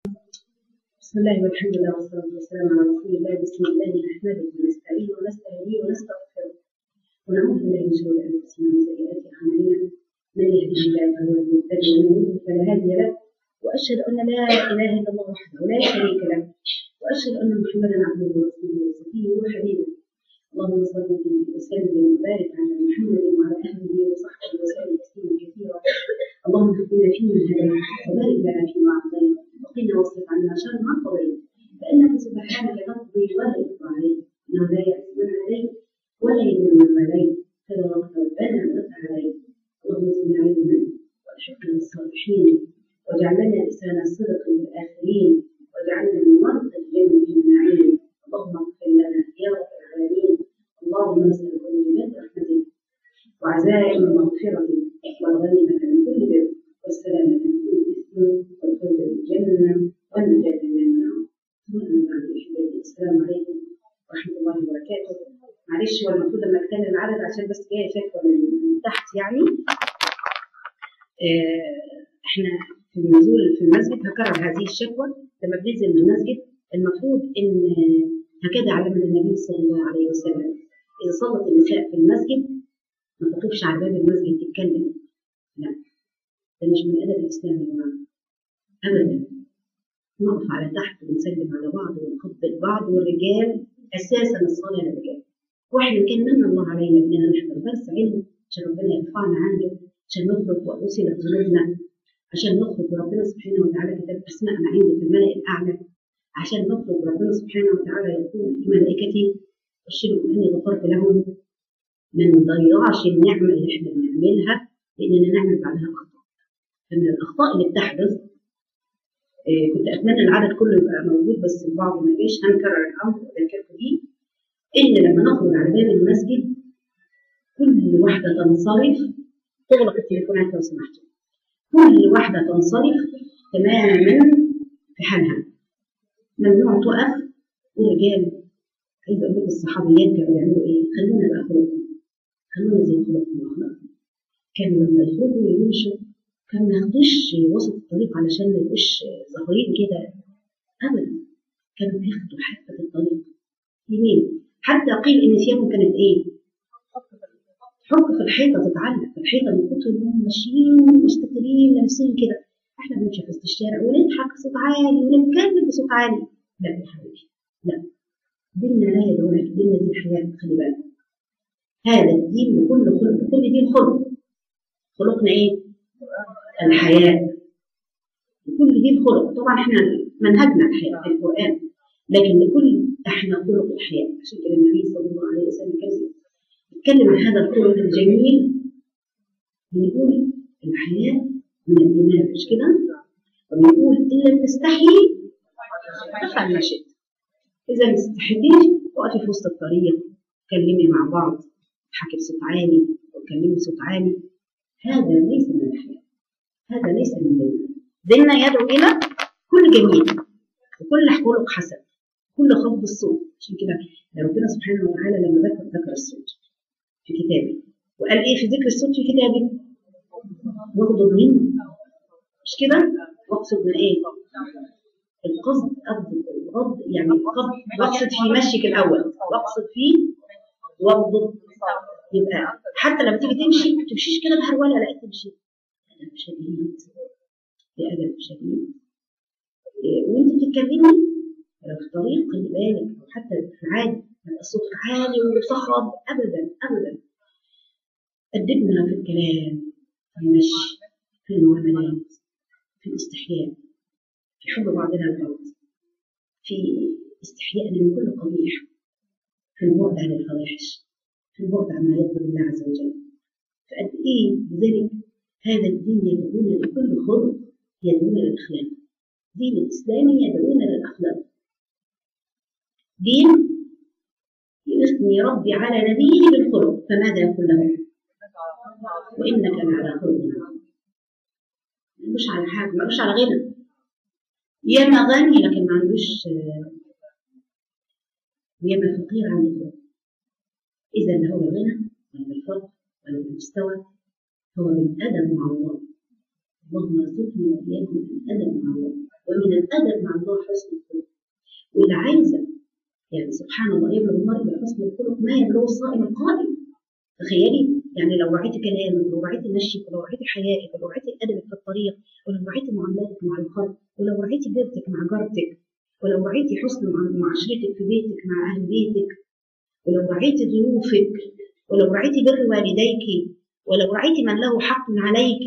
بسم الله والحمد لله والصلاة والسلام على رسول الله بسم الله نحمده ونستعينه ونستهديه ونستغفره ونعوذ بالله من شرور أنفسنا ومن سيئات أعمالنا من يهده الله فهو المهتدي ومن يضلل فلا هادي له وأشهد أن لا إله إلا الله وحده لا شريك له وأشهد أن محمدا عبده ورسوله وصفيه وحبيبه اللهم صل وسلم وبارك على محمد وعلى اهله وصحبه وسلم تسليما كثيرا اللهم اهدنا فيمن هديت وبارك لنا فيما اعطيت وقنا واصرف عنا شر ما قضيت فانك سبحانك تقضي ولا يقضى عليك انه لا يأس من عليك ولا يذل من عليك تبارك ربنا وتعالى اللهم زدنا علما والحقنا بالصالحين واجعلنا لسان صدق للاخرين واجعلنا من ورثه الجنه النعيم اللهم اغفر لنا يا رب العالمين اللهم نسألك موجبات رحمتك وعزائم مغفرتك والغنيمة من كل بر والسلامة من كل إثم والفوز بالجنة والنجاة من النار ثم أما بعد أحبابي السلام عليكم ورحمة الله وبركاته معلش هو المفروض لما أكتمل العدد عشان بس جاية شكوى من تحت يعني آه، احنا في النزول في المسجد هكرر هذه الشكوى لما بننزل من المسجد المفروض ان هكذا علمنا النبي صلى الله عليه وسلم إذا صلت النساء في المسجد ما تقفش على باب المسجد تتكلم لا ده مش من الأدب الإسلامي يا جماعة أبدا نقف على تحت ونسلم على بعض ونقبل بعض والرجال أساسا الصلاة للرجال وإحنا كان من الله علينا إننا نحضر درس علم عشان ربنا يرفعنا عنده عشان نخرج وأوصلت ذنوبنا عشان نخرج وربنا سبحانه وتعالى كتب أسماءنا عنده في الملأ الأعلى عشان نخرج ربنا سبحانه وتعالى يقول لملائكته أبشركم إني غفرت لهم ما نضيعش النعمة اللي إحنا بنعملها لأننا نعمل بعدها أخطاء فمن الأخطاء اللي بتحدث آه، كنت أتمنى العدد كله يبقى موجود بس البعض ما جاش هنكرر الأمر وأذكركم بيه إن لما نخرج على باب المسجد كل واحدة تنصرف تغلق التليفونات لو سمحتوا كل واحدة تنصرف تماما في حالها ممنوع تقف والرجال عايزه اقول لكم الصحابيات كانوا بيعملوا ايه؟ خلونا بقى خلقهم خلونا زي خلقهم واخلاقهم كانوا لما يخرجوا ويمشوا كانوا ما ياخدوش وسط الطريق علشان ما يبقوش ظاهرين كده ابدا كانوا بياخدوا حافه الطريق يمين حتى قيل ان ثيابهم كانت ايه؟ تحك في الحيطه تتعلق في الحيطه من كتر ما هم ماشيين مستترين لابسين كده احنا بنمشي في وسط الشارع ونضحك بصوت عالي ونتكلم بصوت عالي لا يا حبيبي لا ديننا لا يدعونك ديننا دين حياة خلي بالك هذا الدين بكل خلق كل دين خلق خلقنا ايه؟ الحياة لكل دين خلق طبعا احنا منهجنا الحياة في القرآن لكن لكل احنا خلق الحياة عشان كده النبي صلى الله عليه وسلم كان يتكلم عن هذا الخلق الجميل بيقول الحياة من الإيمان مش كده؟ وبيقول إن لم تستحي فافعل ما شئت إذا ما استحيتيش وقفي في وسط الطريق اتكلمي مع بعض اضحكي بصوت عالي واتكلمي بصوت عالي هذا ليس من الحياة هذا ليس من ديننا ديننا يدعو إلى كل جميل وكل خلق حسن كل خفض الصوت عشان كده ربنا سبحانه وتعالى لما ذكر ذكر الصوت في كتابه وقال ايه في ذكر الصوت في كتابه واغضب منه مش كده واقصد من ايه القصد الغض يعني القصد واقصد في مشيك الاول واقصد فيه واغضب يبقى حتى لما تيجي تمشي ما تمشيش كده بهروله لا تمشي بأدب شديد بأدب شديد إيه، وانت بتتكلمي لو في طريق خلي بالك او حتى في العادي يبقى الصوت عالي وصخب ابدا ابدا أدبنا في الكلام في المشي في المعاملات في الاستحياء في حب بعضنا البعض في استحيائنا من كل قبيح في البعد عن الفواحش في البعد عما يغضب الله عز وجل فقد ايه لذلك هذا الدين يدعونا لكل خلق يدعونا للاخلاق دين الاسلامي يدعونا للاخلاق دين يثني ربي على نبيه بالخلق فماذا يقول له؟ وانك لعلى خلق عظيم مش على حاجه مش على غنى ياما غني لكن ما عندوش آه، ياما فقير عنده خلق اذا لا هو الغنى ولا بالفقر ولا بالمستوى هو بالادب مع الله اللهم ارزقني واياكم الادب مع الله ومن الأدب مع الله حسن الخلق واللي عايزة يعني سبحان الله يبلغ المرء بحسن الخلق ما يبلغ الصائم القائم تخيلي يعني لو وعيتي كلامك ولو وعيتي مشيك ولو وعيتي حياتك ولو وعيتي ادبك في الطريق ولو وعيتي معاملاتك مع الخلق ولو وعيتي جارتك مع جارتك ولو وعيتي حسن معاشرتك في بيتك مع اهل بيتك ولو وعيتي ضيوفك ولو وعيتي بر والديك ولو وعيتي من له حق عليك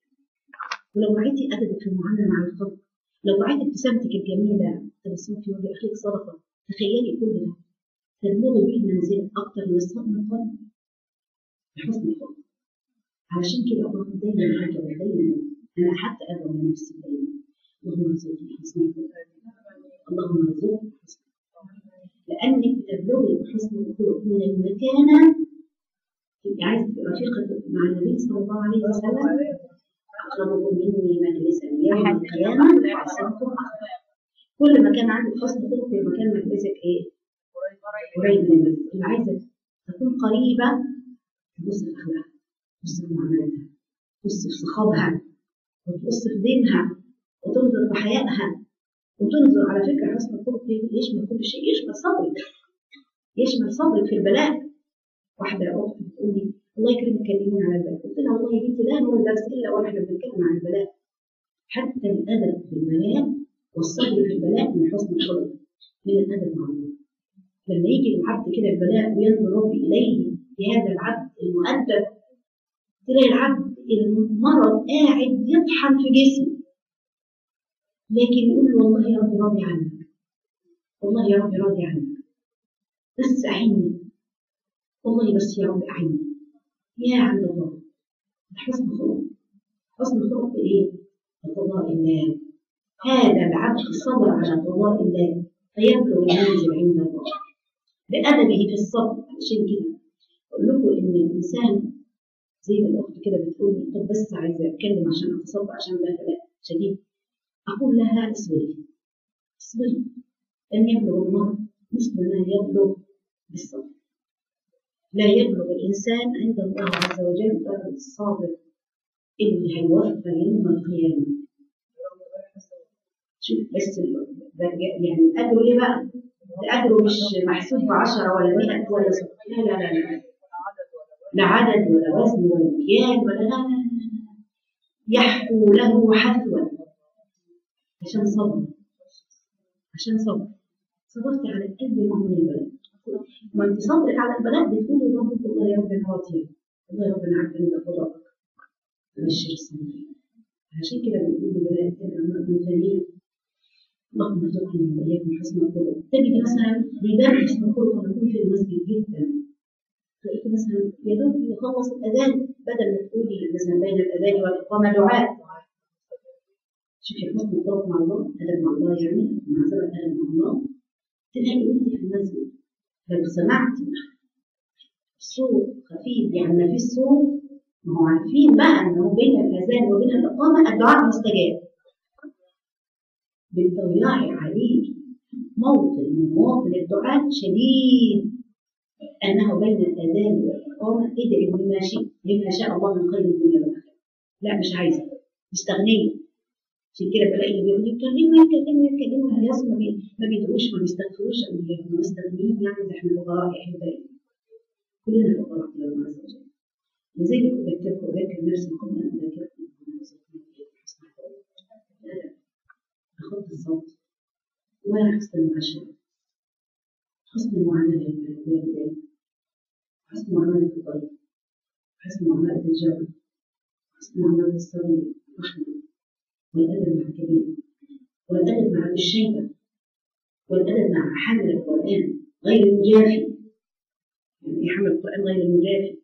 ولو وعيتي ادبك في المعامله مع الخلق لو وعيتي ابتسامتك الجميله تبسمك في وجه اخيك صدقه تخيلي كل ده تبلغي بيه منزل اكتر من الصائم القلب بحسن الخلق علشان كده الله دايما هكذا دايما انا حتى ادعو لنفسي دايما اللهم ارزقني حسن الخلق اللهم ارزقني حسن لانك بتبلغي بحسن الخلق من المكانه تبقي عايزه تبقي رفيقه مع النبي صلى الله عليه وسلم اقربكم مني مجلسا يوم القيامه احسنكم اخلاقا كل ما كان عندك حسن خلق كل ما كان مجلسك ايه؟ قريب من النبي اللي عايزه تكون قريبه تبص في اخلاقها تبص في معاملاتها تبص في صخابها وتبص في دينها وتنظر في حيائها وتنظر على فكره حسن الخلق يشمل كل شيء يشمل صبرك يشمل صبرك في البلاء واحده اخت بتقول لي الله يكرمك كلميني على البلاء قلت لها والله يا بنتي لا نقول درس الا واحنا بنتكلم عن البلاء حتى الادب في البلاء والصبر في البلاء من حسن الخلق من الادب مع الله لما يجي العبد كده البلاء وينظر ربي اليه في هذا العبد المؤدب تلاقي العبد المرض قاعد يطحن في جسمه لكن يقول له والله يا رب راضي عنك والله يا رب راضي عنك بس أعني والله بس يا رب أعني يا عبد الله حسن خلق حسن خلق إيه؟ بقضاء الله هذا العبد صبر على قضاء الله فيبلغ المنزل عند الله بأدبه في الصبر عشان كده أقول لكم إن الإنسان زي ما الأخت كده بتقول لي طب بس عايزة أتكلم عشان أتصبر عشان ده بلاء شديد أقول لها اصبري اصبري لن يبلغ الله مثل ما يبلغ بالصبر لا يبلغ الإنسان عند الله عز وجل درجة الصابر اللي هيوفى يوم القيامة شوف بس يعني أجره إيه بقى؟ أجره مش محسوب بعشرة ولا مئة ولا لا لا لا لا لا عدد ولا وزن ولا مكيال ولا لا لا لا يحفو له حثوا عشان صبر عشان صبر صبرت على قد نوع من البلاء ما انت صبرك على البلاء بتقولي ربك والله يا رب انا راضيه والله يا رب انا عارفه ان ده قضاءك فبشر الصابرين عشان كده بنقول لبلاء تبقى مرة ثانية اللهم ارزقني واياكم حسن الخلق تجد مثلا بيبان حسن الخلق لما يكون في المسجد جدا تلاقيك مثلا يا دوب يخلص الاذان بدل ما تقولي مثلا بين الاذان والاقامه دعاء شوفي حسن الخلق مع الله ادب مع الله يعني معذره ادب مع الله تلاقي انت في المسجد لو سمعتي صوت خفيف يعني ما فيش صوت ما هو عارفين بقى ان هو بين الاذان وبين الاقامه الدعاء مستجاب بتضيعي عليه موطن من مواطن الدعاء شديد انه بين الاذان والاقامه ادعي بما شئت بما شاء الله من خير الدنيا والاخره لا مش عايزه مستغنيه عشان كده بلاقي بيقول لي كلموا يتكلموا يتكلموا هيص ما, بي... ما بيدعوش ما بيستغفروش هم مستغنيين يعني ده احنا فقراء يا احبائي كلنا فقراء الى الله عز وجل لذلك اذكركم اذكر نفسي قبل ان اذكركم بخط الصوت وحسن المعاشرة حسن المعاملة للوالدين حسن معاملة الضيف حسن معاملة الجار حسن معاملة الصغير رحمة والأدب مع الكبير والأدب مع الشيبة والأدب مع حمل القرآن غير المجافي يعني حمل القرآن غير المجافي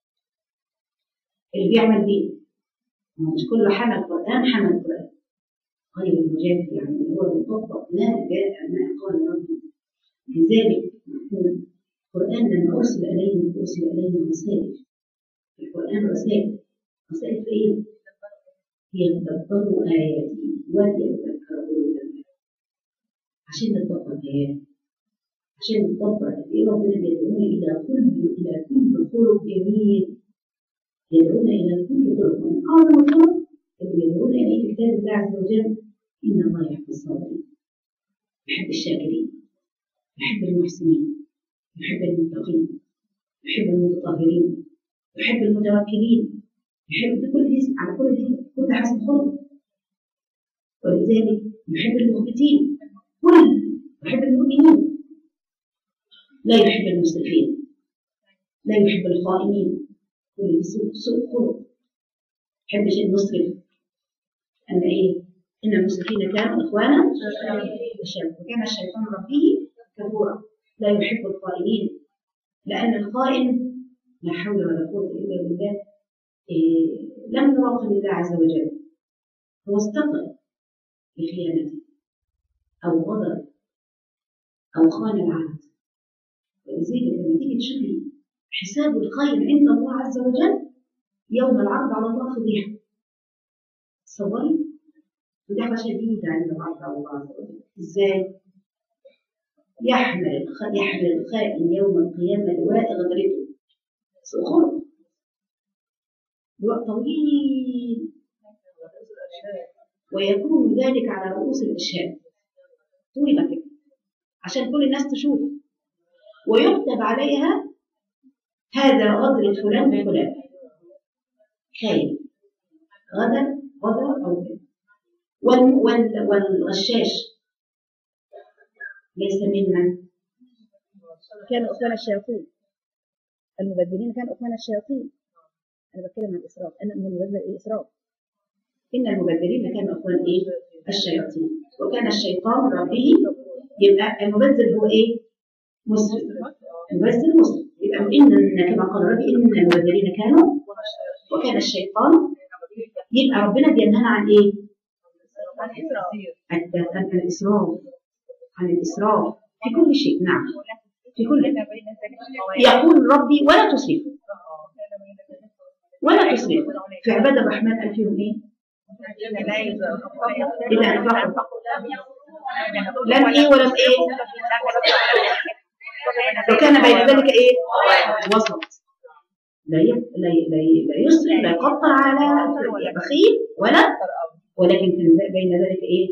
اللي بيعمل بيه مش كل حمل القرآن حمل القرآن غير المجافي يعني اللي هو بيطبق ما جاء ما قال ربي لذلك نقول القرآن لما أرسل إلينا أرسل إلينا رسائل القرآن رسائل رسائل في إيه؟ يتدبروا آياته وليتذكروا أولو الألباب عشان نتدبر آياته عشان نتدبر قد إيه ربنا بيدعونا إلى كل إلى كل خلق جميل يدعونا إلى كل خلق من أعظم الخلق اللي يدعونا إليه في كتاب الله عز وجل إن الله يحب الصابرين يحب الشاكرين يحب المحسنين يحب المتقين يحب المتطهرين يحب المتوكلين يحب كل دي على كل دي كل حسب خلق ولذلك يحب المخبتين كل يحب المؤمنين لا يحب المسرفين لا يحب الخائنين كل دي سوء سوء خلق يحبش المسرف أن إيه إن المسرفين كانوا إخوانا الشيطان وكان الشيطان ربه كفورا لا يحب الخائنين لأن الخائن لا حول ولا قوة إلا بالله إيه لم يراقب الله عز وجل هو استقل بخيانته أو غدر أو خان العهد ولذلك لما تيجي تشوفي حساب الخير عند الله عز وجل يوم العرض على الله فضيحة تصوري فضيحة شديدة عند العرض على الله عز وجل ازاي؟ يحمل الخ... يحمل الخائن يوم القيامة لواء غدرته سوء خلق لواء طويل ويكون ذلك على رؤوس الأشهاد طويلة كده عشان كل الناس تشوف ويكتب عليها هذا غدر فلان بفلان خاين غدر غدر أو كده وال وال والغشاش ليس منا كانوا اخوان الشياطين المبذرين كانوا اخوان الشياطين انا بتكلم عن الاسراف انا من المبذر ايه اسراف إن المبذرين كانوا أخوان إيه؟ الشياطين وكان الشيطان ربه يبقى المبذر هو إيه؟ مسلم المبذر مسلم يبقى إن كما قال ربي إن المبذرين كانوا وكان الشيطان يبقى ربنا بينهانا عن إيه؟ عن الإسراف عن الإسراف في كل شيء نعم في كل يقول ربي ولا تسرفوا ولا تسرفوا في عباد الرحمن قال فيهم إيه؟ إذا أنفقوا لم إيه ولم إيه وكان بين ذلك إيه وسط لا ي- لا ي- لا ي- لا يسرف لا يقطع على بخيل ولا ولكن كان بين ذلك إيه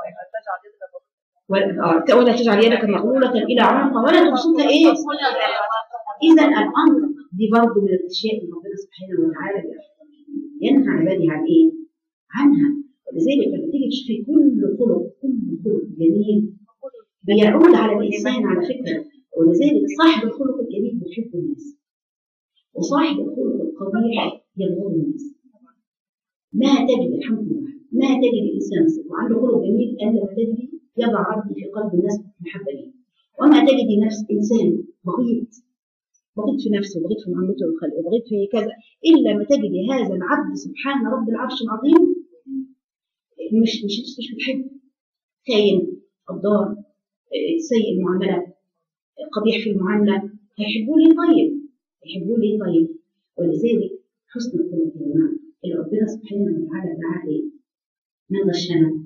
ولا آه، ولا تجعل يدك مغلولة إلى عنق ولا تبسطها إيه إذا الأمر دي برضه من الأشياء اللي ربنا سبحانه وتعالى ينهى عباده عن إيه؟ عنها ولذلك لما تيجي تشوفي كل خلق كل خلق جميل بيعود على الإنسان على فكرة ولذلك صاحب الخلق الجميل بيحب الناس وصاحب الخلق القبيح يبغض الناس ما تجد الحمد لله ما تجد الإنسان وعنده خلق جميل إلا ما تجد يضع ربي في قلب الناس محبة ليه وما تجد نفس إنسان بغيض بغيض في نفسه بغيض في معاملته للخلق وبغيض في كذا إلا ما تجد هذا العبد سبحان رب العرش العظيم مش مش مش بتحب خاين غدار سيء المعاملة قبيح في المعاملة هيحبوه ليه طيب يحبوه ليه طيب ولذلك حسن الخلق يا جماعة اللي ربنا سبحانه وتعالى دعا إيه من غشنا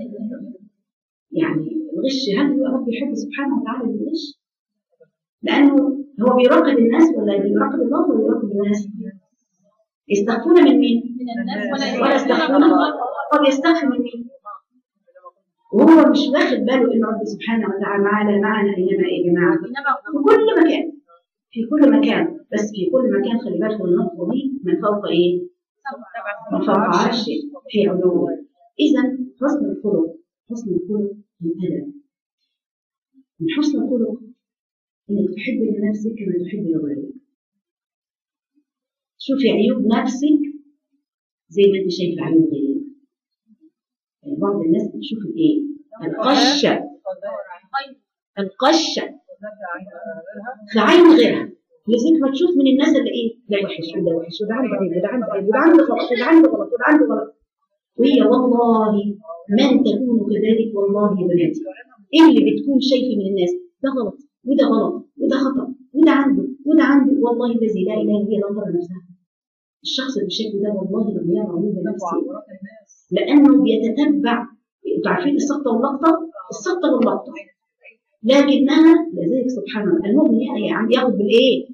يعني الغش هل هو رب يحب سبحانه وتعالى الغش؟ لأنه هو بيراقب الناس ولا بيراقب الله ولا بيراقب الناس؟ يستخفون من مين؟ من الناس ولا يستخفون طب يستخفي من مين؟ وهو مش واخد باله ان رب سبحانه وتعالى معنا معنا اينما يا جماعه في كل مكان في كل مكان بس في كل مكان خلي بالكم النقطه دي من فوق ايه؟ من فوق عرشه في علو اذا حسن الخلق حسن الخلق الادب من حسن الخلق انك تحب لنفسك كما تحب لغيرك شوفي عيوب نفسك زي ما انت شايفه عيوب غيرك يعني بعض الناس بتشوف الايه القشه القشه في عين غيرها لذلك ما تشوف من الناس اللي ايه ده وحش وده وحش وده عنده عيب وده عنده عيب وده عنده غلط وده عنده غلط وده عنده غلط وهي والله من تكون كذلك والله يا بناتي ايه اللي بتكون شايفه من الناس ده غلط وده غلط وده خطا وده عنده وده عنده والله الذي لا اله الا هو لا نفسها الشخص اللي بالشكل ده والله لما يرى عيوب نفسه لانه بيتتبع انتوا عارفين السقطه واللقطه السقطه واللقطه لكنها لذلك سبحان الله المؤمن يعني عم ياخذ بالايه؟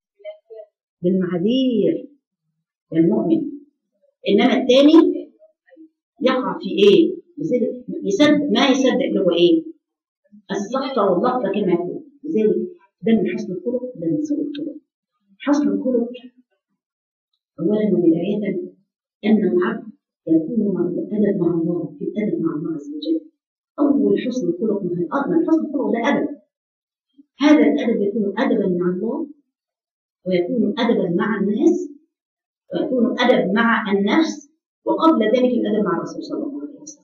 بالمعاذير المؤمن انما الثاني يقع في ايه؟ لذلك يصدق ما يصدق اللي هو ايه؟ السقطة واللقطة كما يقول لذلك ده من حسن الخلق ده من سوء الخلق حسن الخلق أولا وبداية أن العبد يكون مع الأدب مع الله في الأدب مع الله عز وجل أول حسن الخلق من الأدب حسن الخلق ده أدب هذا الأدب يكون أدبا مع الله ويكون أدبا مع الناس ويكون أدب مع النفس وقبل ذلك الأدب مع الرسول صلى الله عليه وسلم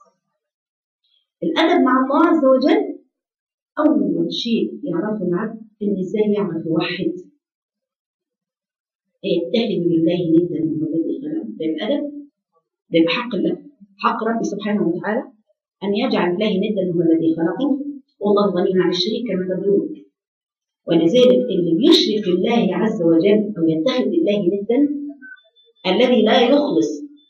الأدب مع الله عز وجل أول شيء يعرفه العبد إن إزاي يعرف يوحد يتخذ لله ندا وهو الذي خلقه ده الأدب ده بحق الله حق ربي سبحانه وتعالى أن يجعل الله ندا وهو الذي خلقه والله غني عن الشريك كما تقولون ولذلك اللي بيشرك بالله عز وجل أو يتخذ لله ندا الذي لا يخلص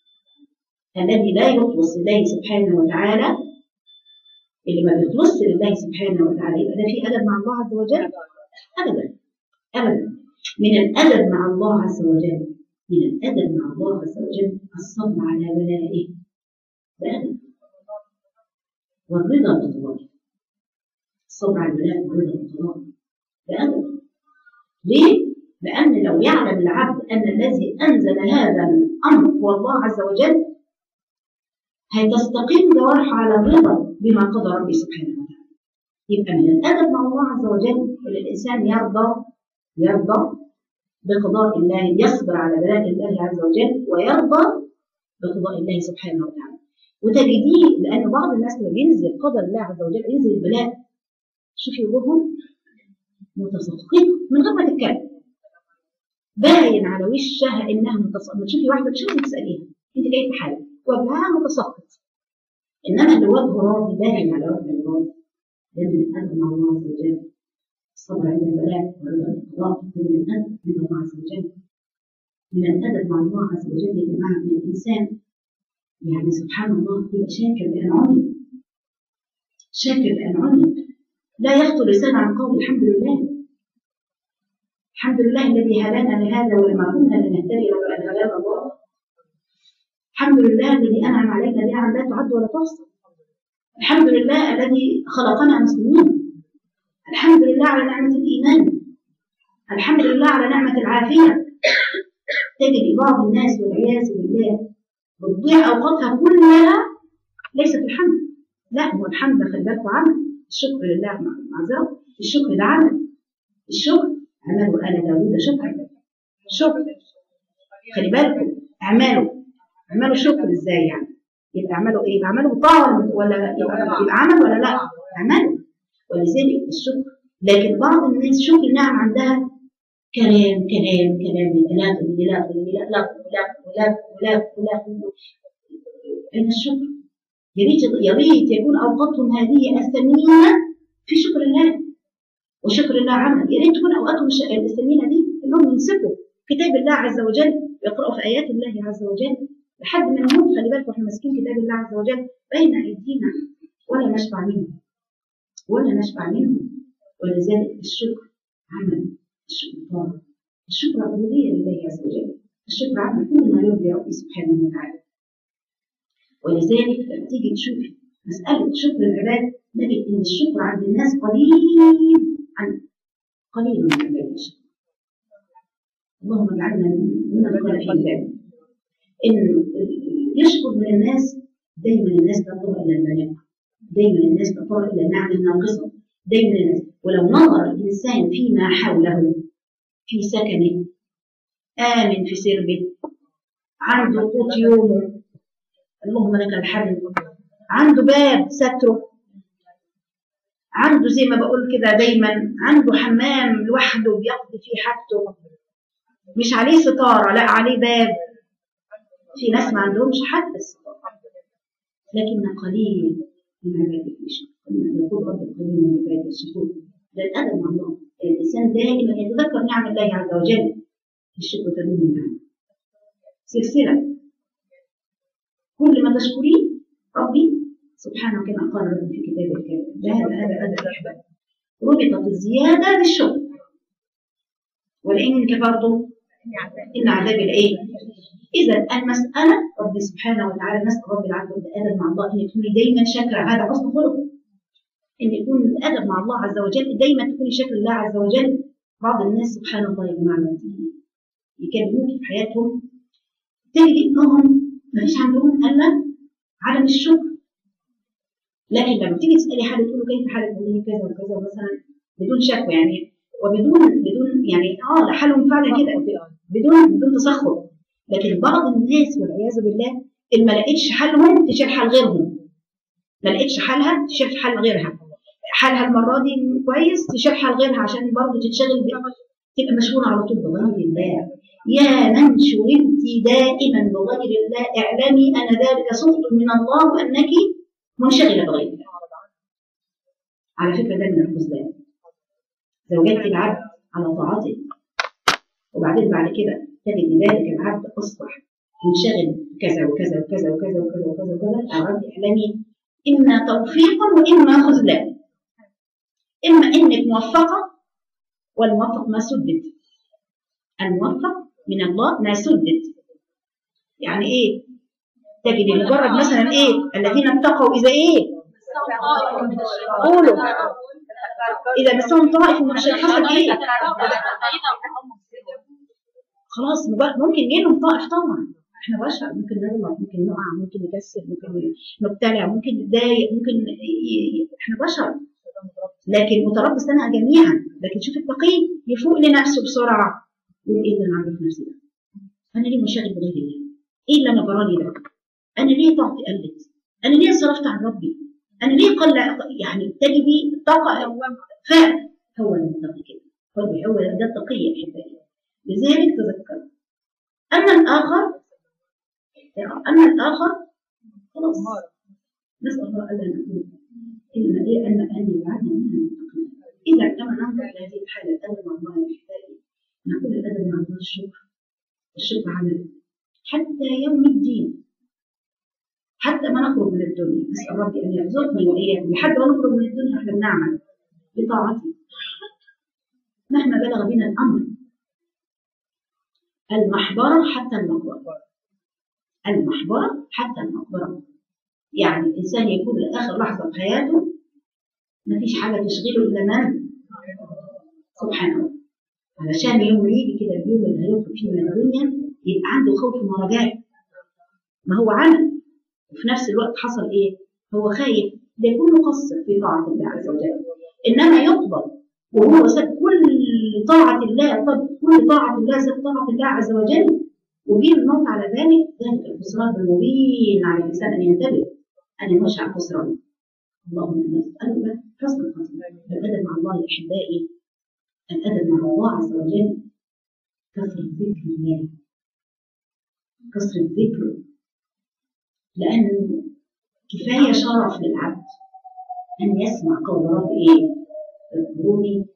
الذي لا يخلص لله سبحانه وتعالى اللي ما بيخلصش لله سبحانه وتعالى يبقى ده في أدب مع الله عز وجل أبدا أبدا من الأدب مع الله عز وجل من الأدب مع الله عز وجل الصبر على بلائه بأدب والرضا بالقضاء الصبر على البلاء والرضا بالقضاء بأدب ليه؟ لأن لو يعلم العبد أن الذي أنزل هذا الأمر هو الله عز وجل هتستقيم جوارحه على الرضا بما قضى ربي سبحانه وتعالى يبقى من الأدب مع الله عز وجل أن الإنسان يرضى يرضى بقضاء الله يصبر على بلاء الله عز وجل ويرضى بقضاء الله سبحانه وتعالى وتجديه لأن بعض الناس لما بينزل قدر الله عز وجل ينزل البلاء شوفي وجوههم متسخطة من غير ما تتكلم باين على وشها انها متسخطة تشوفي واحدة مش لازم تسأليها انت جاي في حالة وجهها متسخط انما اللي وجهه راضي باين على وجه الراضي ده من الادب مع الله عز وجل الصبر عند البلاء ورضا القضاء ده من الادب من الله عز وجل من الادب مع الله عز وجل يا جماعه ان الانسان يعني سبحان الله يبقى شاكر بانعمه شاكر بانعمه لا يخطو لسان عن قول الحمد لله الحمد لله الذي هدانا لهذا ولما كنا لنهتدي لولا ان هدانا الله الحمد لله الذي انعم علينا نعم لا تعد ولا تحصى الحمد لله الذي خلقنا مسلمين الحمد لله على نعمه الايمان الحمد لله على نعمه العافيه تجد بعض الناس والعياذ بالله بتضيع اوقاتها كلها ليست الحمد لا هو الحمد خلي بالكم عمل الشكر لله معذره الشكر ده عمل الشكر عمله آل داوود شكر شكر خلي بالكم اعملوا اعملوا شكر ازاي يعني يبقى اعملوا ايه يبقى اعملوا طاعه ولا يبقى, يبقى عمل ولا لا اعملوا ولذلك الشكر لكن بعض الناس شكر نعم عندها كلام كلام كلام لا لا لا لا لا لا لا أين الشكر؟ يا ريت يا ريت يكون أوقاتهم هذه الثمينة في شكر الله وشكر الله عمل يا ريت تكون أوقاتهم الثمينة دي إنهم يمسكوا كتاب الله عز وجل ويقرأوا في آيات الله عز وجل لحد ما نموت خلي بالكم احنا ماسكين كتاب الله عز وجل بين أيدينا ولا نشبع منه ولا نشبع منه ولذلك الشكر عمل الشكر طاعة الشكر عبودية لله عز وجل الشكر عمل كل ما يرضي ربي سبحانه وتعالى ولذلك لما تيجي تشوفي مسألة شكر العباد نجد إن الشكر عند الناس قليل عن قليل من عباد الشكر اللهم اجعلنا من القليل إن يشكر من الناس دايما الناس تطلع إلى الملك دايما الناس تطلع إلى النعم الناقصة دايما الناس ولو نظر الإنسان فيما حوله في سكنه آمن في سربه عنده قوت يومه اللهم لك الحمد عنده باب ستره عنده زي ما بقول كده دايما عنده حمام لوحده بيقضي فيه حاجته مش عليه ستارة لا عليه باب في ناس ما عندهمش حتى الستارة لكن قليل من عبادة الشكر يقول رب القليل من عبادة الشكر ده الأدب مع الله الإنسان دائما يتذكر نعم الله عز وجل الشكر تدوم النعم سلسلة كل ما تشكريه ربي سبحانه كما قال ربي في كتابه الكريم ده هذا هذا أدب الأحباب ربطت الزيادة بالشكر ولئن كفرتم إن عذابي لإيه؟ إذا المسألة رب سبحانه وتعالى نسأل رب العبد والأدب مع الله أن يكوني دايما شاكرة هذا حسن خلق أن يكون الأدب مع الله عز وجل دايما تكوني شاكرة الله عز وجل بعض الناس سبحان الله يا جماعة لما تيجي يكلموك في حياتهم تجد إنهم ما فيش عندهم إلا عدم الشكر لكن لما تيجي تسألي حد تقول له كيف حالك تقول كذا وكذا مثلا بدون شكوى يعني وبدون بدون يعني اه حالهم فعلا كده بدون بدون تسخط لكن بعض الناس والعياذ بالله اللي ما لقيتش حالهم تشيل حال غيرهم ما لقيتش حالها تشيل حال غيرها حالها المره دي كويس تشيل حال غيرها عشان برضه تتشغل بيه تبقى مشغوله على طول بغير الله يا من شغلت دائما بغير الله اعلمي ان ذلك سخط من الله وانك منشغله بغير الله على فكره ده من الخذلان زوجات العبد على طاعته وبعدين بعد كده تجد ذلك العبد اصبح منشغل كذا وكذا وكذا وكذا وكذا وكذا وكذا أعرض اعلمي اما توفيقا واما خذلان اما انك موفقه والموفق ما سدد الموفق من الله ما سدد يعني ايه تجد مجرد مثلا ايه الذين اتقوا اذا ايه قولوا اذا مسهم طائف من الشيطان حصل ايه خلاص ممكن جاي لهم طائف طبعا احنا بشر ممكن نغلط ممكن نقع ممكن نكسل ممكن نبتلع ممكن نتضايق ممكن ي... احنا بشر لكن متربص لنا جميعا لكن شوف التقي يفوق لنفسه بسرعه يقول ايه اللي انا عامله في نفسي ده؟ انا ليه منشغل بغير الله؟ ايه اللي انا براني ده؟ انا ليه طاقتي قلت؟ انا ليه انصرفت عن ربي؟ انا ليه قل يعني تجدي طاقه فعل هو المتقي كده هو هو ده التقي يا احبائي لذلك تذكر اما الاخر اما الاخر خلاص نسال الله الا نكون الا ايه ان ان يبعدنا منها المتقين اذا كما ننظر لهذه الحاله الادب مع الله يا احبائي نقول الادب مع الله الشكر الشكر عمل حتى يوم الدين حتى ما نخرج من الدنيا نسال ربي ان يرزقني واياكم لحد ما نخرج من الدنيا احنا بنعمل بطاعته مهما بلغ بنا الامر المحبره حتى المقبره المحبره حتى المقبره يعني الانسان يكون لاخر لحظه في حياته ما فيش حاجه تشغله الا من سبحانه علشان يوم يجي كده اليوم اللي هيخرج فيه من الدنيا يبقى عنده خوف ورجاء ما هو عمل وفي نفس الوقت حصل ايه؟ هو خايف ده يكون مقصر في طاعه الله عز وجل انما يقبل وهو ساب كل طاعه الله طب كل طاعه الله ساب طاعه الله عز وجل وجه الموت على ذلك ذلك الخسران المبين على الانسان ان ينتبه ان يخشى على الخسران اللهم نسالك حسن الخاتمه الادب مع الله يا احبائي الادب مع الله عز وجل كثره ذكر الله كثره ذكره لأنه كفاية شرف للعبد أن يسمع قول رب إيه؟ اذكروني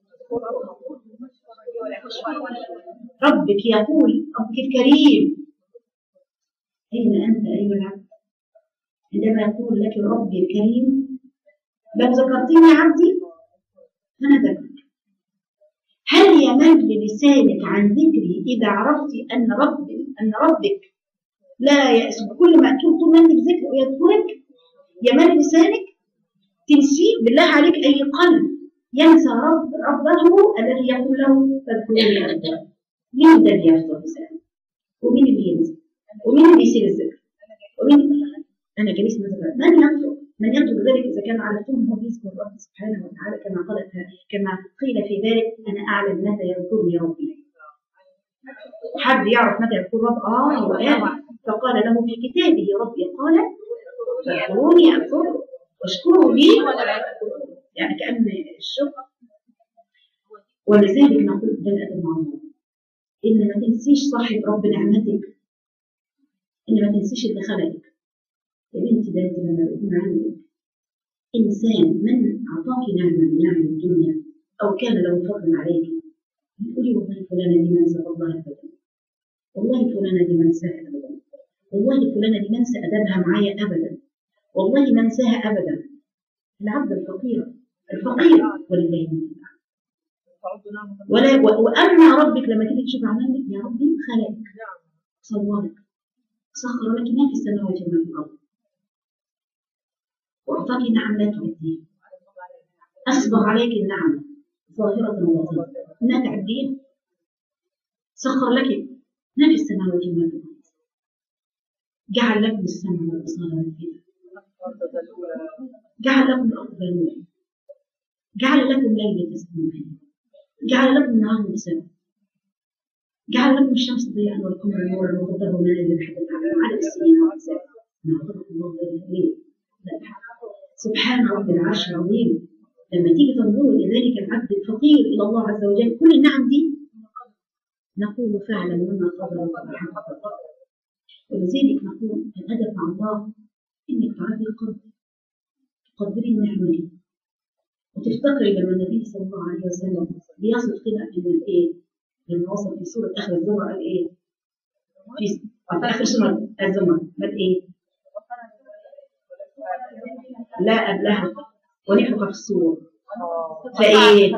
ربك يقول ربك الكريم أين أنت أيها العبد؟ عندما يقول لك ربي الكريم لو ذكرتني عبدي أنا ذكرك هل يمل لسانك عن ذكري إذا عرفت أن ربي أن ربك لا يأس كل ما طول طول ما انت بذكر ويذكرك يمل لسانك تنسيه بالله عليك اي قلب ينسى رب ربه الذي يقول له فاذكروني اذكرك مين ده اللي يحضر لسانه ومين اللي ينسى ومين اللي يسير الذكر ومين انا جليس مثلا من يطلب من يطلب ذلك اذا كان عرفتم هو بيذكر رب سبحانه وتعالى كما قالت كما قيل في ذلك انا اعلم متى يذكرني ربي حد يعرف متى يذكر رب اه هو قال فقال له في كتابه ربي قال فاذكروني اذكركم واشكروا لي يعني كان الشكر ولذلك نقول ده الادب مع الله ان ما تنسيش صاحب رب نعمتك ان ما تنسيش اللي خلقك يا بنتي ده انت لما يكون عندك انسان من اعطاك نعمه من نعم الدنيا او كان له فضل عليك بتقولي والله فلانه دي ما انسى الله ابدا والله فلانه دي ما انساها ابدا والله فلانة دي منسى أدبها معايا أبدا والله ما انساها أبدا العبد الفقير الفقير ولله المثل ولا و- واما ربك لما تيجي تشوف عملك يا ربي خلقك صورك سخر لك ما في السماوات وما في الارض واعطاك نعم لا تعديها اسبغ عليك النعم ظاهره وباطنه ما تعديها سخر لك ما في السماوات وما في الارض جعل لكم السمع والابصار والافئده جعل لكم الارض ذلولا جعل لكم ليل تسكنوا فيه جعل لكم نهار مساء جعل لكم الشمس ضياء والقمر نورا وقدره منازل حتى تعلموا عدد السنين والحساب ما خلق الله ذلك ليه؟ لا سبحان رب العرش العظيم لما تيجي تنظروا الى ذلك العبد الفقير الى الله عز وجل كل النعم دي نقول فعلا وما قدر الله حق قدره ولذلك نقول الادب مع الله انك تعرفي القدر تقدري النعمه دي وتفتكري لما النبي صلى الله عليه وسلم بيصف كده ان الايه لما وصف في سوره اخر الزمر قال ايه؟ في في اخر سوره الزمر قال ايه؟ لا قبلها ونفخ في الصور فايه؟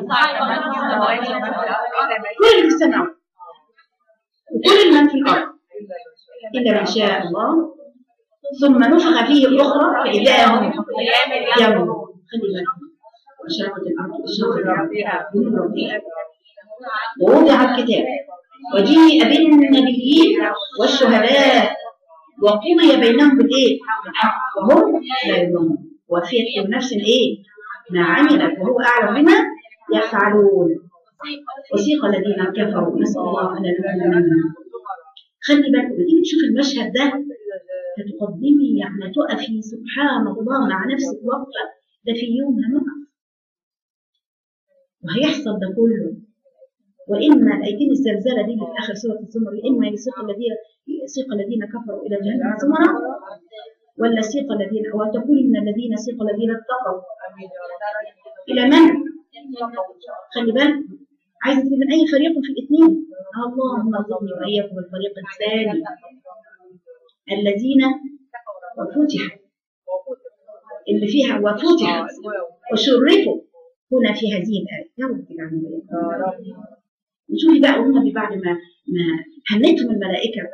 كل اللي في السماء وكل من في الارض الا من شاء الله ثم نفخ فيه الاخرى فاذا هم ينظرون خلي بالك وشرقت الارض وشرقت بنور ربها ووضع الكتاب وجيء بالنبيين والشهداء وقضي بينهم بالايه؟ بالحق وهم لا يظلمون وفيت كل نفس ايه؟ ما عملت وهو اعلم بما يفعلون وسيق الذين كفروا نسال الله ان لا نكون منهم خلي بالك بتيجي تشوف المشهد ده هتقدمي يعني تقفي سبحان الله مع نفسك وقفه ده في يوم هنقف وهيحصل ده كله واما الايتين الزلزله دي اللي في اخر سوره الزمر اما يسيق الذين يسيق الذين كفروا الى جهنم زمرا ولا سيق الذين او تكون من الذين سيق الذين اتقوا الى من؟ خلي بالك عايزه تبقى من اي فريق في الاثنين اللهم ارزقني واياكم الفريق الثاني الذين وفتح اللي فيها وفتحت وشرفوا هنا في هذه الآية يا رب اجعلنا وإياكم وشوفي بقى هم بعد ما ما هنتهم الملائكة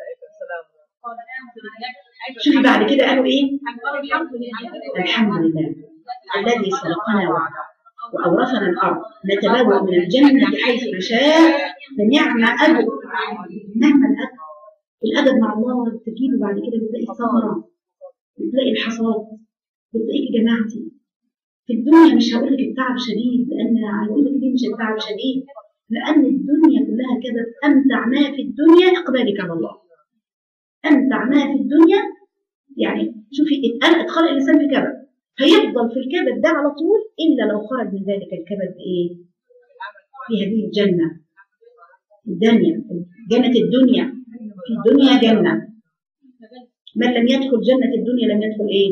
شوفي بعد كده قالوا إيه؟ الحمد لله الذي خلقنا وعده وأورثنا الأرض نتبوأ من الجنة حيث نشاء فنعم أجر نعم الأجر الأدب مع الله تجيبه بعد كده بتلاقي الثمرة بتلاقي الحصاد بتلاقيك جماعتي في الدنيا مش هقول لك التعب شديد لان هقول لك ليه مش التعب شديد لان الدنيا كلها كده امتع ما في الدنيا اقبالك على الله امتع ما في الدنيا يعني شوفي اتقل- ادخل الانسان في كبد هيفضل في الكبد ده على طول الا لو خرج من ذلك الكبد بايه؟ في هذه الجنه الدنيا جنه الدنيا في الدنيا جنه من لم يدخل جنه الدنيا لم يدخل ايه؟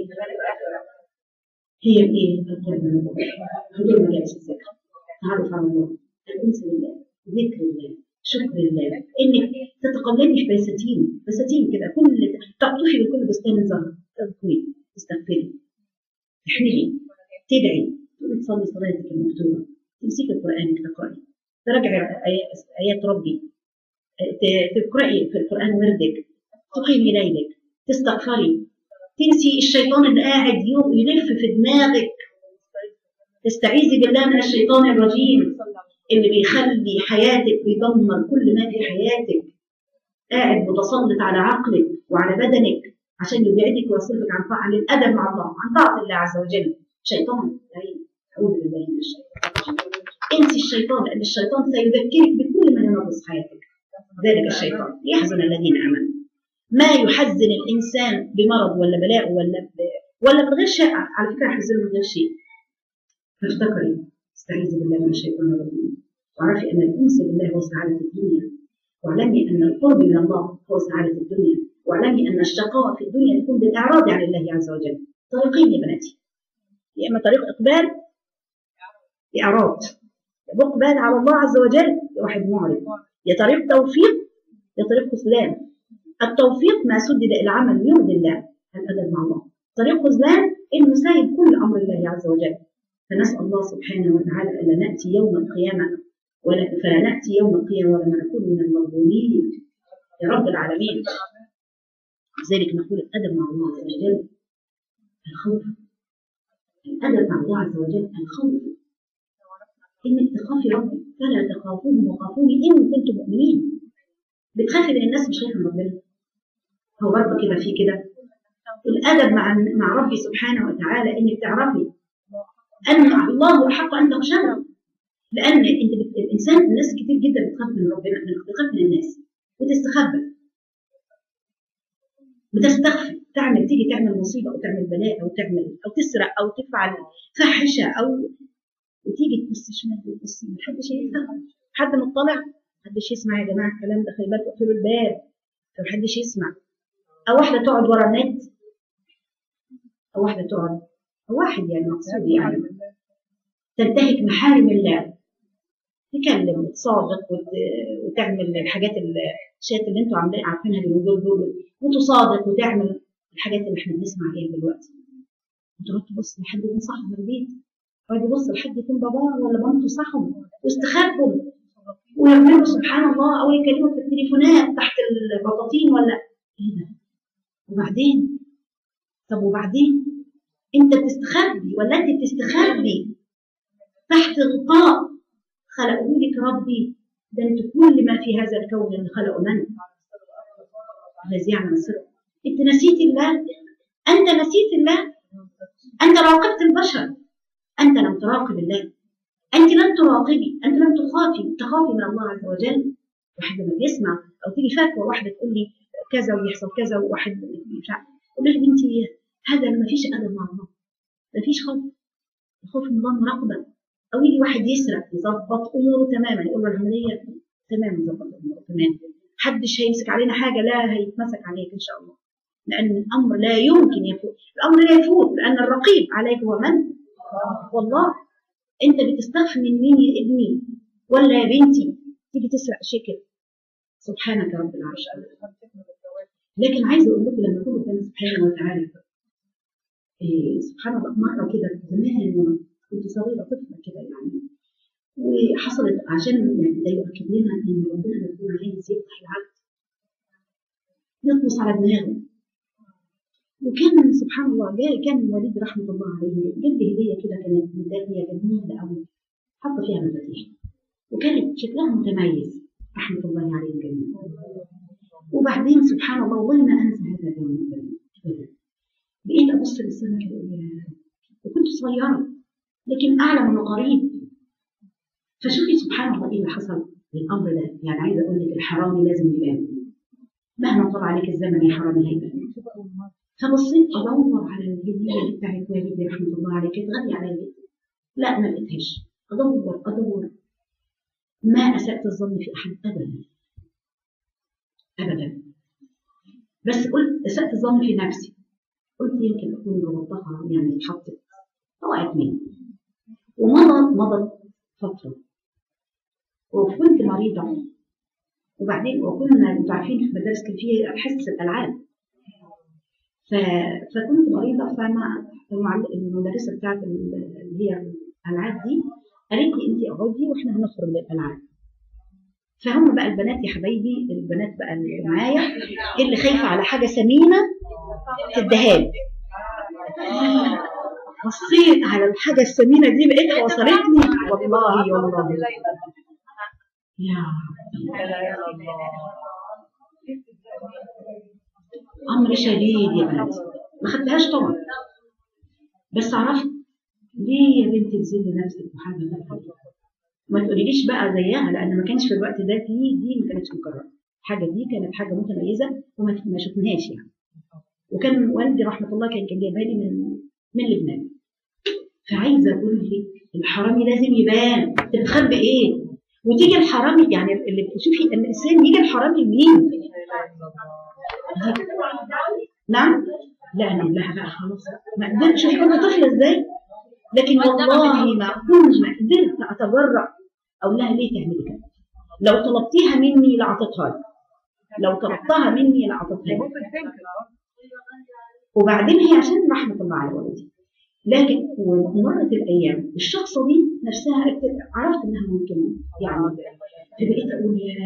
هي الايه؟ القرب من الله حضور مجالس الذكر تعرف على الله الانس بالله ذكر الله شكر الله انك تتقلبي في بساتين بساتين كده كل تقطفي بكل بستان زهر تذكري تستغفري تحملي تدعي تقومي تصلي صلاتك المكتوبه تمسكي قرانك تقراي تراجعي آيات آيات ربي ت- تقراي في القران وردك تقيمي ليلك تستغفري تنسي الشيطان اللي قاعد يو- يلف في دماغك تستعيذي بالله من الشيطان الرجيم اللي بيخلي حياتك بيدمر كل ما في حياتك قاعد متسلط على عقلك وعلى بدنك عشان يبعدك ويصرفك عن عن الادب مع الله عن طاعه الله عز وجل شيطان لعين اعوذ بالله من الشيطان انسي الشيطان لان الشيطان سيذكرك بكل ما ينقص حياتك ذلك الشيطان يحزن الذين امنوا ما يحزن الانسان بمرض ولا بلاء ولا ب... ولا من غير شيء على فكره يحزنه من غير شيء فافتكري استعيذي بالله من الشيطان الرجيم واعرفي ان الانس بالله هو سعاده الدنيا واعلمي ان القرب من الله هو سعاده الدنيا واعلمي ان الشقاء في الدنيا تكون بالاعراض عن الله عز وجل طريقين يا بناتي يا اما طريق اقبال باعراض اقبال على الله عز وجل يا واحد معرض يا طريق توفيق يا طريق خذلان التوفيق ما سدد الى عمل يرضي الله الادب مع الله طريق خذلان انه سايب كل امر الله عز وجل فنسال الله سبحانه وتعالى الا ناتي يوم القيامه ولا فلا ناتي يوم القيامه ولما نكون من المظلومين يا رب العالمين لذلك نقول الادب مع الله عز وجل الخوف الادب مع الله عز وجل الخوف انك تخافي ربك فلا تخافوهم وخافوني ان كنتم مؤمنين بتخافي من الناس مش خايفه من ربنا هو برضه كده في كده الادب مع مع ربي سبحانه وتعالى انك تعرفي ان الله احق ان تخشاه لان انت بت... الانسان الناس كتير جدا بتخاف من ربنا بتخاف من الناس وتستخبى بتستخفي تعمل تيجي تعمل مصيبه او تعمل بلاء او تعمل او تسرق او تفعل فاحشه او وتيجي تبص شمال وتبص يمين حد شايفها حد مطلع محدش يسمع يا جماعه الكلام ده خلي بالكم اقفلوا الباب محدش يسمع او واحده تقعد ورا النت او واحده تقعد او واحد يعني مقصود يعني تنتهك محارم الله تكلم وتصادق وت... وتعمل الحاجات الشات اللي انتوا عاملين عارفينها اليومين دول دول وتصادق وتعمل الحاجات اللي احنا بنسمع عليها دلوقتي وتقعد تبص لحد يكون صاحب البيت يقعد يبص لحد يكون باباه ولا مامته صاحبه واستخبوا ويعملوا سبحان الله او يكلموا في التليفونات تحت البطاطين ولا ايه ده وبعدين طب وبعدين انت بتستخبي ولا انت بتستخبي تحت غطاء خلقه لك ربي ده انت كل ما في هذا الكون اللي خلقه من الذي يعمل السر انت نسيت الله انت نسيت الله انت راقبت البشر انت لم تراقب الله انت لم تراقبي انت لم تخافي تخافي من الله عز وجل واحد لما بيسمع او تيجي فتوى واحده تقول لي كذا ويحصل كذا وواحد مش عارف اقول لها بنتي هذا ما فيش ادب مع الله ما فيش خوف الخوف من الله مراقبه او يجي واحد يسرق يظبط اموره تماما يقول له العمليه تمام يظبط اموره تمام محدش هيمسك علينا حاجه لا هيتمسك عليك ان شاء الله لان الامر لا يمكن يفوت الامر لا يفوت لان الرقيب عليك هو من والله انت بتستخفي من مين يا ابني ولا يا بنتي تيجي تسرق شكل سبحانك رب العرش لكن عايزه اقول لكم لما يكون ربنا سبحانه وتعالى إيه سبحان الله مره كده زمان كنت صغيره طفله كده يعني وحصلت عشان يعني ده يؤكد لنا ان ربنا بيكون عايز يفتح العبد يطمس على دماغه وكان سبحان الله جاء كان الوليد رحمه الله عليه جاب لي هديه كده كانت ميداليه جميله قوي حط فيها مفاتيح وكانت شكلها متميز رحمه الله عليه الجميع وبعدين سبحان الله والله ما انسى هذا اليوم ابدا بقيت ابص للسماء كده يا وكنت صغيره لكن اعلم انه قريب فشوفي سبحان الله ايه اللي حصل للامر ده يعني عايزه اقول لك الحرامي لازم يبان مهما طال عليك الزمن يا حرامي هيبان فبصيت ادور على الهديه بتاعت والدي رحمه الله عليه كانت غاليه عليا جدا لا ما لقيتهاش ادور ادور ما اسات الظن في احد ابدا ابدا بس قلت اسات الظن في نفسي قلت يمكن اكون ربطتها يعني اتحطت طلعت مني ومضت مضت فتره وكنت مريضه وبعدين وكنا انتوا عارفين في المدارس كان فيه حصه الالعاب ف... فكنت مريضه فما المدرسه بتاعت اللي هي الالعاب دي قالت لي انت اقعدي واحنا هنخرج للالعاب فهم بقى البنات يا حبايبي البنات بقى اللي معايا اللي خايفه على حاجه ثمينه تديها لي بصيت على الحاجه الثمينه دي لقيتها وصلتني والله والله يا امر شديد يا بنتي ما خدتهاش طبعا بس عرفت ليه يا بنتي تذلي نفسك وحاجه لا ما تقوليليش بقى زيها لان ما كانش في الوقت ده في دي ما كانتش مكرره الحاجه دي كانت حاجه متميزه وما ما شفناهاش يعني وكان والدي رحمه الله كان كان جايبها لي من من لبنان فعايزه اقول لك الحرامي لازم يبان انت بتخبي ايه وتيجي الحرامي يعني اللي شوفي الانسان يجي الحرامي منين نعم لا انا لها بقى خلاص ما قدرتش شوفي كنت طفله ازاي لكن والله ما كنت ما قدرت اتجرأ اقول لها ليه تعملي كده لو طلبتيها مني لعطيتها لك لو طلبتها مني لعطيتها لك وبعدين هي عشان رحمه الله على والدي لكن ومرت الايام الشخصه دي نفسها عرفت انها ممكن يعني فبقيت اقول يا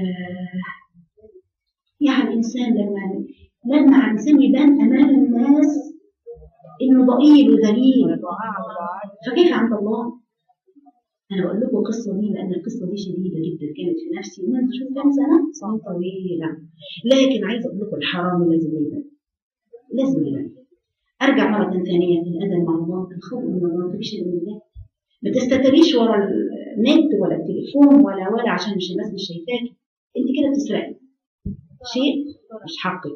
يعني الانسان لما لما الانسان يبان امام الناس انه ضئيل وذليل فكيف عند الله؟ انا بقول لكم القصه دي لان القصه دي شديده جدا كانت في نفسي منذ شوف كام سنه؟ سنه طويله لكن عايزه اقول لكم الحرام لازم يبان لازم يبان ارجع مره ثانيه الادب مع الله الخوف من الله ما فيش من الله ما تستتريش ورا النت ولا التليفون ولا ولا عشان مش الناس مش شايفاك انت كده بتسرقي شيء مش حقك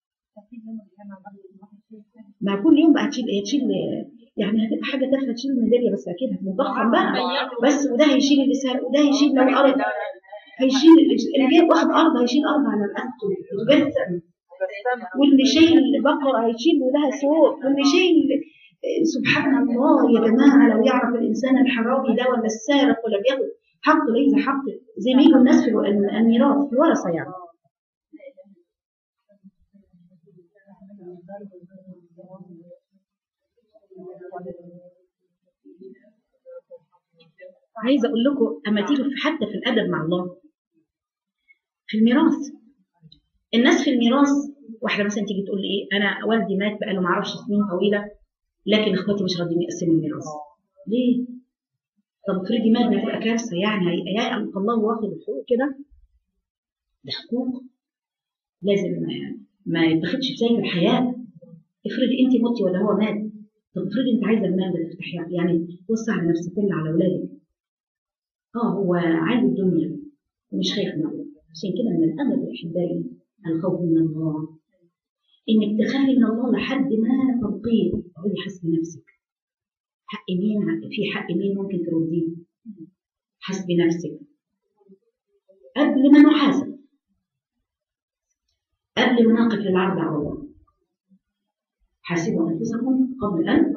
ما كل يوم بقى تشيل ايه تشيل يعني هتبقى حاجه تافهه تشيل ميداليه بس اكيد هتضخم بقى بس وده هيشيل اللي سرق وده هيشيل لو الارض هيشيل اللي جايب واخد ارض هيشيل ارض على الارض ويجسم واللي شايل بقره هيشيل ولها سوق واللي شايل سبحان الله يا جماعه لو يعرف الانسان الحرامي ده ولا السارق ولا بياخد حق ليس حق زي ما يجوا الناس في الميراث في الورثه يعني عايزه اقول لكم اما تيجوا في حتى في الادب مع الله في الميراث الناس في الميراث واحده مثلا تيجي تقول لي ايه انا والدي مات بقاله ما اعرفش سنين طويله لكن اخواتي مش راضيين يقسموا الميراث ليه؟ طب افرضي مات دي تبقى كارثه يعني هيبقى الله واخد الحقوق كده ده حقوق لازم ما, ما يتاخدش في سيف الحياه افرضي انت متي ولا هو مات طب افرضي انت عايزه المال ده تفتحي يعني توسع على نفسك كل على اولادك اه هو عايز الدنيا ومش خايف من الله عشان كده من الامل يا احبائي الخوف من الله انك تخافي من الله لحد ما تلقيه تقولي حسب نفسك حق مين في حق مين ممكن ترديه حسب نفسك قبل ما نحاسب قبل ما نقف للعرض على الله حاسبوا انفسكم قبل ان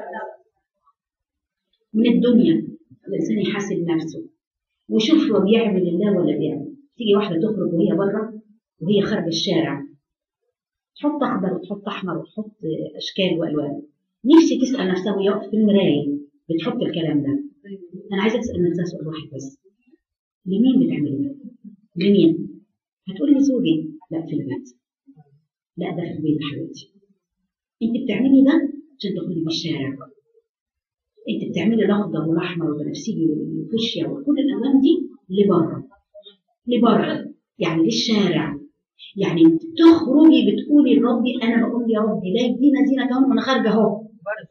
من الدنيا الانسان يحاسب نفسه ويشوف هو بيعمل لله ولا بيعمل تيجي واحده تخرج وهي بره وهي خارجه الشارع تحط اخضر وتحط احمر وتحط اشكال والوان نفسي تسال نفسها وهي واقفه في المرايه بتحط الكلام ده انا عايزه تسال نفسها سؤال واحد بس لمين بتعملي ده؟ لمين؟ هتقول لي زوجي لا في البيت لا ده في البيت حبيبتي انت بتعملي ده عشان تخرجي من الشارع انت بتعملي الاخضر والاحمر والبنفسجي والفوشيا وكل الالوان دي لبره لبره يعني للشارع يعني تخرجي بتقولي لربي انا بقول يا ربي لا يدينا زينه كمان وانا خارجه اهو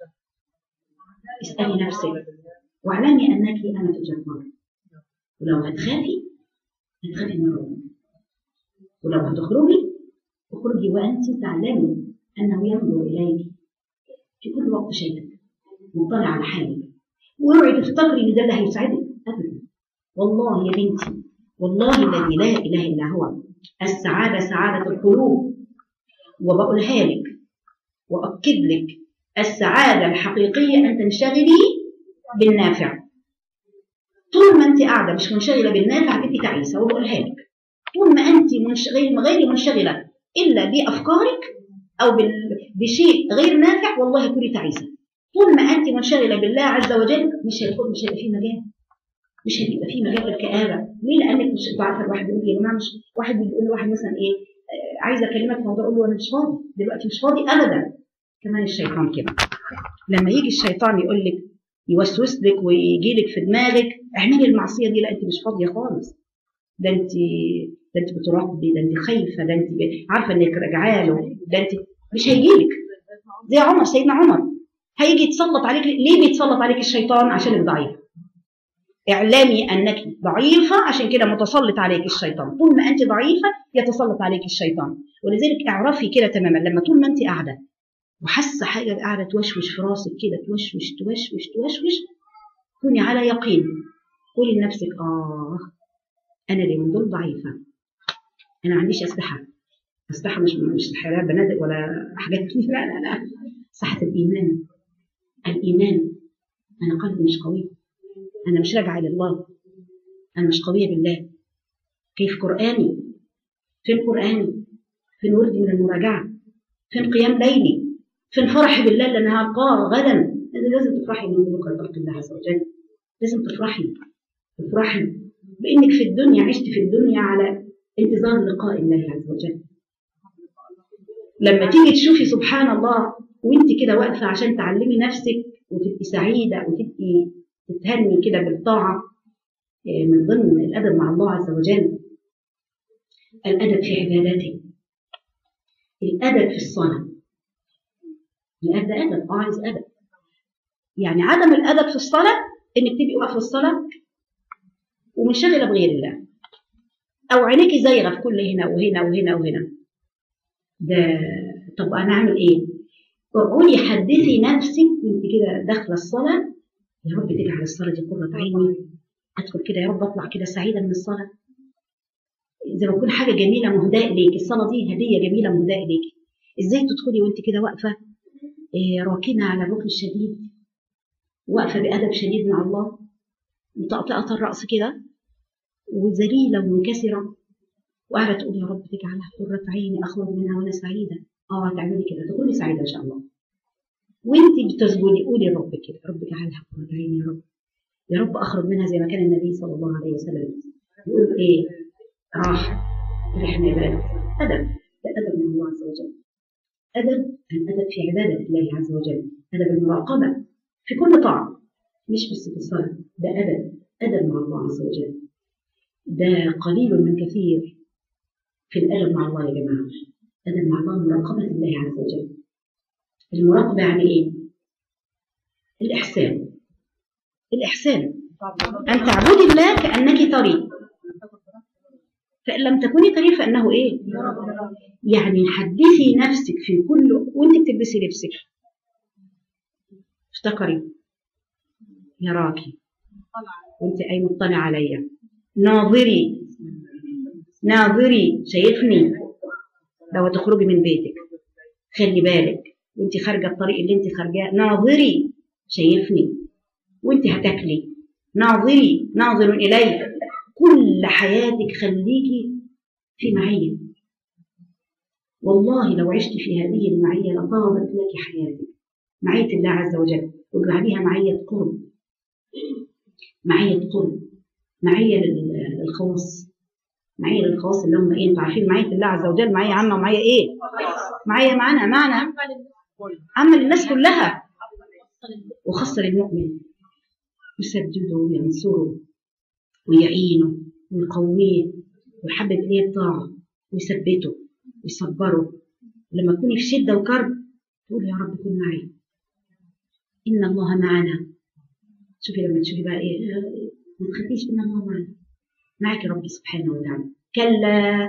اسالي نفسك واعلمي انك انا في الجبار ولو هتخافي هتخافي من ربنا ولو هتخرجي اخرجي وانت تعلمي انه ينظر اليك في كل وقت شايفك مطلع على حالك واوعي تفتكري ان ده اللي هيسعدك ابدا والله يا بنتي والله الذي لا اله الا هو السعاده سعاده القلوب وبقولها لك واكد لك السعاده الحقيقيه ان تنشغلي بالنافع طول ما انت قاعده مش منشغله بالنافع هتبقي تعيسه وبقولها لك طول ما انت منشغله غير منشغله الا بافكارك او بشيء غير نافع والله كوني تعيسه طول ما انت منشغله بالله عز وجل مش هيكون مش هيبقى فيه مجال مش هيبقى فيه مجال للكآبه ليه لانك مش انتوا عارفه الواحد بيقول يا جماعه مش واحد بيقول لواحد مثلا ايه آه عايزه اكلمك في موضوع اقول له انا مش فاضي دلوقتي مش فاضي ابدا كمان الشيطان كده لما يجي الشيطان يقول لك يوسوس لك ويجي لك في دماغك اعملي المعصيه دي لا انت مش فاضيه خالص ده انت ده انت بتراقبي ده انت خايفه ده انت عارفه انك راجعه له ده انت مش هيجي لك زي عمر سيدنا عمر هيجي يتسلط عليك ليه بيتسلط عليك الشيطان عشانك ضعيف اعلمي انك ضعيفه عشان كده متسلط عليك الشيطان طول ما انت ضعيفه يتسلط عليك الشيطان ولذلك اعرفي كده تماما لما طول ما انت قاعده وحاسه حاجه قاعده توشوش في راسك كده توشوش توشوش توشوش كوني على يقين قولي لنفسك اه انا اللي من دول ضعيفه انا ما عنديش اسلحه اسلحه مش مش حيوانات بنادق ولا حاجات كتير لا لا لا صحه الايمان الايمان انا قلبي مش قوي انا مش راجعه لله انا مش قويه بالله كيف قراني فين قراني فين وردي من المراجعه فين قيام ليلي فين فرحي بالله اللي انا هلقاه غدا لازم تفرحي من بكره خلق الله عز وجل لازم تفرحي تفرحي بانك في الدنيا عشت في الدنيا على انتظار لقاء الله عز وجل لما تيجي تشوفي سبحان الله وانت كده واقفه عشان تعلمي نفسك وتبقي سعيده وتبقي تتهني كده بالطاعه إيه، من ضمن الادب مع الله عز وجل الادب في عبادته الادب في الصلاه الادب ده ادب اه عايز ادب يعني عدم الادب في الصلاه انك تبقي واقفه في الصلاه ومنشغله بغير الله او عينيكي زايغه في كل هنا وهنا وهنا وهنا ده طب انا اعمل ايه اقعدي حدثي نفسك وانت كده داخله الصلاه يا رب تجعل الصلاه دي قره عيني ادخل كده يا رب اطلع كده سعيده من الصلاه زي ما تكون حاجه جميله مهداه اليك الصلاه دي هديه جميله مهداه اليك ازاي تدخلي وانت كده واقفه إيه، راكنه على الركن الشديد واقفه بادب شديد مع الله مطقطقه الراس كده وذليله ومنكسره وقاعده تقول يا رب تجعلها قره عيني اخرج منها وانا سعيده اه هتعملي كده تكوني سعيده ان شاء الله وانت بتسجدي قولي لربك كده رب اجعلها قره عيني يا رب يا رب اخرج منها زي ما كان النبي صلى الله عليه وسلم يقول ايه راحه ريحنا عباده ادب ده ادب من الله عز وجل ادب الادب في عباده الله عز وجل ادب المراقبه في كل طاعه مش بس في الصلاه ده ادب ادب مع الله عز وجل ده قليل من كثير في الادب مع الله يا جماعه أدب مع الله مراقبة الله عز وجل المراقبة يعني إيه؟ الإحسان الإحسان أن تعبدي الله كأنك طريق فإن لم تكوني طريق فإنه إيه؟ يعني حدثي نفسك في كل وأنت بتلبسي لبسك افتكري يراكي وأنت أي مطلع عليا ناظري ناظري شايفني لو تخرجي من بيتك خلي بالك وانت خارجه الطريق اللي انت خارجاه ناظري شايفني وانت هتاكلي ناظري ناظر الي كل حياتك خليكي في معيه والله لو عشت في هذه المعيه لطابت لك حياتك معيه الله عز وجل واجعليها معيه قرب معيه قرب معيه لل- للخواص معيه للخواص اللي هم ايه انتوا عارفين معيه الله عز وجل معيه عامه ومعيه ايه معيه معنا معنى عامه للناس كلها وخاصه للمؤمن يسدده وينصره ويعينه ويقويه ويحبب اليه الطاعه ويثبته ويصبره لما تكوني في شده وكرب تقول يا رب كن معي ان الله معنا شوفي لما تشوفي بقى ايه ما تخافيش ان الله معنا معك ربي سبحانه وتعالى كلا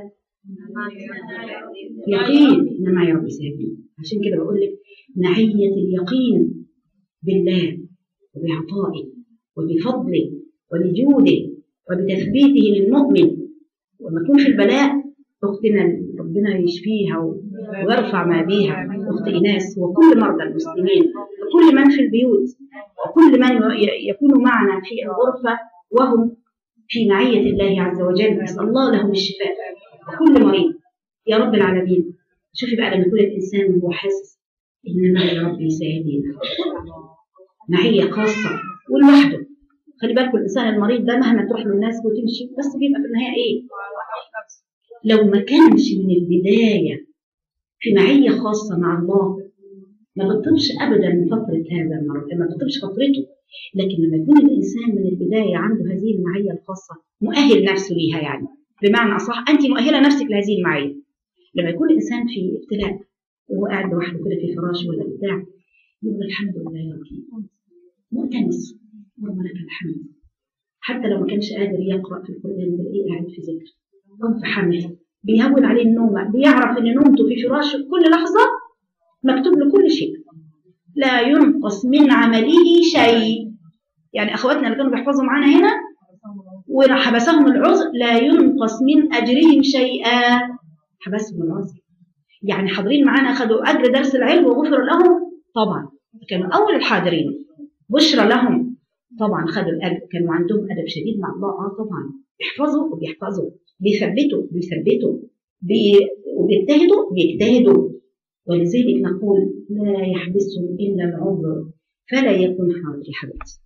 يقين ان معي ربي سيهدين عشان كده بقول لك معيه اليقين بالله وبعطائه وبفضله وبجوده وبتثبيته للمؤمن ولما تكون في البلاء اختنا ربنا يشفيها ويرفع ما بيها اخت ايناس وكل مرضى المسلمين وكل من في البيوت وكل من ي- يكون معنا في الغرفه وهم في معيه الله عز وجل نسال الله لهم الشفاء وكل مريض يا رب العالمين شوفي بقى لما يكون الانسان هو حاسس ان معي ربي سيهدينا معيه خاصه ولوحده خلي بالكم الانسان المريض ده مهما تروح له الناس وتمشي بس بيبقى في النهايه ايه؟ لو ما كانش من البدايه في معيه خاصه مع الله ما بتطلبش ابدا فتره هذا المرض ما بتطلبش فترته لكن لما يكون الانسان من البدايه عنده هذه المعيه الخاصه مؤهل نفسه ليها يعني بمعنى اصح انت مؤهله نفسك لهذه المعيه لما يكون الانسان في ابتلاء وهو قاعد لوحده كده في فراشه ولا بتاع يقول الحمد لله يا رب مؤتنس اللهم لك الحمد حتى لو ما كانش قادر يقرا في القران تلاقيه قاعد في ذكر او في حمد بيهون عليه النوم بيعرف ان نومته في فراشه كل لحظه مكتوب له كل شيء لا ينقص من عمله شيء يعني اخواتنا اللي كانوا بيحفظوا معانا هنا وحبسهم العذر لا ينقص من اجرهم شيئا حبسهم العذر يعني حاضرين معانا خدوا اجر درس العلم وغفر لهم طبعا كانوا اول الحاضرين بشرى لهم طبعا خدوا الاجر كانوا عندهم ادب شديد مع الله اه طبعا بيحفظوا وبيحفظوا بيثبتوا بيثبتوا بي... وبيجتهدوا بيجتهدوا ولذلك نقول لا يحبسهم الا العذر فلا يكون حاضر يا حبيبتي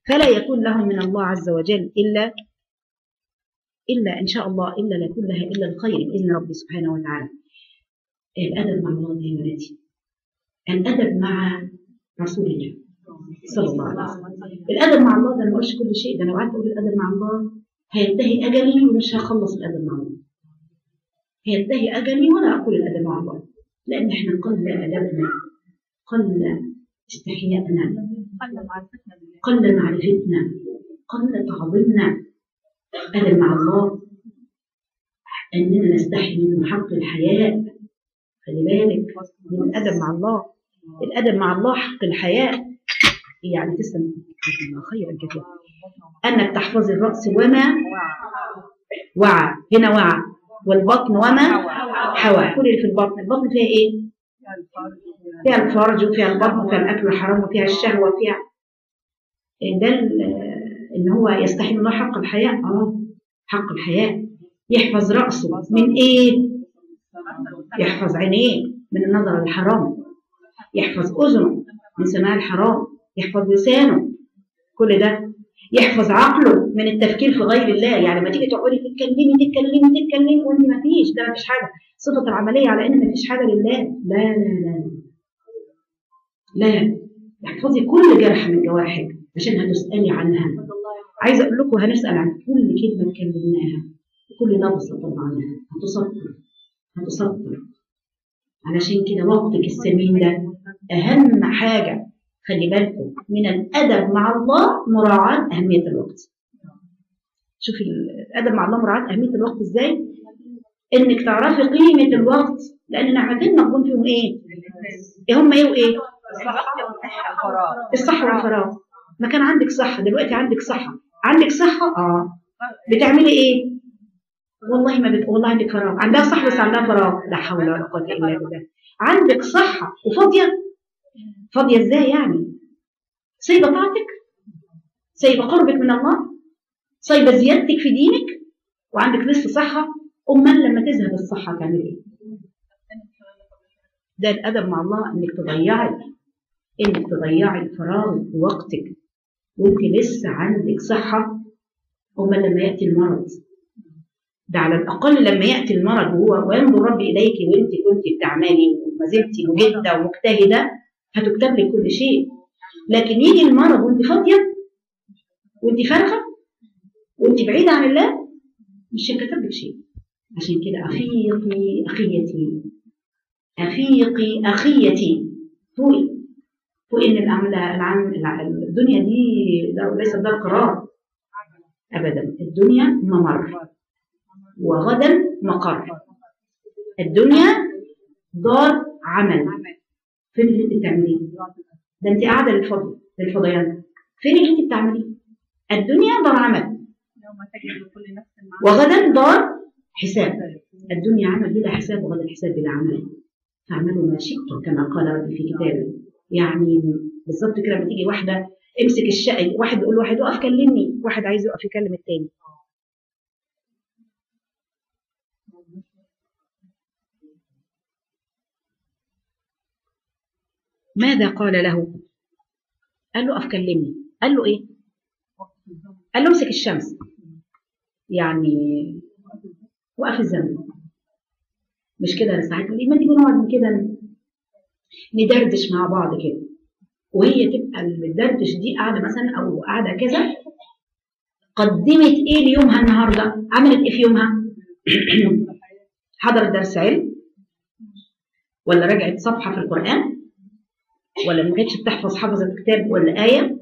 فلا يكون لهم من الله عز وجل إلا إلا إن شاء الله إلا لا يكون لها إلا الخير بإذن ربي سبحانه وتعالى الأدب مع الله يا بناتي الأدب مع رسول الله صلى الله عليه وسلم الأدب مع الله ده أنا ما أقولش كل شيء ده أنا لو قعدت أقول الأدب مع الله هينتهي أجلي ومش هخلص الأدب مع الله هينتهي أجلي ولا أقول الأدب مع الله لأن إحنا قل أدبنا قل استحياءنا قل معرفتنا قل تعظيمنا أدب مع الله أننا نستحي من حق الحياء خلي بالك من الأدب مع الله الأدب مع الله حق الحياء يعني تسلم الله خيرا كثيرا أنك تحفظ الرأس وما وعى هنا وعى والبطن وما حوى كل اللي في البطن البطن فيها إيه؟ فيها الفرج وفيها البطن وفيها الأكل الحرام وفيها الشهوة وفيها ده إن هو يستحي من الله حق الحياء آه حق الحياء يحفظ رأسه من إيه؟ يحفظ عينيه من النظر الحرام يحفظ أذنه من سماع الحرام يحفظ لسانه كل ده يحفظ عقله من التفكير في غير الله يعني ما تيجي تقعدي تتكلمي تتكلمي تتكلمي وانت ما فيش ده ما فيش حاجه صفه العمليه على ان ما فيش حاجه لله لا لا لا لا احفظي كل جرح من جوارحك عشان هتسالي عنها عايزه اقول لكم هنسال عن كل كلمه اتكلمناها وكل لفظه طبعناها هتسطر هتسطر علشان كده وقتك الثمين ده اهم حاجه خلي بالكم من الادب مع الله مراعاه اهميه الوقت شوفي الادب مع الله مراعاه اهميه الوقت ازاي انك تعرفي قيمه الوقت لان نعمتين مقبول فيهم ايه ايه هم ايه وايه الصحه والفراغ ما كان عندك صحه دلوقتي عندك صحه عندك صحه اه بتعملي ايه والله ما بت... والله عندك فراغ عندها صحه بس عندها فراغ لا حول ولا قوه الا بالله عندك صحه وفاضيه فاضيه ازاي يعني سايبه طاعتك سايبه قربك من الله سايبه زيادتك في دينك وعندك لسه صحه امال لما تذهب الصحه تعمل ايه ده الادب مع الله انك تضيعي انك تضيعي الفراغ ووقتك وانت لسه عندك صحه امال لما ياتي المرض ده على الاقل لما ياتي المرض وهو وينظر ربي اليك وانت كنت بتعملي وما زلتي مجده ومجتهده هتكتب لك كل شيء لكن يجي المرض وانت فاضيه وانت فارغه وانت بعيده عن الله مش هيكتب لك شيء عشان كده افيقي اخيتي افيقي اخيتي فوقي فوق ان العام الدنيا دي ليست دار قرار ابدا الدنيا ممر وغدا مقر الدنيا دار عمل فين اللي انت بتعمليه ده انت قاعده للفضل للفضيان فين اللي انت بتعمليه الدنيا دار عمل وغدا دار حساب الدنيا عمل بلا حساب وغدا الحساب بلا عمل فاعملوا ما شئتم كما قال ربي في كتابه يعني بالظبط كده لما تيجي واحده امسك الشقي واحد يقول واحد اقف كلمني واحد عايز يقف يكلم التاني ماذا قال له قال له اقف كلمني قال له ايه قال له امسك الشمس يعني وقف الزمن مش كده ساعات ما تيجي نقعد كده ندردش مع بعض كده وهي تبقى الدردش دي قاعده مثلا او قاعده كذا قدمت ايه ليومها النهارده عملت ايه في يومها حضرت درس علم ولا رجعت صفحه في القران ولا ما كانتش بتحفظ حفظت كتاب ولا آية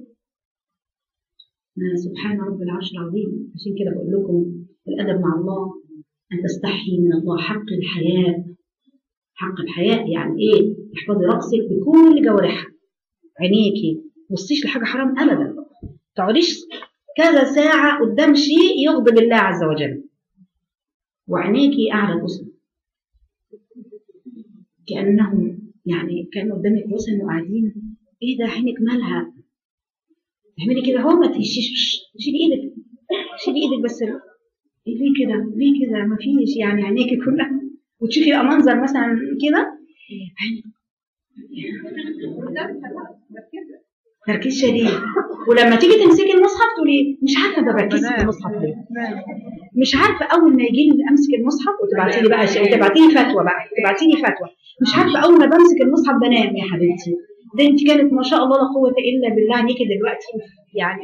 سبحان رب العرش العظيم عشان كده بقول لكم الأدب مع الله أن تستحي من الله حق الحياة حق الحياة يعني إيه احفظي رأسك بكل جوارحها عينيكي بصيش لحاجة حرام أبدا تقعديش كذا ساعة قدام شيء يغضب الله عز وجل وعينيكي أعلى الأسرة كأنهم يعني كان قدامك مثلا وقاعدين ايه ده عينك مالها اعملي كده هو ما تهشيش شيلي ايدك شيلي ايدك بس ليه كده ليه كده ما فيش يعني عينيك كلها وتشوفي بقى منظر مثلا كده تركيز شديد ولما تيجي تمسكي المصحف تقولي مش عارفه ما بركزش في المصحف ليه مش عارفه اول ما يجي لي امسك المصحف وتبعتي لي بقى شيء وتبعتي لي فتوى بقى تبعتي لي فتوى مش عارفه اول ما بمسك المصحف بنام يا حبيبتي ده انت كانت ما شاء الله لا قوه الا بالله عليكي دلوقتي يعني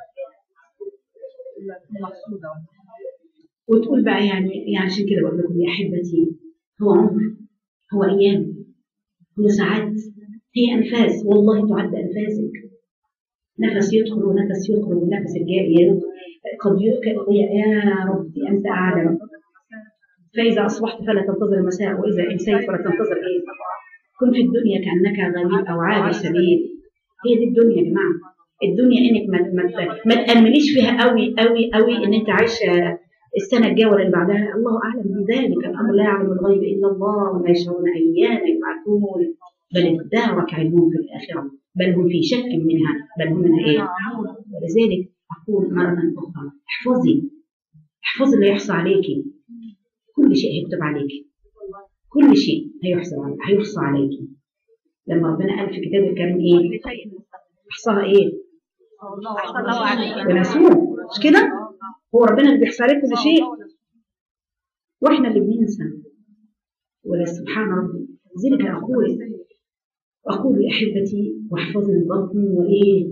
وتقول بقى يعني يعني عشان كده بقول لكم يا احبتي هو عمر هو ايام هو ساعات هي انفاس والله تعد انفاسك نفس يدخل ونفس يخرج ونفس الجاي قد يؤكل يا ربي انت اعلم فاذا اصبحت فلا تنتظر المساء واذا امسيت فلا تنتظر ايه كن في الدنيا كانك غريب او عابر سبيل هي دي الدنيا يا جماعه الدنيا انك ما ما, ما تامليش فيها قوي قوي قوي ان انت عايشه السنه الجايه ولا اللي بعدها الله اعلم بذلك الامر لا يعلم الغيب الا الله وما يشعرون ايان يبعثون بل ادارك علمهم في الاخره بل هم في شك منها بل هم منها ايه ولذلك اقول مره اخرى احفظي احفظي اللي يحصى عليكي كل شيء هيكتب عليكي كل شيء هيحصى هيحصى عليكي لما ربنا قال في كتاب الكريم ايه احصاها ايه ونسوه مش كده هو ربنا اللي بيحصى عليه كل شيء واحنا اللي بننسى ولا سبحان ربي لذلك اقول اقول يا احبتي واحفظي البطن وايه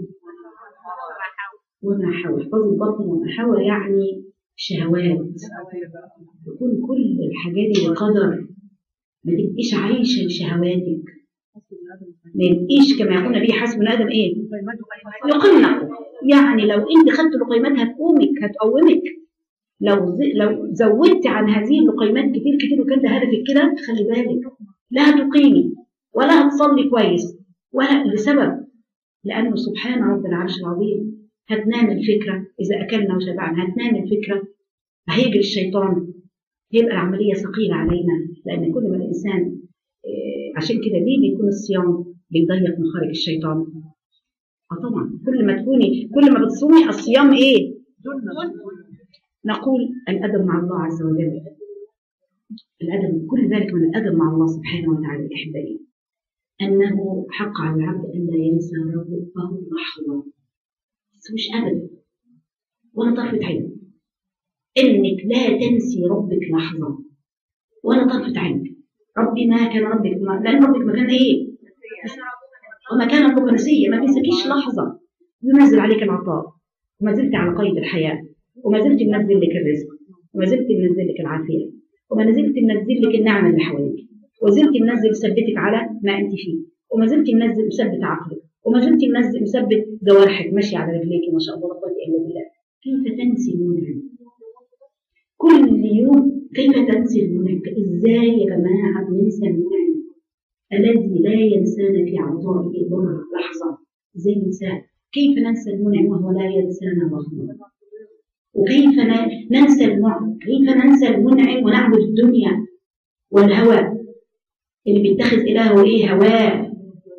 وما حول احفظي البطن وما حول يعني شهوات يكون كل الحاجات دي بقدر ما تبقيش عايشه لشهواتك ما يبقيش كما يقول النبي حسب من ادم ايه يقيمنا يعني لو انت خدت لقيمات هتقومك هتقومك لو زي لو زودت عن هذه اللقيمات كتير كتير وكان ده هدفك كده خلي بالك لا هتقيمي ولا هتصلي كويس ولا لسبب لانه سبحان رب العرش العظيم هتنام الفكره اذا اكلنا وشبعنا هتنام الفكره هيجري الشيطان هيبقى العمليه ثقيله علينا لان كل ما الانسان عشان كده ليه بيكون الصيام بيضيق مخارج الشيطان اه طبعا كل ما تكوني كل ما بتصومي الصيام ايه نقول الادب مع الله عز وجل الادب كل ذلك من الادب مع الله سبحانه وتعالى احبائي انه حق على العبد ان لا ينسى ربه لحظه بس مش ابدا ولا طرفه عين انك لا تنسي ربك لحظه ولا طرفه عين ربي ما كان ربك ما لان ربك مكان ايه وما كان ربك نسيا ما بينسكيش لحظه ينزل عليك العطاء وما زلت على قيد الحياه وما زلت منزل لك الرزق وما زلت منزل لك العافيه وما زلت منزل لك النعم اللي حواليك وزلت منزل مثبتك على ما انت فيه وما زلت منزل مثبت عقلك وما زلت منزل مثبت جوارحك ماشيه على رجليك ما شاء الله لا قوه الا بالله كيف تنسي المنعم كل يوم كيف تنسي المنعم ازاي يا جماعه بننسى المنعم الذي لا ينسانا في عطائه ضر لحظه ازاي ننساه كيف ننسى المنعم وهو لا ينسانا لحظه وكيف ننسى المنعم كيف ننسى المنعم ونعبد الدنيا والهوى اللي بيتخذ إلهه إيه هواه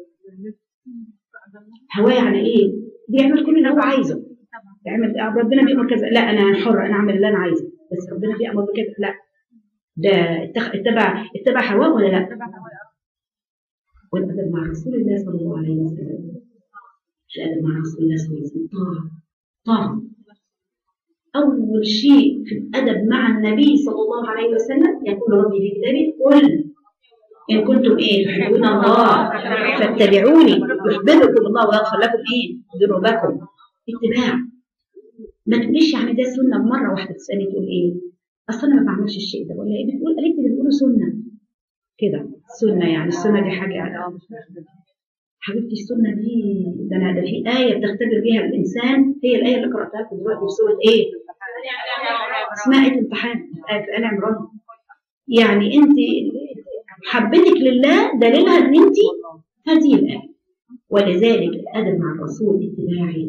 هواه يعني إيه بيعمل كل اللي هو عايزه يعمل ربنا بيأمر كذا لا أنا حر أنا أعمل اللي أنا عايزه بس ربنا بيأمر بكذا لا ده اتبع اتبع هواه ولا لا والأدب مع رسول الله صلى الله عليه وسلم الأدب مع رسول الله صلى الله عليه وسلم طاعة طاعة أول شيء في الأدب مع النبي صلى الله عليه وسلم يقول ربي في كتابه قل إن كنتم إيه تحبون الله فاتبعوني يحببكم الله ويغفر لكم إيه ذنوبكم اتباع ما تقوليش يعني ده سنة بمرة واحدة تسألني تقول إيه أصل أنا ما بعملش الشيء ده ولا إيه بتقول قالت لي بتقولوا سنة كده سنة يعني السنة دي حاجة يعني حبيبتي السنة دي ده أنا ده في آية بتختبر بيها الإنسان هي الآية اللي قرأتها لكم دلوقتي في سورة إيه؟ اسمها آية امتحان آية آل عمران يعني أنت حبتك لله دليلها ان انت هذه الايه ولذلك الادب مع الرسول اتباعي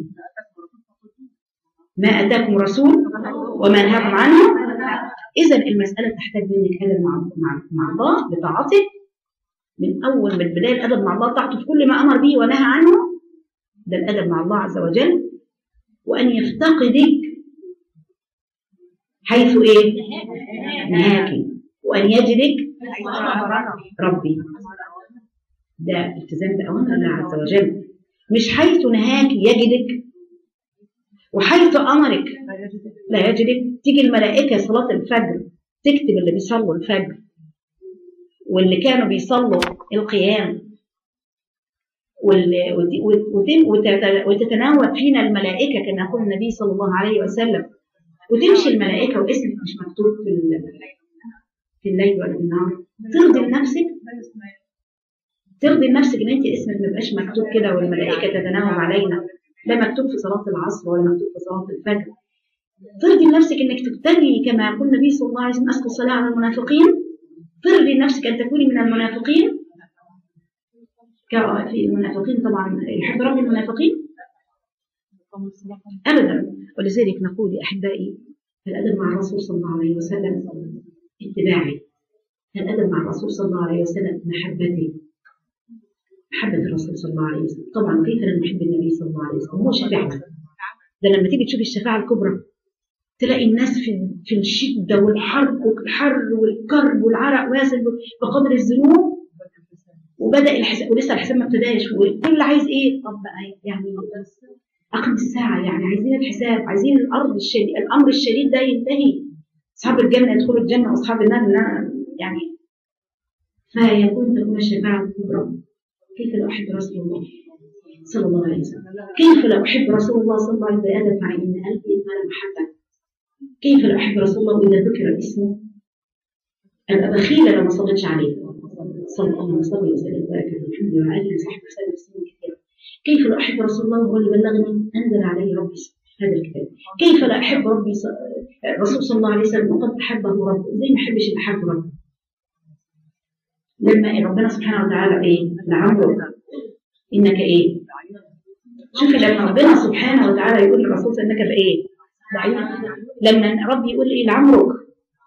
ما اتاكم رسول وما نهاكم عنه اذا المساله تحتاج منك ادب مع مع, مع الله بطاعته من اول من بدايه الادب مع الله طاعته في كل ما امر به ونهى عنه ده الادب مع الله عز وجل وان يفتقدك حيث ايه نهاك وان يجدك ربي ده التزام بأوامر الله عز وجل مش حيث نهاك يجدك وحيث أمرك لا يجدك تيجي الملائكة صلاة الفجر تكتب اللي بيصلوا الفجر واللي كانوا بيصلوا القيام وال- وت- وت- وتت- وتتناوب فينا الملائكة كما يقول النبي صلى الله عليه وسلم وتمشي الملائكة واسمك مش مكتوب في ال- في الليل ولا بالنهار ترضي لنفسك ترضي لنفسك ان انت اسمك ما يبقاش مكتوب كده والملائكة تتناوب علينا لا مكتوب في صلاة العصر ولا مكتوب في صلاة الفجر ترضي لنفسك انك تبتغي كما يقول النبي صلى الله عليه وسلم اسقوا الصلاة على المنافقين ترضي لنفسك ان تكوني من المنافقين ك- في المنافقين طبعا يحب رب المنافقين ابدا ولذلك نقول يا احبائي الادب مع الرسول صلى الله عليه وسلم اتباعي الادب مع الرسول صلى الله عليه وسلم محبتي محبة الرسول صلى الله عليه وسلم طبعا كيف لا نحب النبي صلى الله عليه وسلم هو شفيعنا ده لما تيجي تشوف الشفاعة الكبرى تلاقي الناس في في الشدة والحرب والحر والكرب والعرق واسل بقدر الذنوب وبدأ الحساب ولسه الحساب ما ابتداش والكل عايز ايه؟ طب بقى يعني أقم الساعة يعني عايزين الحساب عايزين الأرض الشديد الأمر الشديد ده ينتهي أصحاب الجنة يدخلوا الجنة وأصحاب النار النار يعني فيكون تكون الشفاعة الكبرى كيف لا أحب رسول الله صلى الله عليه وسلم كيف لا أحب رسول الله صلى الله عليه وسلم بآدم مع إن قلبي مال محبة كيف لا أحب رسول الله وإذا ذكر اسمه أبقى بخيلة لو ما صليتش عليه صلى الله عليه وسلم وسلم وبارك على محمد وعلى آله وصحبه وسلم تسليما كثيرا كيف لا أحب رسول الله وهو اللي بلغني أنزل عليه ربي هذا الكتاب كيف لا أحب ربي ص... الرسول صلى الله عليه وسلم وقد أحبه ربه زي ما أحبش اللي أحب ربه لما ربنا سبحانه وتعالى ايه لعمرك انك ايه شوفي لما ربنا سبحانه وتعالى يقول للرسول انك بايه ضعيف لما ربي يقول ايه لعمرك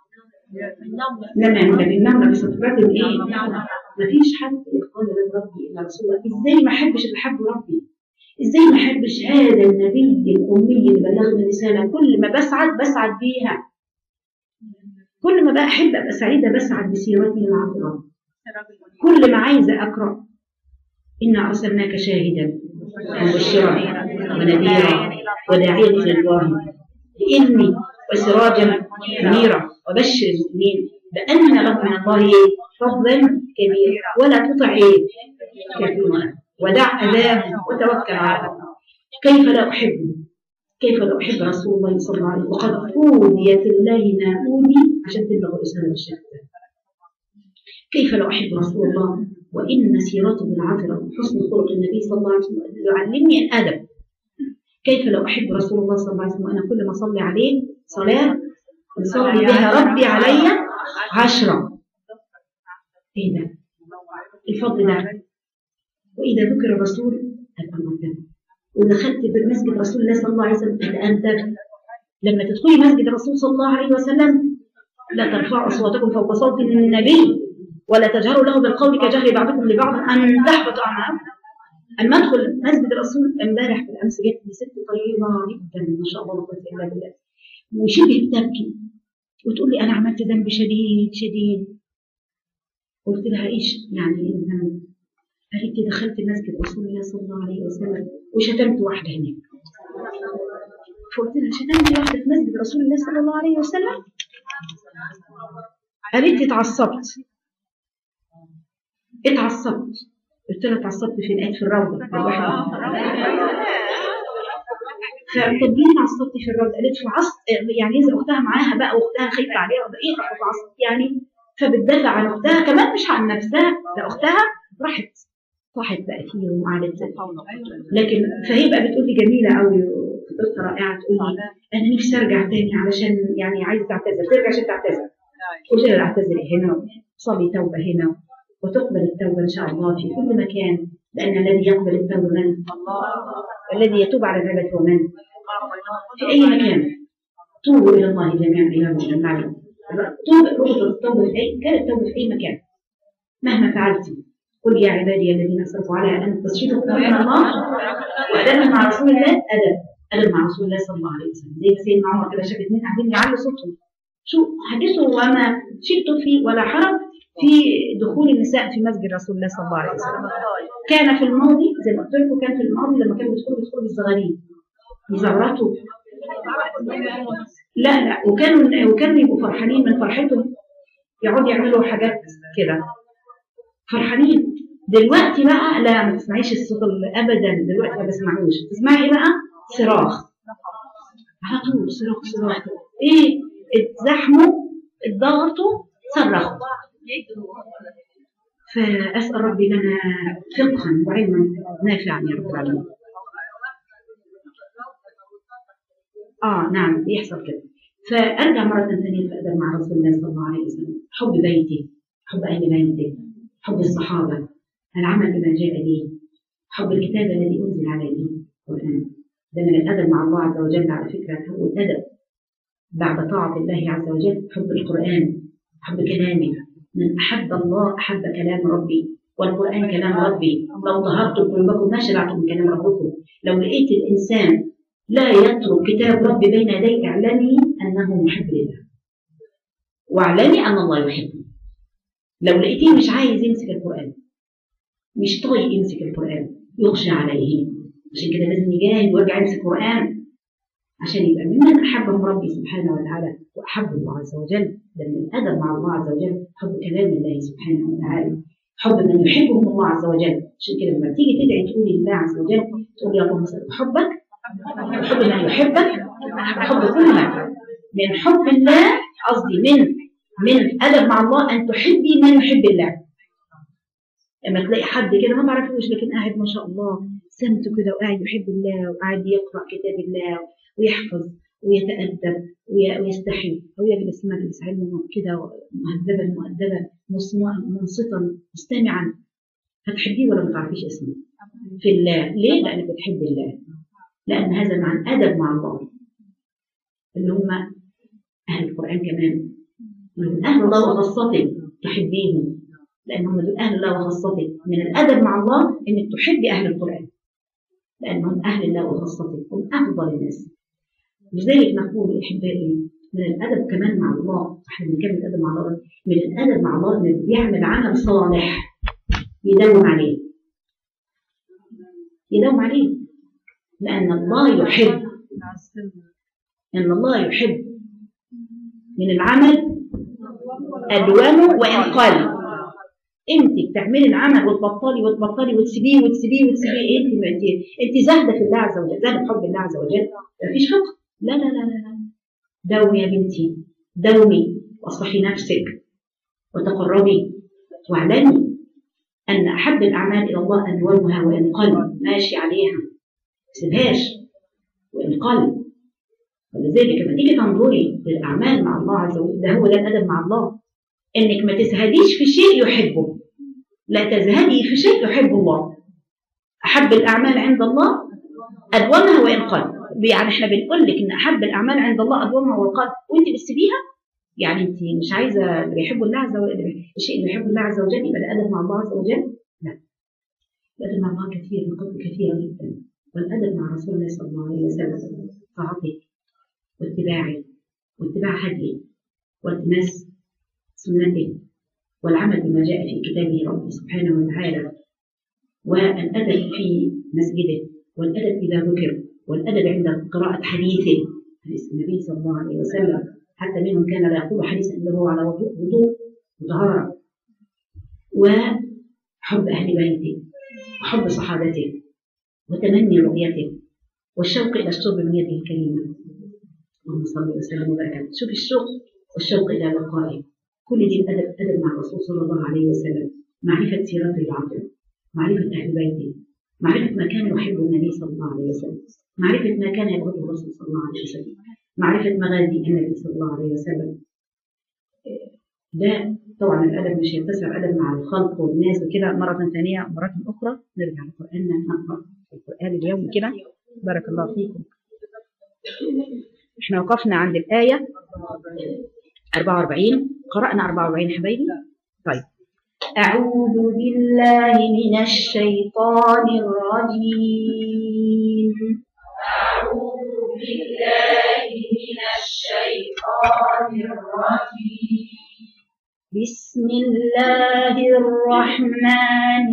لما لما النملة بصفات ايه مفيش حد قال له ربي الا رسول الله ازاي ما احبش اللي حب ربي ازاي ما احبش هذا النبي الامي اللي بلغني الرساله كل ما بسعد بسعد بيها كل ما بقى احب ابقى سعيده بسعد بسيرته العطره كل ما عايزة أقرأ إنا أرسلناك شاهدا ومبشرا ونذيرا وداعيا إلى الله بإذني وسراجا منيرا وبشر المؤمنين بأن لهم من الله فضلا كبيرا ولا تطع إيه كثيرا ودع أذاهم وتوكل على الله كيف لا أحبه كيف لا أحب رسول الله صلى الله عليه وسلم وقد أوذي في الله ما أوذي عشان تبلغ رسالة الشهادة كيف لا أحب رسول الله وإن سيرته بالعطرة وحسن خلق النبي صلى الله عليه وسلم يعلمني الأدب كيف لا أحب رسول الله صلى الله عليه وسلم وأنا كل ما أصلي عليه صلاة يصلي بها ربي علي عشرة إيه ده الفضل ده وإذا ذكر الرسول أتمدد ودخلت في مسجد رسول الله صلى الله عليه وسلم أتأدب لما تدخلي مسجد الرسول صلى الله عليه وسلم لا ترفعوا أصواتكم فوق صوت النبي ولا تجهروا له بالقول كجهر بعضكم لبعض أن تحبط أعمالكم أما أدخل مسجد الرسول امبارح بالأمس جت لي ست طيبة جدا ما شاء الله لا قوة إلا بالله وشبه تبكي وتقول لي أنا عملت ذنب شديد شديد قلت لها إيش يعني إيه الذنب؟ قالت لي دخلت مسجد رسول الله صلى الله عليه وسلم وشتمت واحدة هناك فقلت لها شتمت واحدة في مسجد رسول الله صلى الله عليه وسلم قالت لي اتعصبت اتعصبت قلت لها اتعصبت فين قالت في الروضه الواحد فطب ليه اتعصبت في الروضه قالت في عصب يعني اذا اختها معاها بقى واختها خايفه عليها وده ايه راحت اتعصبت يعني فبتدافع عن اختها كمان مش عن نفسها ده اختها راحت صاحت بقى فيه وقعدت لكن فهي بقى بتقول لي جميله قوي وفضلت رائعه تقول لي انا نفسي ارجع تاني علشان يعني عايزه تعتذر ترجع عشان تعتذر قلت لها اعتذر هنا صلي توبه هنا وتقبل التوبة إن شاء الله في كل مكان لأن الذي يقبل التوبة من الذي يتوب على العباد هو من في أي مكان توبوا إلى الله جميعا إلى رب العالمين توب رغبة التوبة في أي كانت التوبة في أي مكان مهما فعلت قل يا عبادي الذين أسرفوا على أن تشركوا من الله وأدب مع رسول الله أدب أدب مع رسول الله صلي الله عليه وسلم زي سيدنا عمر كده شاف اثنين قاعدين يعلوا صوتهم شو حدثوا وما شئت في ولا حرج في دخول النساء في مسجد رسول الله صلى الله عليه وسلم كان في الماضي زي ما قلت لكم كان في الماضي لما كانوا بيدخلوا بيدخلوا بالصغارين يزرطوا لا لا وكانوا وكانوا يبقوا فرحانين من فرحتهم يقعدوا يعملوا حاجات كده فرحانين دلوقتي بقى لا ما تسمعيش الصوت ال- ابدا دلوقتي ما بسمعوش تسمعي ايه بقى صراخ على طول صراخ صراخ ايه اتزحموا اتضغطوا صرخوا فاسال ربي لنا فقها وعلما نافعا يا رب العالمين اه نعم بيحصل كده فارجع مره ثانيه فادب مع رسول الله صلى الله عليه وسلم حب بيته حب اهل بيته حب الصحابه العمل بما جاء به حب الكتاب الذي انزل عليه القران ده من الادب مع الله عز وجل على فكره هو الادب بعد طاعه الله عز وجل حب القران حب كلامه من احب الله احب كلام ربي والقران كلام ربي لو طهرتم قلوبكم ما شبعتم من كلام ربكم لو لقيت الانسان لا يترك كتاب ربي بين يديك اعلمي انه محب لله واعلمي ان الله يحبه لو لقيتيه مش عايز يمسك القران مش طايق يمسك القران يخشى عليه عشان كده لازم يجاهد ويرجع يمسك القران عشان يبقى ممن احبهم ربي سبحانه وتعالى واحب الله عز وجل ده من الادب مع الله عز وجل حب كلام الله سبحانه وتعالى حب من يحبهم الله عز وجل عشان كده لما تيجي تدعي تقولي لله عز وجل تقولي اللهم صل بحبك حب من يحبك حب كل ما من حب الله قصدي من من ادب مع الله ان تحبي من يحب الله لما تلاقي حد كده ما تعرفوش لكن قاعد ما شاء الله سمته كده وقاعد يحب الله وقاعد يقرا كتاب الله ويحفظ ويتأدب وي- ويستحي أو يجلس مجلس علم كده مهذبا مؤدبا مصنوعا منصتا مستمعا هتحبيه ولا ما تعرفيش اسمه في الله ليه؟ لأنك بتحب الله لأن هذا مع الأدب مع الله اللي هم أهل القرآن كمان اللي هم أهل الله وخاصته تحبيهم لأن هم دول أهل الله وخاصته من الأدب مع الله إنك تحبي أهل القرآن لأنهم أهل الله وخاصته هم أفضل الناس لذلك نقول احبائي من الادب كمان مع الله احنا بنكمل الادب مع الله من الادب مع الله انه بيعمل عمل صالح يداوم عليه يداوم عليه لان الله يحب ان الله يحب من العمل ادومه وان قل انت بتعملي العمل وتبطلي وتبطلي وتسيبيه وتسيبيه وتسيبيه انت انت انت زاهده في الله عز وجل زاهده بحب الله عز وجل مفيش فقه لا لا لا لا لا دومي يا بنتي دومي واصلحي نفسك وتقربي واعلمي ان احب الاعمال الى الله انومها وان قل ماشي عليها ما تسيبهاش وان قل ولذلك لما تيجي تنظري للاعمال مع الله عز وجل ده هو ده الادب مع الله انك ما تزهديش في شيء يحبه لا تزهدي في شيء يحب الله احب الاعمال عند الله ادومها وان قل يعني احنا بنقول لك ان احب الاعمال عند الله ادومها والقلب وانت بتسيبيها يعني انت مش عايزه اللي بيحب الله عز وجل الشيء اللي بيحب الله عز وجل يبقى ده ادب مع الله عز وجل لا الادب مع الله كثير نقاط كثيره جدا والادب مع رسول الله صلى الله عليه وسلم طاعته واتباعه واتباع هديه والتماس سنته والعمل بما جاء في كتابه ربي سبحانه وتعالى والادب في مسجده والادب اذا ذكر والادب عند قراءه حديثه حديث النبي صلى الله عليه وسلم حتى منهم كان لا يقول حديثا الا هو على وضوء وضوء وطهاره وحب اهل بيته وحب صحابته وتمني رؤيته والشوق الى الشرب من يده الكريمه اللهم صل وسلم وبارك عليه شوف الشوق والشوق الى لقائه كل دي الادب ادب مع الرسول صلى الله عليه وسلم معرفه سيرته العظيمه معرفه اهل بيته معرفه ما كان يحب النبي صلى الله عليه وسلم معرفه ما كان يبغضه الرسول صلى الله عليه وسلم معرفه مغازي النبي صلى الله عليه وسلم ده طبعا الادب مش هيتسع ادب مع الخلق والناس وكده مره ثانيه مرات اخرى نرجع لقراننا نقرا القران اليوم كده بارك الله فيكم احنا وقفنا عند الايه 44 قرانا 44 حبايبي طيب أعوذ بالله من الشيطان الرجيم أعوذ بالله من الشيطان بسم الله الرحمن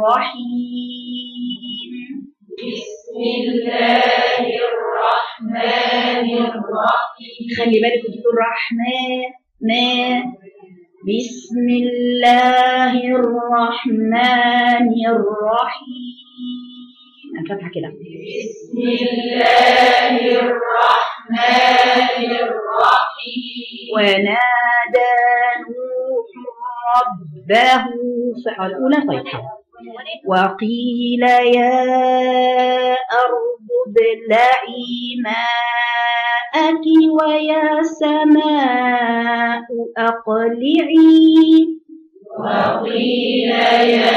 الرحيم بسم الله الرحمن الرحيم خلي بالك بتقول رحمن ما بسم الله الرحمن الرحيم الفتحة كده بسم الله الرحمن الرحيم ونادى نوح ربه فالأولى طيب وقيل يا أرض ابلعي ماءك ويا سماء أقلعي وقيل يا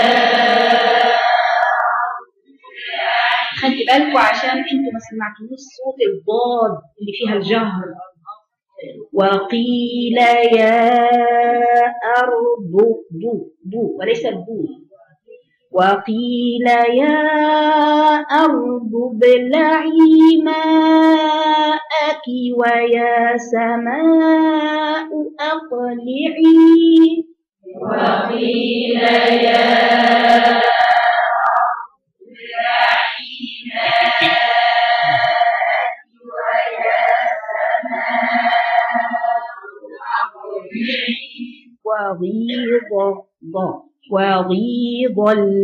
خلي بالكم عشان انتوا ما سمعتوش صوت الضاد اللي فيها الجهر وقيل يا أرض بو بو وليس البو وقيل يا أرض ابلعي ماءك ويا سماء أقلعي وقيل يا وغيض ض وغيض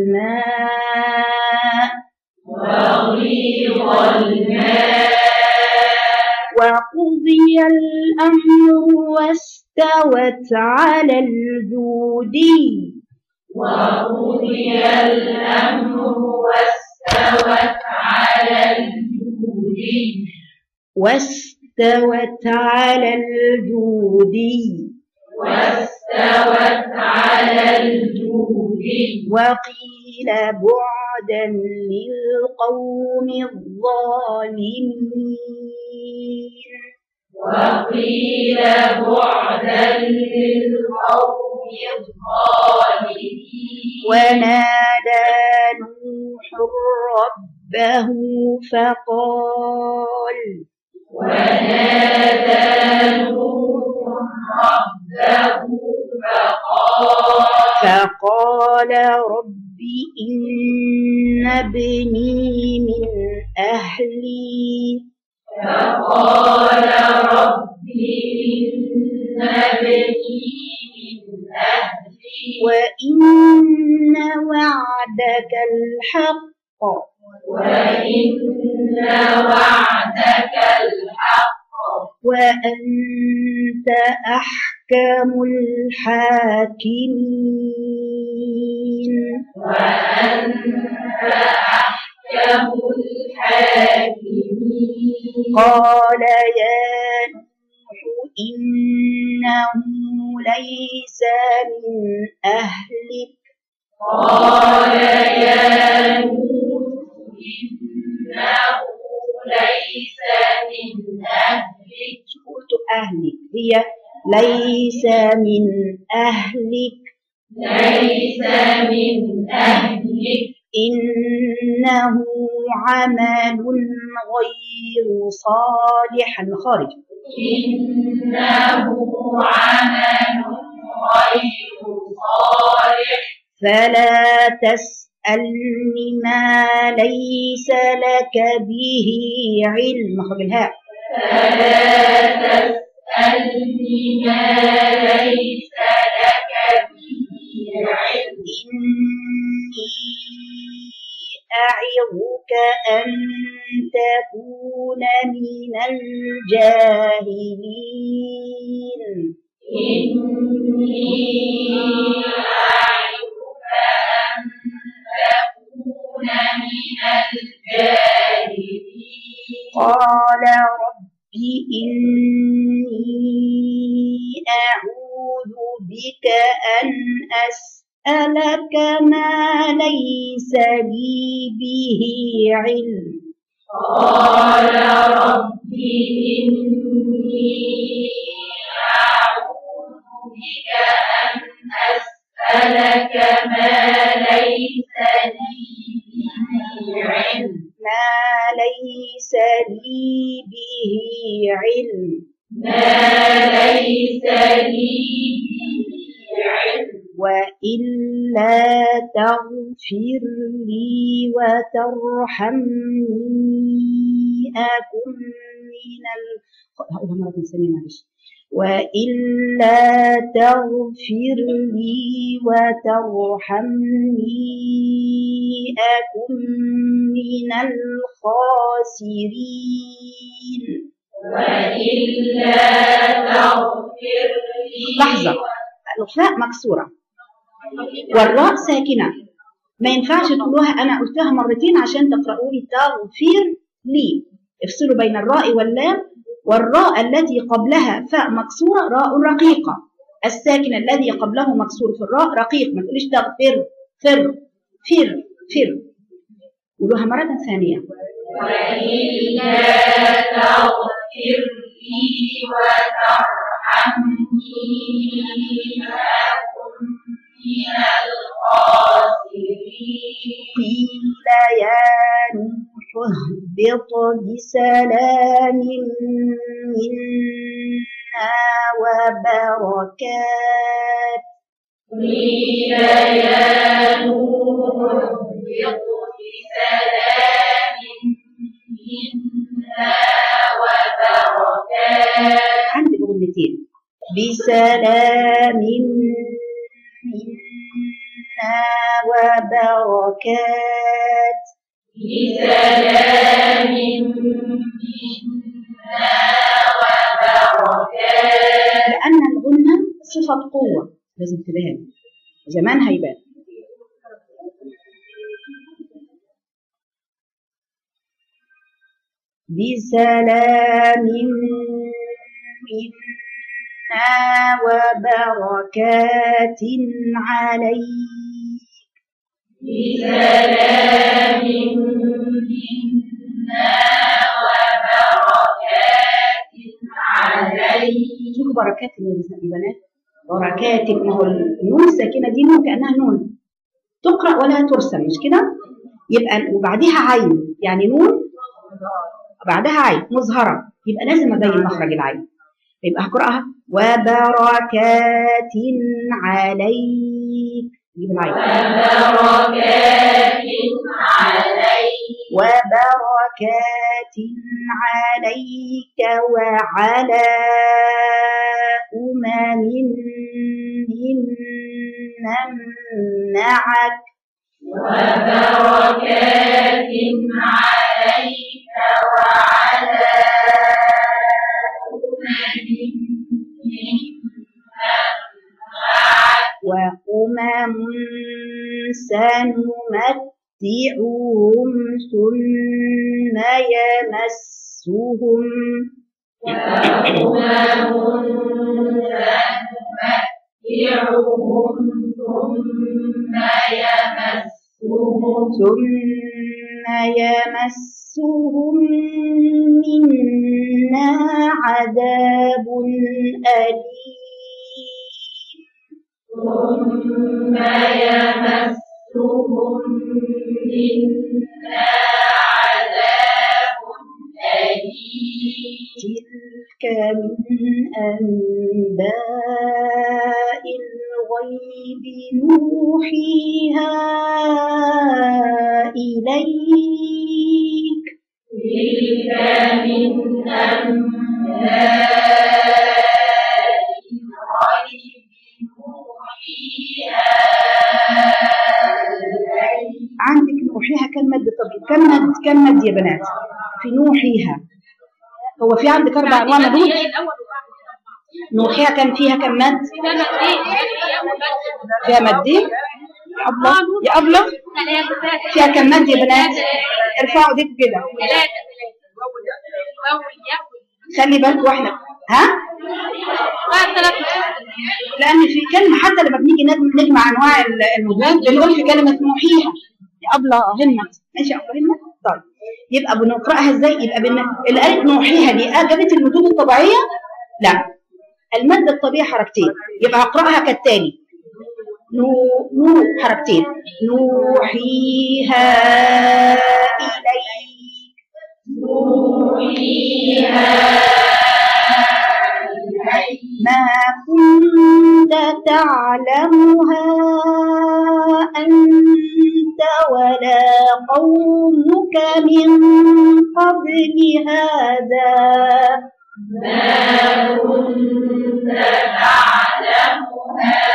الماء وغيظ الماء وقضي الأمر واستوت على الجودي وقضي الأمر واستوت على الجود واستوت على الجودي واستوت على الجود وقيل بعدا للقوم الظالمين وقيل بعدا للقوم الظالمين ونادى نوح ربه فقال ونادى نوح ربه فقال فقال رب إن ابني من أهلي فقال رب إن ابني من أهلي وإن وعدك الحق وإن وعدك الحق وأنت أحكم الحاكمين وأنت أحكم الحاكمين قال يا نوح إنه ليس من أهلك قال يا نوح إنه ليس من أهلك قلت أهلك هي ليس من أهلك ليس من أهلك إنه عمل غير صالح خارج إنه عمل غير صالح فلا تسألني ما ليس لك به علم خذ الهاء فلا تسألني ما ليس لك به علم إني أعظك أن تكون من الجاهلين إني أعظك أن تكون من الجاهلين قال رب إني أعوذ بك أن أسألك ما ليس لي به علم قال رب إني أعوذ بك أن أسألك ما ليس لي به علم ما ليس لي به علم ما ليس لي به علم وإلا تغفر لي وترحمني أكن من ال... هقولها مرة ثانية معلش وإلا تغفر لي وترحمني أكن من الخاسرين وإلا تغفر لي لحظة الفاء مكسورة والراء ساكنة ما ينفعش تقولوها أنا قلتها مرتين عشان تقرأوا لي تغفر لي افصلوا بين الراء واللام والراء التي قبلها فاء مكسورة راء رقيقة الساكن الذي قبله مكسور في الراء رقيق ما تقوليش تغفر فر فر فر قولوها مرة ثانية وإلا تغفر لي وترحمني أكن من الخاسرين قيل يا نوح اهبط بسلام منا وبركات قيل يا نوح اهبط بسلام منا وبركات عندي بغنتين بسلام منا وبركات بسلام منا وبركات لأن الغنة صفة قوة لازم تبان زمان هيبان بسلام منا وبركات عليك بسلام منا وبركات عليك شوفوا بركات يا بنات بركات ما هو النون الساكنه دي نون كانها نون تقرا ولا ترسم مش كده يبقى وبعديها عين يعني نون بعدها عين مظهره يبقى لازم ابين مخرج العين يبقى هقراها وبركات عليك جيب العين وبركات عليك وبركات عليك وعلى أمم ممن معك وبركات عليك وعلى أمم وأمم سنمتعهم ثم يمسهم سنمتعهم ثم يمسهم ثم يمسهم منا عذاب أليم ثم يمسهم منا عذاب أليم تلك من أنباء الغيب نوحيها إليك تلك من أنباء الغيب نوحيها إليك عندك نوحيها كم مد طب كم مد كم مد يا بنات في نوحيها هو في عندك أربع أنواع مدود نوحيها كان فيها كم مد فيها مدين يا أبلة يا أبلة فيها كم مد يا بنات ارفعوا ايديك كده خلي بالك واحنا ها لان في كلمه حتى لما بنيجي نجم- نجمع انواع ال- المدود بنقول في كلمه نوحيها يا ابله همت ماشي يا ابله همت طيب يبقى بنقراها ازاي يبقى بن... اللي قالت نوحيها دي اجابت المدود الطبيعيه لا المد الطبيعي حركتين يبقى هقراها كالتالي نو نو حركتين نوحيها اليك نوحيها تعلمها أنت ولا قومك من قبل هذا ما كنت تعلمها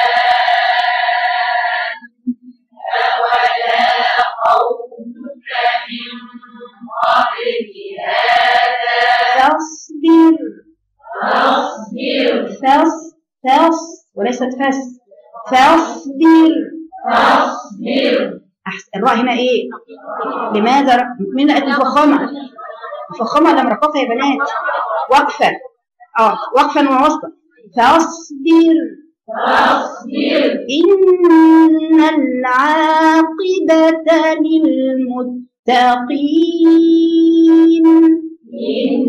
ولا قومك من قبل هذا فاصبر فاصبر فاص فاص وليست فاس فاصبر فاصبر أحسن الراء هنا ايه لماذا ر- مين لقت مفخمه مفخمه ولا مرققه يا بنات وقفه اه وقفا ووسطا فاصبر فاصبر إن العاقبة للمتقين إن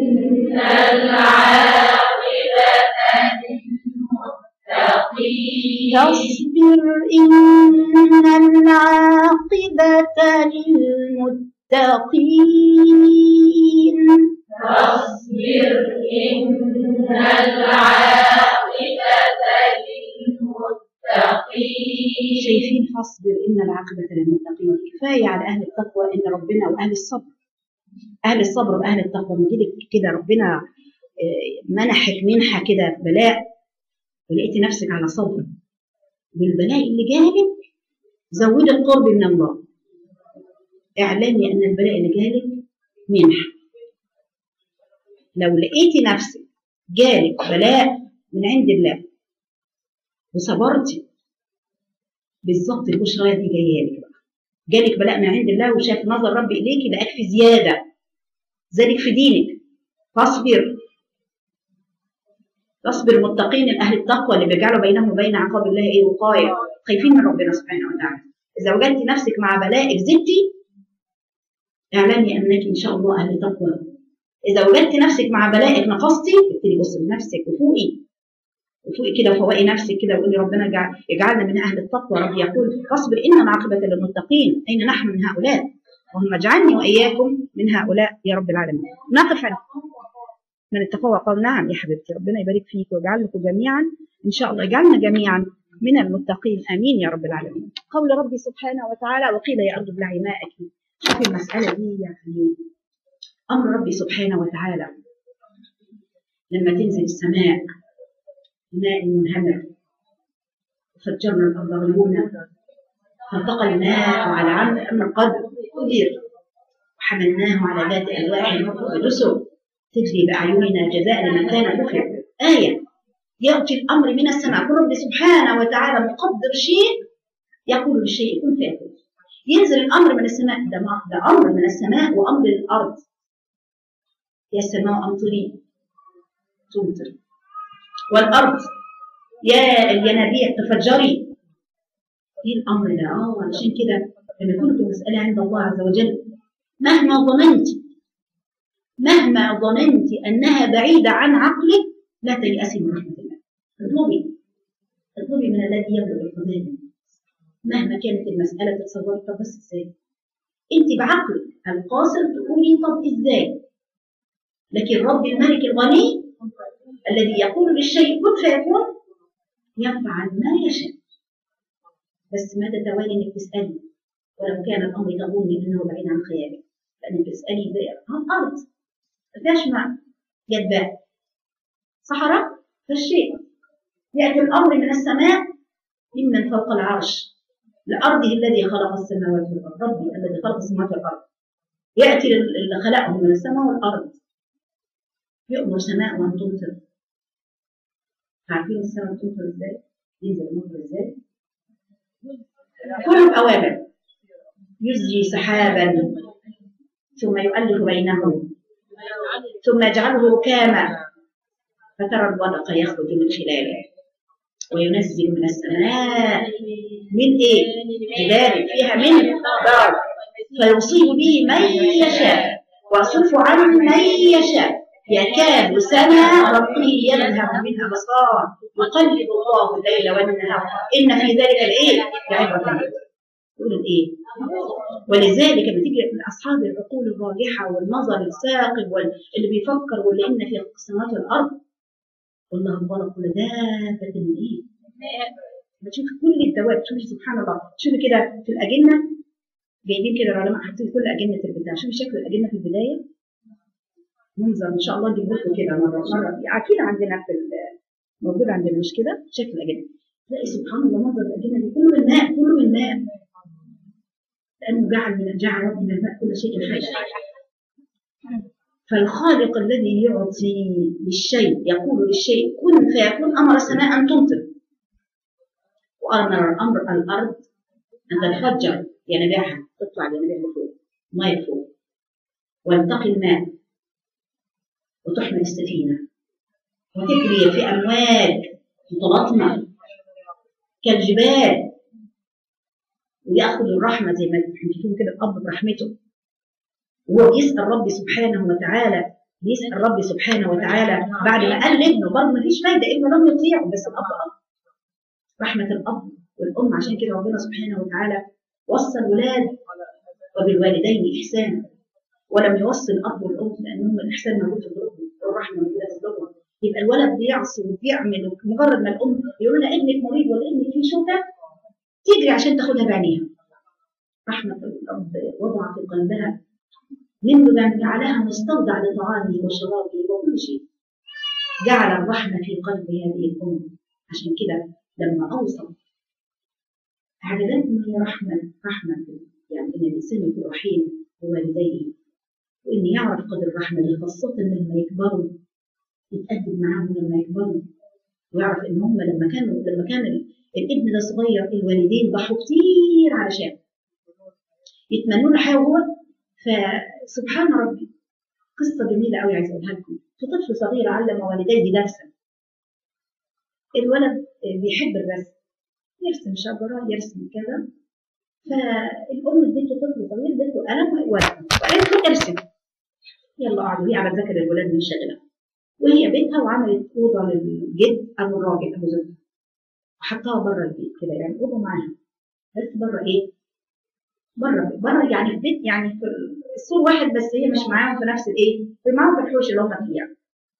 العاقبة للمتقين فاصبر إن العاقبة للمتقين فاصبر إن العاقبة للمتقين شايفين فاصبر إن العاقبة للمتقين كفاية على أهل التقوى إن ربنا وأهل الصبر أهل الصبر وأهل التقوى من جيلك كده ربنا آه، منحك منحة كده بلاء ولقيتي نفسك على صبر والبلاء اللي جالك زودي القرب من الله اعلمي أن البلاء اللي جالك منحة لو لقيتي نفسك جالك بلاء من عند الله وصبرتي بالظبط البشرى دي جايه لك بقى جالك بلاء من عند الله وشاف نظر ربي اليك لقاك في زياده ذلك في دينك فاصبر فاصبر متقين اهل التقوى اللي بيجعلوا بينهم وبين عقاب الله ايه وقايه خايفين من ربنا سبحانه وتعالى اذا وجدتي نفسك مع بلائك زدتي اعلمي انك ان شاء الله اهل تقوى اذا وجدتي نفسك مع بلائك نقصتي ابتدي بصي لنفسك وفوقي وفوقي كده وفوقي نفسك كده وقولي ربنا يجعل- يجعلنا من اهل التقوى رب يقول فاصبر ان العاقبه للمتقين اين نحن من هؤلاء اللهم اجعلني واياكم من هؤلاء يا رب العالمين نقف عند من التقوى قال نعم يا حبيبتي ربنا يبارك فيك ويجعلكم جميعا ان شاء الله يجعلنا جميعا من المتقين امين يا رب العالمين قول ربي سبحانه وتعالى وقيل يا ارض ابلعي ماءك شوفي المساله دي يعني امر ربي سبحانه وتعالى لما تنزل السماء ماء منهمر وفجرنا الارض عيونا فالتقى الماء على عم امر قد قدر وحملناه على ذات الواح ودسر تجري باعيننا جزاء لمن كان كفر ايه ياتي الامر من السماء يقول رب سبحانه وتعالى مقدر شيء يقول للشيء كن فيكون ينزل الامر من السماء ده, ما- ده امر من السماء وامر الارض يا سماء امطري تمطر والارض يا الينابيع تفجري ايه الامر ده اه علشان كده لما كنت مساله عند الله عز وجل مهما ظننت مهما ظننت انها بعيده عن عقلك لا تيأسي من رحمه الله اطلبي اطلبي من الذي يبلغ القضايا مهما كانت المساله تتصوري طب بس ازاي انت بعقلك القاصر تقولي طب ازاي لكن رب الملك الغني الذي يقول للشيء كن فيكون يفعل ما يشاء بس ما تتوالي انك تسالي ولو كان الامر تظني انه بعيد عن خيالك لانك تسالي زي عن ارض ما فيهاش ماء يدباء صحراء فالشيء ياتي الامر من السماء ممن فوق العرش لارضه الذي خلق السماوات والارض ربي الذي خلق السماوات والارض ياتي اللي خلقهم من السماء والارض يؤمر سماء وان تمطر عارفين السماء بتمطر ازاي؟ ينزل المطر ازاي؟ كل الأوامر يزجي سحابا ثم يؤلف بينهم ثم يجعله ركاما فترى الودق يخرج من خلاله وينزل من السماء من ايه؟ جبال فيها من بار فيصيب به من يشاء ويصرف عن من يشاء يكاد سنا برقه يذهب من ابصار يقلب الله الليل والنهار ان في ذلك الايه لعبره لكم. يقول الايه ولذلك لما تيجي من اصحاب العقول الراجحه والنظر الثاقب واللي بيفكر واللي ان في السماوات والارض والله خلق كل دابه من ايه بتشوفي كل الدواب تشوفي سبحان الله تشوفي كده في الاجنه جايبين كده العلماء حاطين كل اجنه البتاع شوفي شكل الاجنه في البدايه منظر ان شاء الله نجيب لكم كده مره مره اكيد عندنا في ال- موجود عندنا مش كده شكل الاجنه تلاقي سبحان الله منظر الاجنه دي كله من ماء كله من ماء لانه جعل من جعل رب من الماء كل شيء حي فالخالق الذي يعطي للشيء يقول للشيء كن فيكون امر السماء ان تمطر وامر امر الارض ان تنفجر ينابيعها تطلع الينابيع لفوق ميه فوق ويلتقي الماء وتحمل السفينه وتجري في امواج متلاطمه كالجبال وياخذ الرحمه زي ما تشوفون كده الاب برحمته وهو بيسال ربي سبحانه وتعالى بيسال ربي سبحانه وتعالى بعد ما قال لابنه برضه ما فيش فايده ابنه لم يطيعه بس الاب اب رحمه الاب والام عشان كده ربنا سبحانه وتعالى وصى الولاد وبالوالدين احسانا ولم يوصي الاب والام لانهم الاحسان موجود في قلوبهم والرحمه موجوده في قلوبهم يبقى الولد بيعصي وبيعمل مجرد ما الام يقول لها ابنك مريض ولا ابنك فيه شوكه تجري عشان تاخدها بعينيها رحمه الاب وضع في قلبها منذ أن جعلها مستودع لطعامه وشرابه وكل شيء جعل الرحمة في قلب هذه الأم عشان كده لما أوصى عجبتني رحمة رحمة يعني إن الإنسان يكون رحيم بوالديه وإن يعرف قدر الرحمة دي خاصة لما يكبروا يتأدب معاهم لما يكبروا ويعرف إن هم لما كانوا لما كان الابن ده صغير الوالدين ضحوا كتير علشان يتمنوا له حاجة وهو فسبحان ربي قصة جميلة قوي عايزة أقولها لكم في طفل صغير علم والديه درسا الولد بيحب الرسم يرسم شجرة يرسم كذا فالأم اديته طفل صغير اديته قلم وورقة وقالت له ارسم يلا قعدوا هي على ذكر الولاد منشغلة وهي بيتها وعملت أوضة للجد أبو الراجل أبو زوجها وحطها بره البيت كده يعني أوضة معاها بس بره إيه؟ بره بره يعني في بيت يعني في السور واحد بس هي مش معاهم في نفس الايه في معاهم في الحوش اللي هم فيه يعني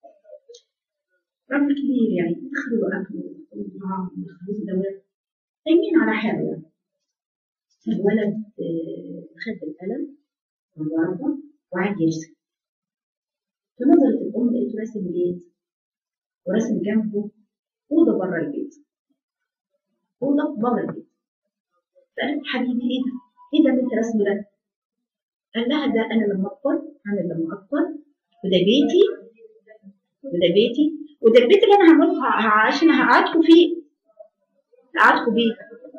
راجل كبير يعني دخلوا له اكل وطعام ودخلوا دواب قايمين على حاله يعني الولد آه، خد القلم والورقه وقعد يرسم فنظرت الام لقيته راسم بيت وراسم جنبه اوضه بره البيت اوضه بره البيت فقالت حبيبي ايه ده؟ ايه ده اللي انت رسمه ده؟ قال لها ده انا لما اكبر انا لما اكبر وده بيتي وده بيتي وده البيت اللي انا هعمله ه- عشان هقعدكم فيه هقعدكم بيه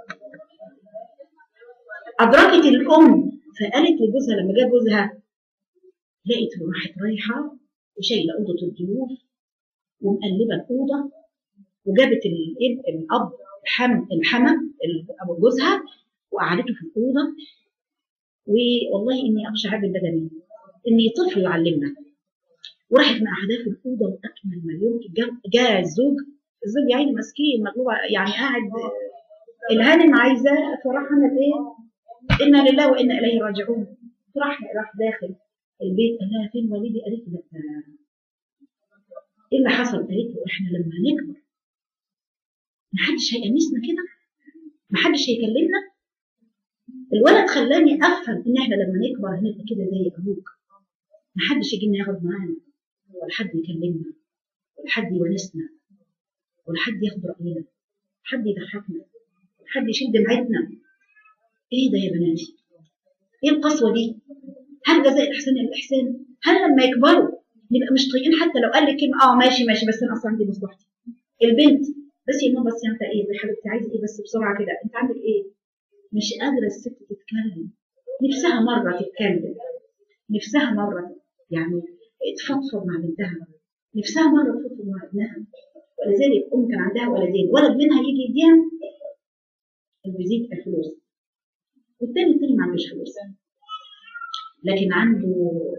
ادركت الام فقالت لجوزها لما جه جوزها لقيته راحت رايحه وشايله اوضه الضيوف ومقلبه الاوضه وجابت الاب الاب الحم الحمى ابو جوزها وقعدته في الاوضه والله اني اخشى عبد البدني اني طفل يعلمنا وراحت مقعداه في الاوضه واكمل ما يمكن جا- جاء الزوج الزوج يا عيني مسكين مغلوب يعني قاعد الهانم عايزاه فراح عمل ايه؟ انا لله وانا اليه راجعون راح راح داخل البيت قال لها فين والدي؟ قالت له لا ايه اللي حصل؟ قالت له احنا لما هنكبر محدش هيأنسنا كده محدش هيكلمنا الولد خلاني افهم ان احنا لما نكبر هنبقى كده زي ابوك محدش يجي لنا ياخد معانا ولا حد يكلمنا ولا حد يونسنا ولا حد ياخد راينا حد يضحكنا حد يشيل دمعتنا ايه ده يا بناتي ايه القسوه دي هل جزاء الاحسان الا الاحسان هل لما يكبروا نبقى مش طايقين حتى لو قال لك كلمه اه ماشي ماشي بس انا اصلا عندي مصلحتي البنت بس يا ماما بس انت ايه يا حبيبتي عايزه ايه بس بسرعه كده انت عندك ايه مش قادره الست تتكلم نفسها مره تتكلم نفسها مره يعني تفضفض مع بنتها نفسها مره تفضفض مع ابنها ولذلك ام كان عندها ولدين ولد منها يجي يديها الفيزيت الفلوس والتاني التاني ما عندوش فلوس لكن عنده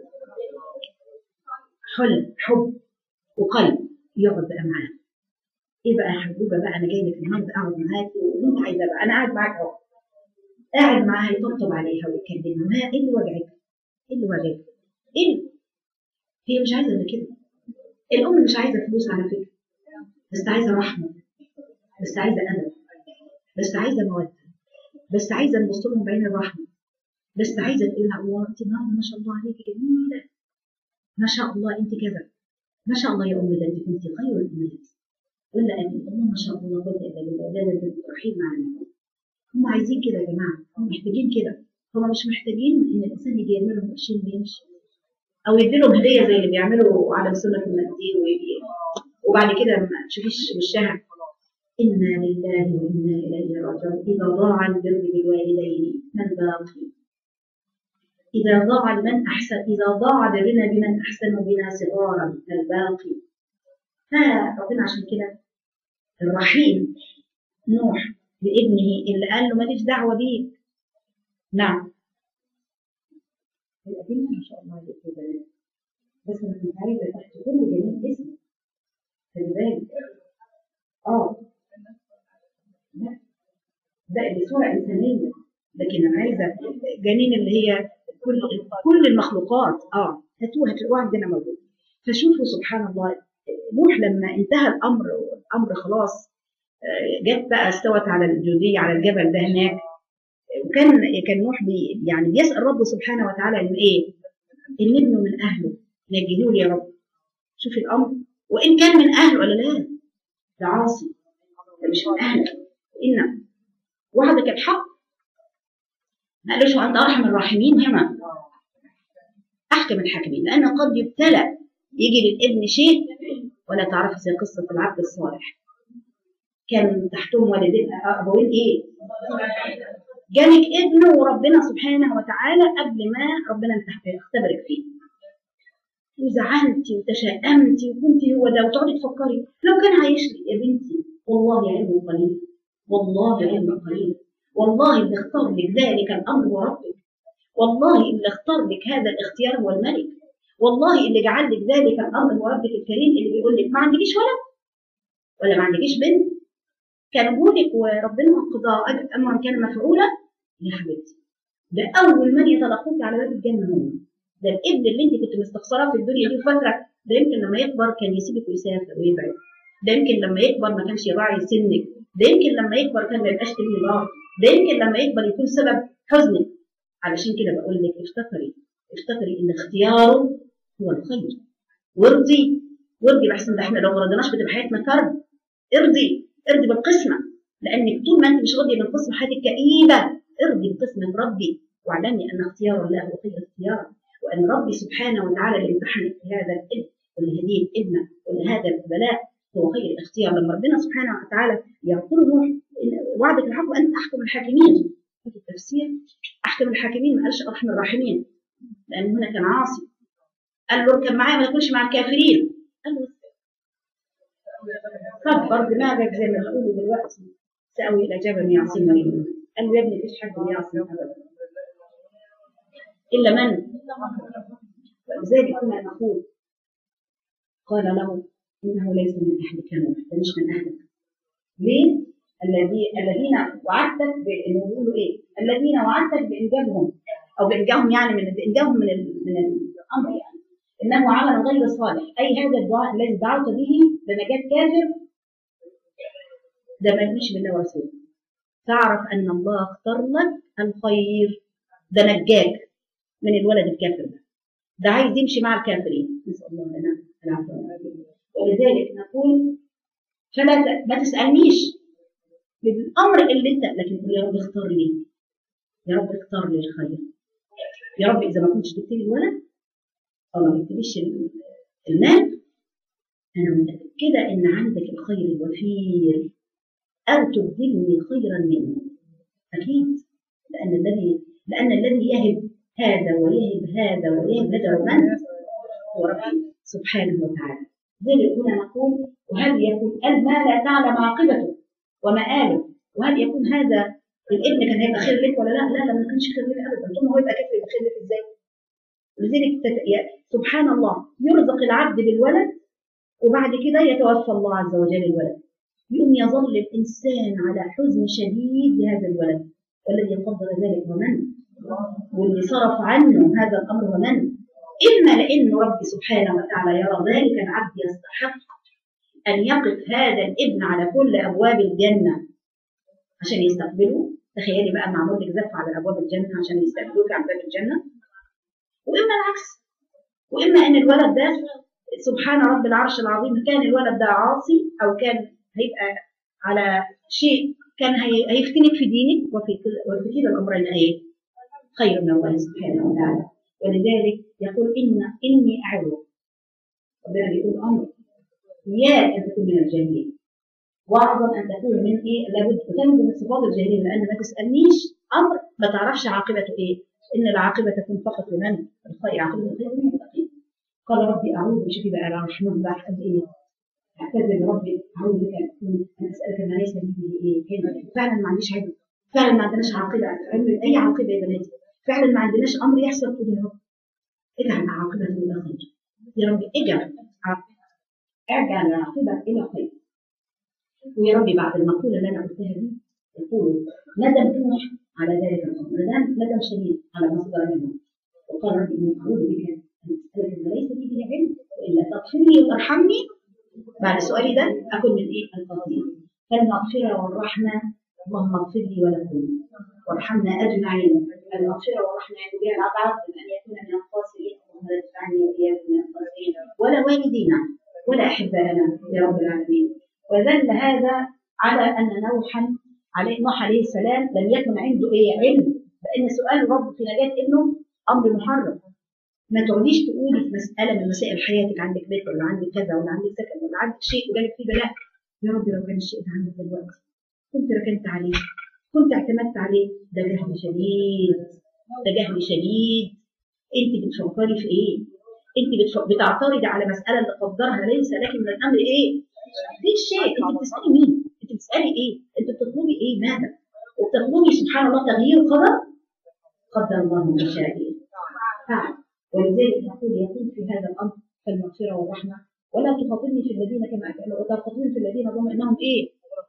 حلم حب وقلب يقعد بقى معاه ايه بقى يا حبوبه بقى انا جاي لك النهارده اقعد معاكي وانت عايزه بقى انا قاعد معاك اهو قاعد معاها يطبطب عليها ويكلمها ما ايه اللي وجعك؟ ايه اللي وجعك؟ ايه اللي- هي مش عايزه الا كده الام مش عايزه فلوس على فكره بس عايزه رحمه بس عايزه ادب بس عايزه موده بس عايزه نبص لهم بعين الرحمه بس عايزه تقول لها الله انت النهارده ما شاء الله عليكي جميله ما شاء الله انت كذا ما شاء الله يا امي ده انت كنت خير الامهات ولا ابي الله ما شاء الله لا قوه الا بالله ده ده ده رحيم معانا هم عايزين كده يا جماعه هم محتاجين كده هم مش محتاجين ان الانسان يجي يعمل لهم قرشين ويمشي او يدي لهم هديه زي اللي بيعملوا على سنه المناديل ويجي- وبعد كده ما تشوفيش وشها انا لله وانا اليه راجعون اذا ضاع البر بالوالدين من باقي إذا ضاع لمن أحسن إذا ضاع برنا بمن أحسن بنا صغارا الباقي فربنا عشان كده الرحيم نوح بابنه اللي قال له ماليش دعوة بيك نعم الأدلة ما شاء الله عليك يا بنات بس أنا كنت عايزة تحت كل جميل اسم خلي بالك اه لا ده دي صورة إنسانية لكن أنا عايزة جنين اللي هي كل كل المخلوقات اه هاتوها هتلاقوها عندنا موجود فشوفوا سبحان الله نوح لما انتهى الامر الامر خلاص آه، جت بقى استوت على الجودية على الجبل ده هناك وكان كان نوح بي يعني بيسال ربه سبحانه وتعالى ان ايه؟ ان ابنه من اهله نجهوا لي يا رب شوف الامر وان كان من اهله ولا لا ده عاصي ده مش من اهله ان وعدك الحق ما قالوش وانت ارحم الراحمين هنا احكم الحاكمين لانه قد يبتلى يجي للابن شيء ولا تعرف زي قصه العبد الصالح كان تحتهم والدين ابوين ايه؟ جالك ابنه وربنا سبحانه وتعالى قبل ما ربنا انت- اختبرك فيه وزعلتي وتشائمتي وكنت هو ده وتقعدي تفكري لو كان عايش لي يا بنتي والله علم قليل والله علم قليل والله اللي اختار لك ذلك الامر هو ربك والله اللي اختار لك هذا الاختيار هو الملك والله اللي جعل لك ذلك الامر هو ربك الكريم اللي بيقول لك ما عندكيش ولد ولا ما عندكيش بنت كان وجودك وربنا قضى أجل- امرا كان مفعولا يا حبيبتي ده اول من يتلقوك على باب الجنه هم ده الابن اللي انت كنت مستخسراه في الدنيا دي وفاكره ده يمكن لما يكبر كان يسيبك ويسافر ويبعد ده يمكن لما يكبر ما كانش يراعي سنك ده يمكن لما يكبر كان ما يبقاش تبني الارض ده يمكن لما يكبر يكون سبب حزنك علشان كده بقول لك افتكري افتكري ان اختياره هو الخير وارضي وارضي بحسن ده احنا لو ما رضيناش بتبقى حياتنا كرب ارضي ارضي بالقسمه لانك طول ما انت مش راضيه بالقسمه حياتك كئيبه ارضي بقسمه ربي واعلمي ان اختيار الله هو خير اختيار وان ربي سبحانه وتعالى اللي امتحنك بهذا الابن ولهذه الابنه ولهذا البلاء هو خير الاختيار لما ربنا سبحانه وتعالى يقول نوح إن وعدك الحق وانت احكم الحاكمين في التفسير احكم الحاكمين ما قالش ارحم الراحمين لان هنا كان عاصي قال له اركب معايا ما تكونش مع الكافرين قال له كبر دماغك زي ما بيقولوا دلوقتي سأوي إلى جبل يعصمني منه قال له يا ابني مفيش حد بيعصم أبدا إلا من ولذلك كنا نقول قال له إنه ليس من أهلك نوح ده مش من أهلك ليه؟ الذي الذين وعدتك بانه بيقولوا ايه؟ الذين وعدتك بانجابهم او بانجابهم يعني من بانجابهم من ال- من الامر يعني انه عمل غير صالح اي هذا الدعاء الذي دعوت به لنجاة كافر ده ما يؤمنش بالله ورسوله تعرف ان الله اختار لك الخير ده نجاك من الولد الكافر ده ده عايز يمشي مع الكافرين نسال الله لنا العفو والعافيه ولذلك نقول فلا ت- ما تسالنيش بالامر اللي انت لكن قول يا رب اختار لي يا رب اختار لي الخير يا رب اذا ما كنتش جبت لي الولد او ما جبتليش ال- المال انا متاكده ان عندك الخير الوفير او تبدلني خيرا منه اكيد لان الذي لان الذي يهب هذا ويهب هذا ويهب ندعو من هو ربي سبحانه وتعالى ذلك هنا نقول وهل يكون قال ما لا تعلم عاقبته ومآله وهل يكون هذا الابن كان هيبقى خير لك ولا لا؟ لا لا ما كانش خير لك ابدا طول ما هو يبقى كافر يبقى خير لك ازاي؟ لذلك تت- يا- سبحان الله يرزق العبد بالولد وبعد كده يتوفى الله عز وجل الولد يوم يظل الانسان على حزن شديد لهذا الولد والذي قدر ذلك هو من؟ واللي صرف عنه هذا الامر هو من؟ اما لان ربي سبحانه وتعالى يرى ذلك العبد يستحق أن يقف هذا الابن على كل أبواب الجنة عشان يستقبلوا تخيلي بقى معمول لك زف على ابواب الجنه عشان يستقبلوك على باب الجنه واما العكس واما ان الولد ده سبحان رب العرش العظيم كان الولد ده عاصي او كان هيبقى على شيء كان هي- هيفتنك في دينك وفي كل- وفي كلا الامرين ايه خير من الله سبحانه وتعالى ولذلك يقول ان اني اعوذ ربنا بيقول امر يا ان تكون من الجاهلين واعظم ان تكون من ايه لابد تنجو من صفات الجاهلين لان ما تسالنيش امر ما تعرفش عاقبته ايه ان العاقبه تكون فقط لمن الخير عاقبه الخير للمتقين قال ربي اعوذ شوفي بقى الرحمن بقى قد ايه اعتذر لربي اعوذ بك من ان اسالك ما ليس لي به ايه هنا فعلا ما عنديش علم فعلا ما عندناش عاقبه علم اي عاقبه يا بناتي فعلا ما عندناش امر يحصل كل يا رب اجعل عاقبته الى خير يا رب اجعل عاقبة- اجعل العاقبه الى خير ويا ربي بعد المقوله اللي انا قلتها دي يقول ندم نوح على ذلك الامر ندم ندم شديد على ما صدر منه وقال ربي اني اعوذ بك ان اسالك ما ليس لي به علم والا تغفر لي وترحمني بعد سؤالي ده اكون من ايه القاتلين فالمغفره والرحمه اللهم اغفر لي ولكم وارحمنا اجمعين المغفره والرحمه يعني بها العبد من ان يكون من الخاسرين اللهم لا تجعلني واياكم من الخاسرين ولا والدينا ولا احبائنا يا رب العالمين ودل هذا على ان نوحا عليه نوح عليه السلام لم يكن عنده ايه علم بان سؤال الرب في نجاه ابنه امر محرم ما تقعديش تقولي في مساله من مسائل حياتك عندك بيت ولا عندك كذا ولا عندك سكن ولا عندك شيء وجالك فيه بلاء يا رب لو كان الشيء ده عندك دلوقتي كنت ركنت عليه كنت اعتمدت عليه ده جهل شديد ده جهل شديد انت بتفكري في ايه؟ انت بتف- بتعترضي على مساله اللي قدرها ليس لك من الامر ايه؟ مفيش شيء انت بتسالي مين؟ انت بتسالي ايه؟ انت بتطلبي ايه؟ ماذا؟ وبتطلبي سبحان الله تغيير قدر قدر الله ما شاء إيه. فعل ولذلك نقول يقول في هذا الامر فالمغفره والرحمه ولا تخاطبني في الذين كما ولا تخاطبني في الذين ظنوا انهم ايه؟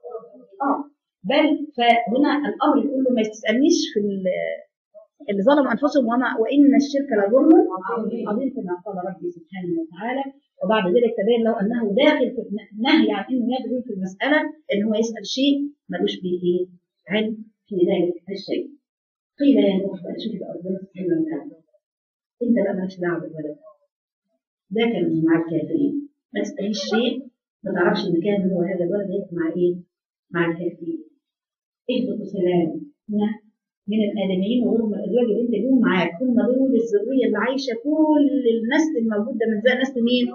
اه بل فهنا الامر يقول له ما تسالنيش في ال- اللي ظلموا انفسهم وما وان الشرك لظلم عظيم كما قال ربي سبحانه وتعالى وبعد ذلك تبين له انه داخل في النهي عن انه يدعو في المساله ان هو يسال شيء ملوش به ايه علم في ذلك الشيء قيل يا نوح بقى شوف بقى ربنا سبحانه وتعالى انت بقى مالكش دعوه بالولد ده كان مع الكافرين ما تستاهلش شيء ما تعرفش ان كان هو هذا الولد هيبقى مع ايه؟ مع الكافرين اهبطوا سلام هنا من الادميين وغيرهم الازواج اللي انت ليهم معاك هم دول الذريه اللي عايشه كل النسل الموجوده من زي نسل مين؟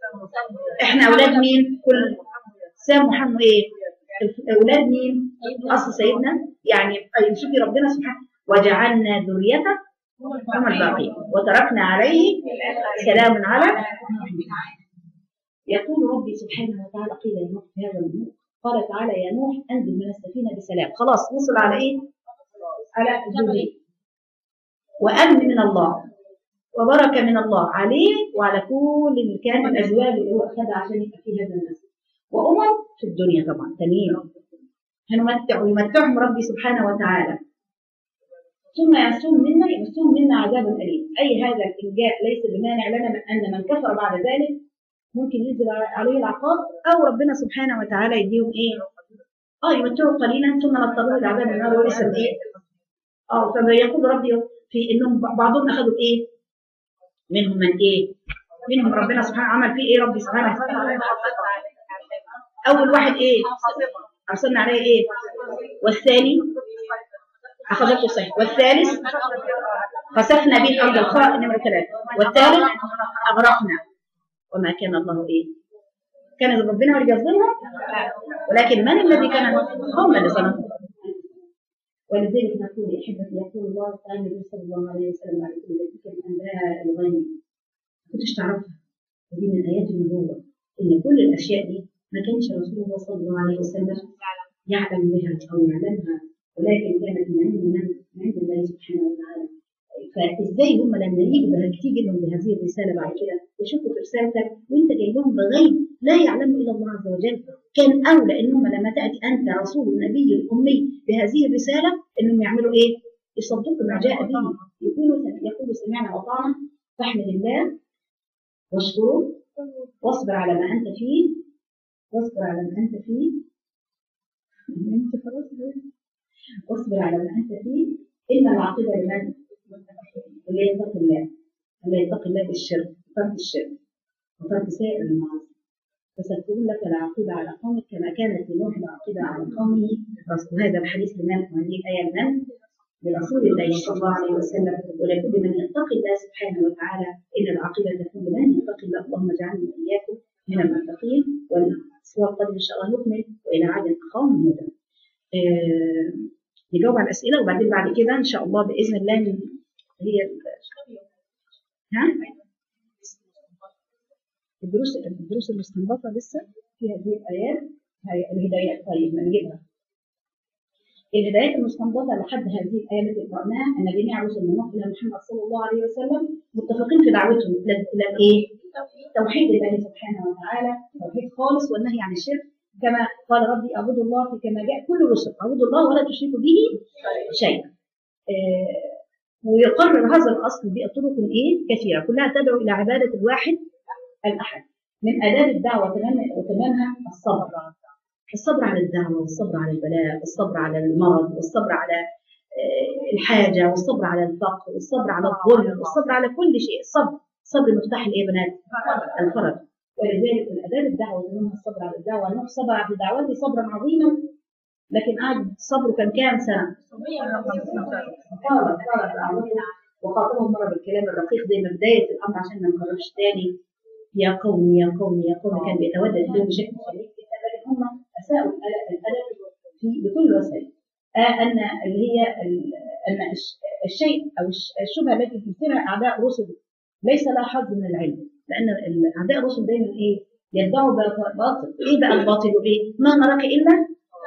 احنا اولاد مين؟ كل سام محمد ايه؟ اولاد مين؟ اصل سيدنا يعني أي شوفي ربنا سبحانه وجعلنا ذريته هم الباقين وتركنا عليه سلام على يقول ربي سبحانه وتعالى قيل يا نوح في هذا النوح قال تعالى يا نوح انزل من السفينه بسلام خلاص وصل على ايه؟ على الذريه وامن من الله وبركه من الله عليه وعلى كل اللي كان الازواج اللي هو اخذها عشان يبقى في هذا النسل وامم في الدنيا طبعا تانيين هنمتع ويمتعهم ربي سبحانه وتعالى ثم يمسهم منا يمسهم منا عذاب اليم اي هذا الانجاء ليس بمانع لنا من ان من كفر بعد ذلك ممكن ينزل عليه العقاب او ربنا سبحانه وتعالى يديهم ايه؟ اه يمتعوا قليلا ثم نضطروا الى عذاب النار وليس ايه؟ اه فيقول ربي في انهم بعضهم اخذوا ايه؟ منهم من ايه؟ منهم ربنا سبحانه عمل فيه ايه ربي سبحانه وتعالى؟ اول واحد ايه؟ ارسلنا عليه ايه؟ والثاني اخذته صحيح والثالث خسفنا به الارض الخاء نمره ثلاثه والثالث اغرقنا وما كان الله ايه؟ كان ربنا اللي بيظلمهم ولكن من الذي كان هم اللي ظلموا ولذلك نقول يا احبتي يقول الله تعالى النبي صلى الله عليه وسلم على كل ذلك الانباء الغيب ما كنتش تعرفها ودي من ايات النبوه ان كل الاشياء دي ما كانش رسول الله صلى الله عليه وسلم يعلم بها او يعلمها ولكن كانت من عند من من عند الله سبحانه وتعالى فازاي هم لما يجوا بها- تيجي لهم بهذه الرساله بعد كده يشوفوا في رسالتك وانت جاي لهم بغيب لا يعلمه الا الله عز وجل كان اولى انهم لما تاتي انت رسول النبي الامي بهذه الرساله انهم يعملوا ايه؟ يصدقوا ما جاء به يقولوا يقولوا سمعنا واطعنا فاحمد الله واشكره واصبر على ما انت فيه واصبر على ما انت فيه انت خلاص واصبر على ما انت فيه ان العاقبه لمن؟ اللي يتقي الله اللي يتقي الله بالشرك وترك الشرك وترك سائر المعاصي فستكون لك العاقبة على قومك كما كانت لنوح العاقبة على قومه رسول هذا الحديث لمن وهذه الآية لمن؟ لرسول الله صلى الله عليه وسلم ولكل من يتقي الله سبحانه وتعالى إن العاقبة تكون لمن يتقي الله اللهم اجعلنا وإياكم من المتقين والأسبوع القادم إن شاء الله نكمل وإلى عاد أخاهم هدى. آه، نجاوب على الأسئلة وبعدين بعد كده إن شاء الله بإذن الله ن- هي ها؟ الدروس الدروس المستنبطة لسه في هذه الآيات هي الهدايات طيب ما نجيبها الهدايات المستنبطة لحد هذه الآية التي قرأناها أن جميع رسل من نوح إلى محمد صلى الله عليه وسلم متفقين في دعوتهم إلى إلى الإيه؟ توحيد الله سبحانه وتعالى توحيد خالص والنهي عن الشرك كما قال ربي اعبدوا الله في كما جاء كل الرسل اعبدوا الله ولا تشركوا به شيئا آه، ويقرر هذا الاصل بطرق ايه كثيره كلها تدعو الى عباده الواحد الاحد من اداب الدعوه تمام- وتمامها الصبر الصبر على الدعوه والصبر على البلاء والصبر على المرض والصبر على آه، الحاجه والصبر على الفقر والصبر على الظلم والصبر على كل شيء الصبر صبر مفتاح الايه يا بنات الفرج ولذلك من اداب الدعوه ومنها الصبر على الدعوه نوح صبر على دعوته صبرا عظيما لكن قعد صبره كان كام سنه؟ طالت طالت اعماله وخاطبهم مره بالكلام الرقيق زي ما بدايه الامر عشان ما نكررش تاني يا قوم يا قوم يا قوم كان بيتودد لهم بشكل شديد جدا لكن هم اساءوا الادب الادب في بكل الوسائل آه ان اللي هي ال- ان الش- الشيء او الش- الشبهه التي تثيرها اعداء رسل ليس لها حظ من العلم لان ال- اعداء الرسل دايما ايه يدعوا باط- باطل ايه بقى الباطل وايه ما نراك الا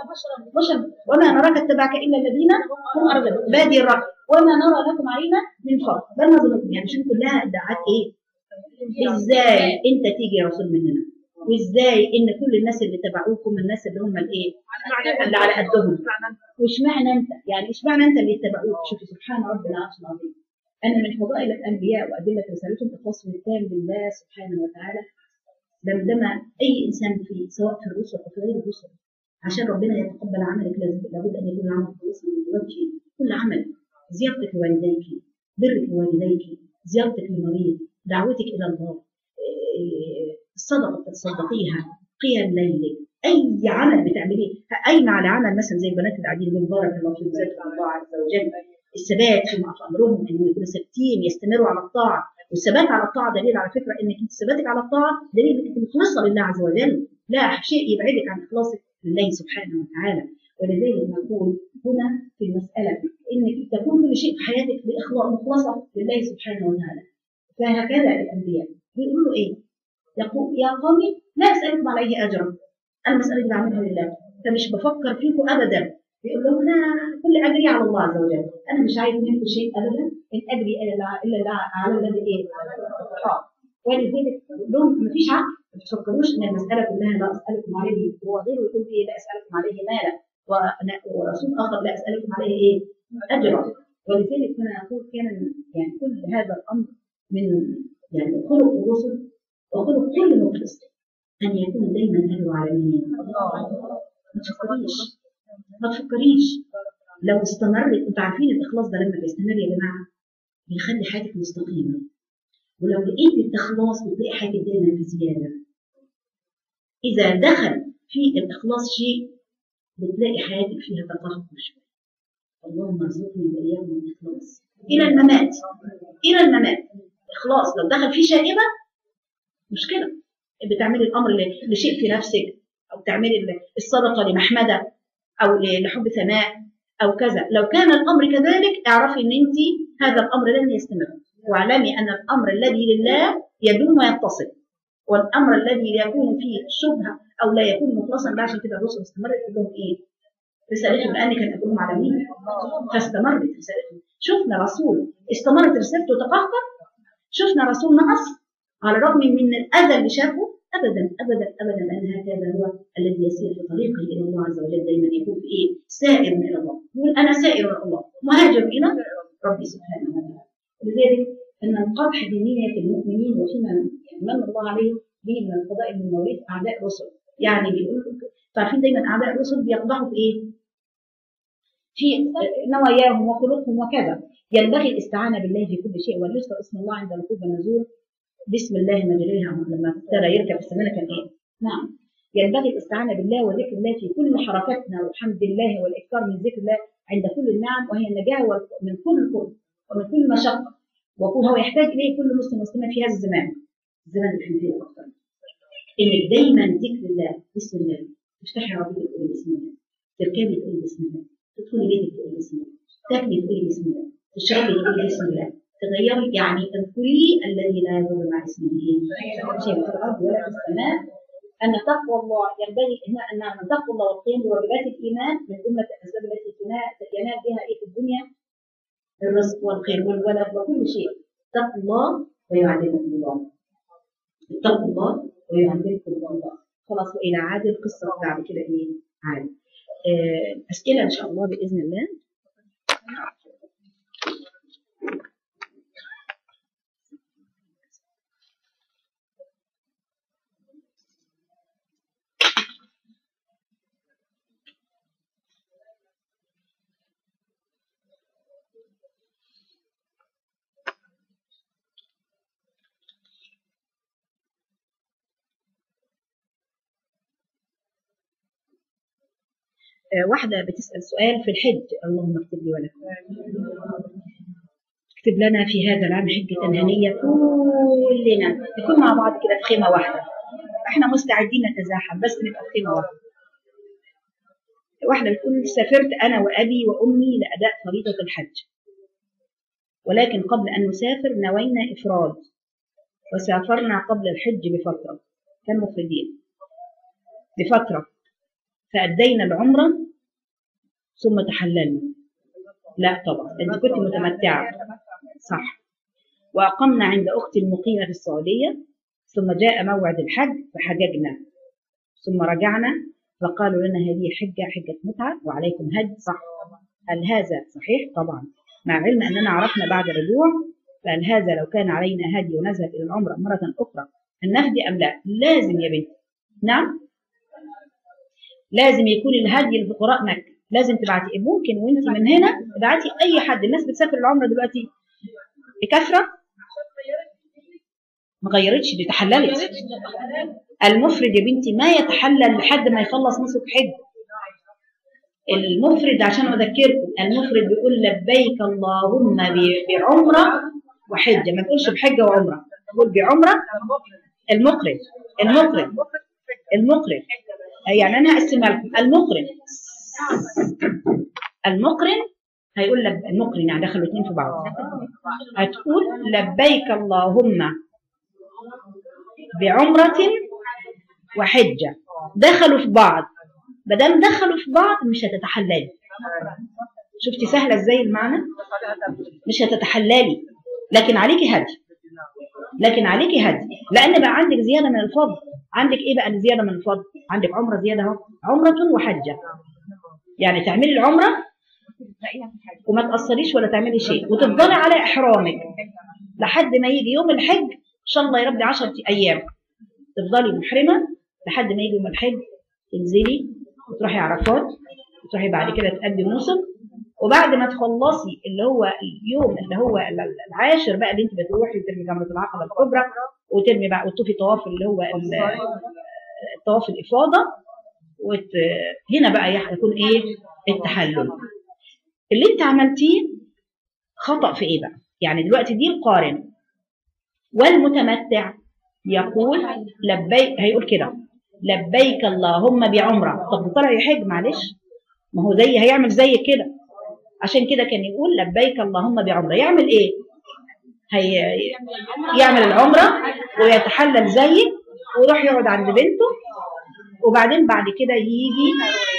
بشر وما نراك اتبعك الا الذين هم ارذل بادي الراي وما نرى لكم علينا من فضل بل نظنكم يعني شوف كلها ادعاءات ايه ازاي انت تيجي يا رسول مننا وازاي ان كل الناس اللي تبعوكم الناس اللي هم الايه اللي على قدهم واشمعنى انت يعني اشمعنى انت اللي اتبعوك شوف سبحان ربنا العرش العظيم ان من فضائل الانبياء وادله رسالتهم اخلاصهم التام لله سبحانه وتعالى دمدم اي انسان في سواء في الرسل او في غير الرسل عشان ربنا يتقبل عملك لازم لابد ان يكون العمل خالصا من وجه كل عمل زيارتك لوالديك برك لوالديك زيارتك للمريض دعوتك الى الله إيه، الصدقه بتتصدقيها قيام ليلك اي عمل بتعمليه قايمه على عمل مثلا زي البنات اللي قاعدين دول بارك الله فيهم جزاكم الله عز وجل الثبات في امرهم انهم يكونوا ثابتين يستمروا على الطاعه والثبات على الطاعه دليل على فكره انك انت ثباتك على الطاعه دليل انك انت مخلصه لله عز وجل لا شيء يبعدك عن اخلاصك لله سبحانه وتعالى ولذلك نقول هنا في المساله انك تكون كل شيء في حياتك باخلاص مخلصه لله سبحانه وتعالى فهكذا الانبياء بيقولوا له ايه؟ يقول يا قومي لا اسالكم عليه اجرا انا مساله دي بعملها لله فمش بفكر فيكم ابدا بيقول لهم انا كل اجري على الله عز وجل انا مش عايز منكم شيء ابدا ان اجري الا الا لا- على الذي ايه؟ آه. ولذلك بيقول لهم مفيش عقل ما تفكروش ان المساله كلها لا اسالكم عليه هو غيره يقول ايه لا اسالكم عليه مالا وأنا- ورسول اخر لا اسالكم عليه ايه؟ اجرا ولذلك هنا اقول كان يعني كل هذا الامر من يعني خلق الرسل وخلق كل مخلص ان يكون دايما ادعو على مين؟ ما تفكريش ما تفكريش لو استمرت انتوا عارفين الاخلاص ده لما بيستمر يا جماعه بيخلي حياتك مستقيمه ولو لقيت الاخلاص بتلاقي حياتك دايما في زياده اذا دخل في الاخلاص شيء بتلاقي حياتك فيها تقهقر شويه اللهم ارزقني واياكم الاخلاص الى الممات الى الممات اخلاص لو دخل فيه شائبه مشكله بتعملي الامر ل- لشيء في نفسك او تعملي ال- الصدقه لمحمده او ل- لحب ثناء او كذا لو كان الامر كذلك اعرفي ان انت هذا الامر لن يستمر واعلمي ان الامر الذي لله يدوم ويتصل والامر الذي يكون فيه شبهه او لا يكون مخلصا لا عشان كده الرسل استمرت لهم ايه؟ رسالتهم لان كان ابوهم على مين؟ فاستمرت رسالتهم شفنا رسول استمرت رسالته وتقهقر شفنا رسول نقص على الرغم من الاذى اللي شافه ابدا ابدا ابدا لان هكذا هو الذي يسير في طريقه الى الله عز وجل دايما يكون في ايه؟ سائر الى الله يقول انا سائر الى الله مهاجر الى ربي سبحانه وتعالى لذلك ان القدح بنيه المؤمنين وفيما من الله عليهم به من الفضائل من مواريث اعداء الرسل يعني بيقول عارفين دايما اعداء الرسل بيقضحوا في ايه؟ في نواياهم وخلقهم وكذا ينبغي الاستعانة بالله في كل شيء ويذكر اسم الله عند ركوب النزول بسم الله مجريها لما ابتدى يركب السمانة كان ايه؟ نعم ينبغي الاستعانة بالله وذكر الله في كل حركاتنا وحمد الله والإكثار من ذكر الله عند كل النعم وهي النجاة من كل كرب ومن كل مشقة وهو يحتاج إليه كل مسلم مسلمة في هذا الزمان الزمان اللي احنا فيه أكثر إنك دايما ذكر الله بسم الله تفتحي عربية تقولي بسم الله تركبي تقولي بسم الله تدخلي بيتك تقولي بسم الله تاكلي تقولي بسم الله تشربي تقولي بسم الله تغيري يعني تذكري الذي لا يضر مع اسمه شيء في الارض ولا في السماء ان تقوى الله ينبغي ان ان من تقوى الله والقيام بواجبات الايمان من امه الاسباب التي ينال بها ايه في الدنيا الرزق والخير والولد وكل شيء اتقوا الله ويعلمكم الله اتقوا الله ويعلمكم الله خلاص والى عاد القصه بعد كده ايه عاد آه، اسئله ان شاء الله باذن الله آه، واحدة بتسأل سؤال في الحج اللهم اكتب لي ولك اكتب لنا في هذا العام حجة هنية كلنا نكون مع بعض كده في خيمة واحدة احنا مستعدين نتزاحم بس نبقى في خيمة واحدة واحدة بتقول سافرت أنا وأبي وأمي لأداء فريضة الحج ولكن قبل أن نسافر نوينا إفراد وسافرنا قبل الحج بفترة كان مفردين بفترة فأدينا العمرة ثم تحللنا لا طبعا انت كنت متمتعة صح وأقمنا عند أختي المقيمة في السعودية ثم جاء موعد الحج فحججنا ثم رجعنا فقالوا لنا هذه حجة حجة متعة وعليكم هدي صح هل هذا صحيح طبعا مع علم أننا عرفنا بعد الرجوع فهل هذا لو كان علينا هدي ونذهب إلى العمرة مرة أخرى أن نهدي أم لا لازم يا بنتي نعم لازم يكون الهدي لفقراء مكة لازم تبعتي ممكن وانت من هنا تبعتي اي حد الناس بتسافر العمره دلوقتي بكثره ما غيرتش دي تحللت المفرد يا بنتي ما يتحلل لحد ما يخلص نسك حج المفرد عشان اذكركم المفرد بيقول لبيك اللهم ب- بعمره وحجه ما تقولش بحجه وعمره تقول بعمره المقرن المقرن المقرن يعني انا هقسمها لكم المقرن المقرن هيقول لب المقرن يعني دخلوا الاثنين في بعض هتقول لبيك اللهم بعمرة وحجة دخلوا في بعض ما دام دخلوا في بعض مش هتتحللي شفتي سهلة ازاي المعنى مش هتتحللي لكن عليكي هدي لكن عليكي هدي لان بقى عندك زياده من الفضل عندك ايه بقى زياده من الفضل عندك عمره زياده اهو عمره وحجه يعني تعملي العمره وما تاثريش ولا تعملي شيء وتفضلي على احرامك لحد ما يجي يوم الحج ان شاء الله يا ربي 10 ايام تفضلي محرمه لحد ما يجي يوم الحج تنزلي وتروحي عرفات وتروحي بعد كده تأدي موسم وبعد ما تخلصي اللي هو اليوم اللي هو العاشر بقى اللي انت بتروحي وترمي جمره العقبه الكبرى وترمي بقى وتطوفي طواف اللي هو ال- طواف الافاضه وت... هنا بقى يكون ايه التحلل اللي انت عملتيه خطأ في ايه بقى يعني دلوقتي دي القارن والمتمتع يقول لبيك هيقول كده لبيك اللهم بعمره طب ده طلع يحج معلش ما هو زي هيعمل زي كده عشان كده كان يقول لبيك اللهم بعمره يعمل ايه هي يعمل العمره ويتحلل زيك ويروح يقعد عند بنته وبعدين بعد كده يجي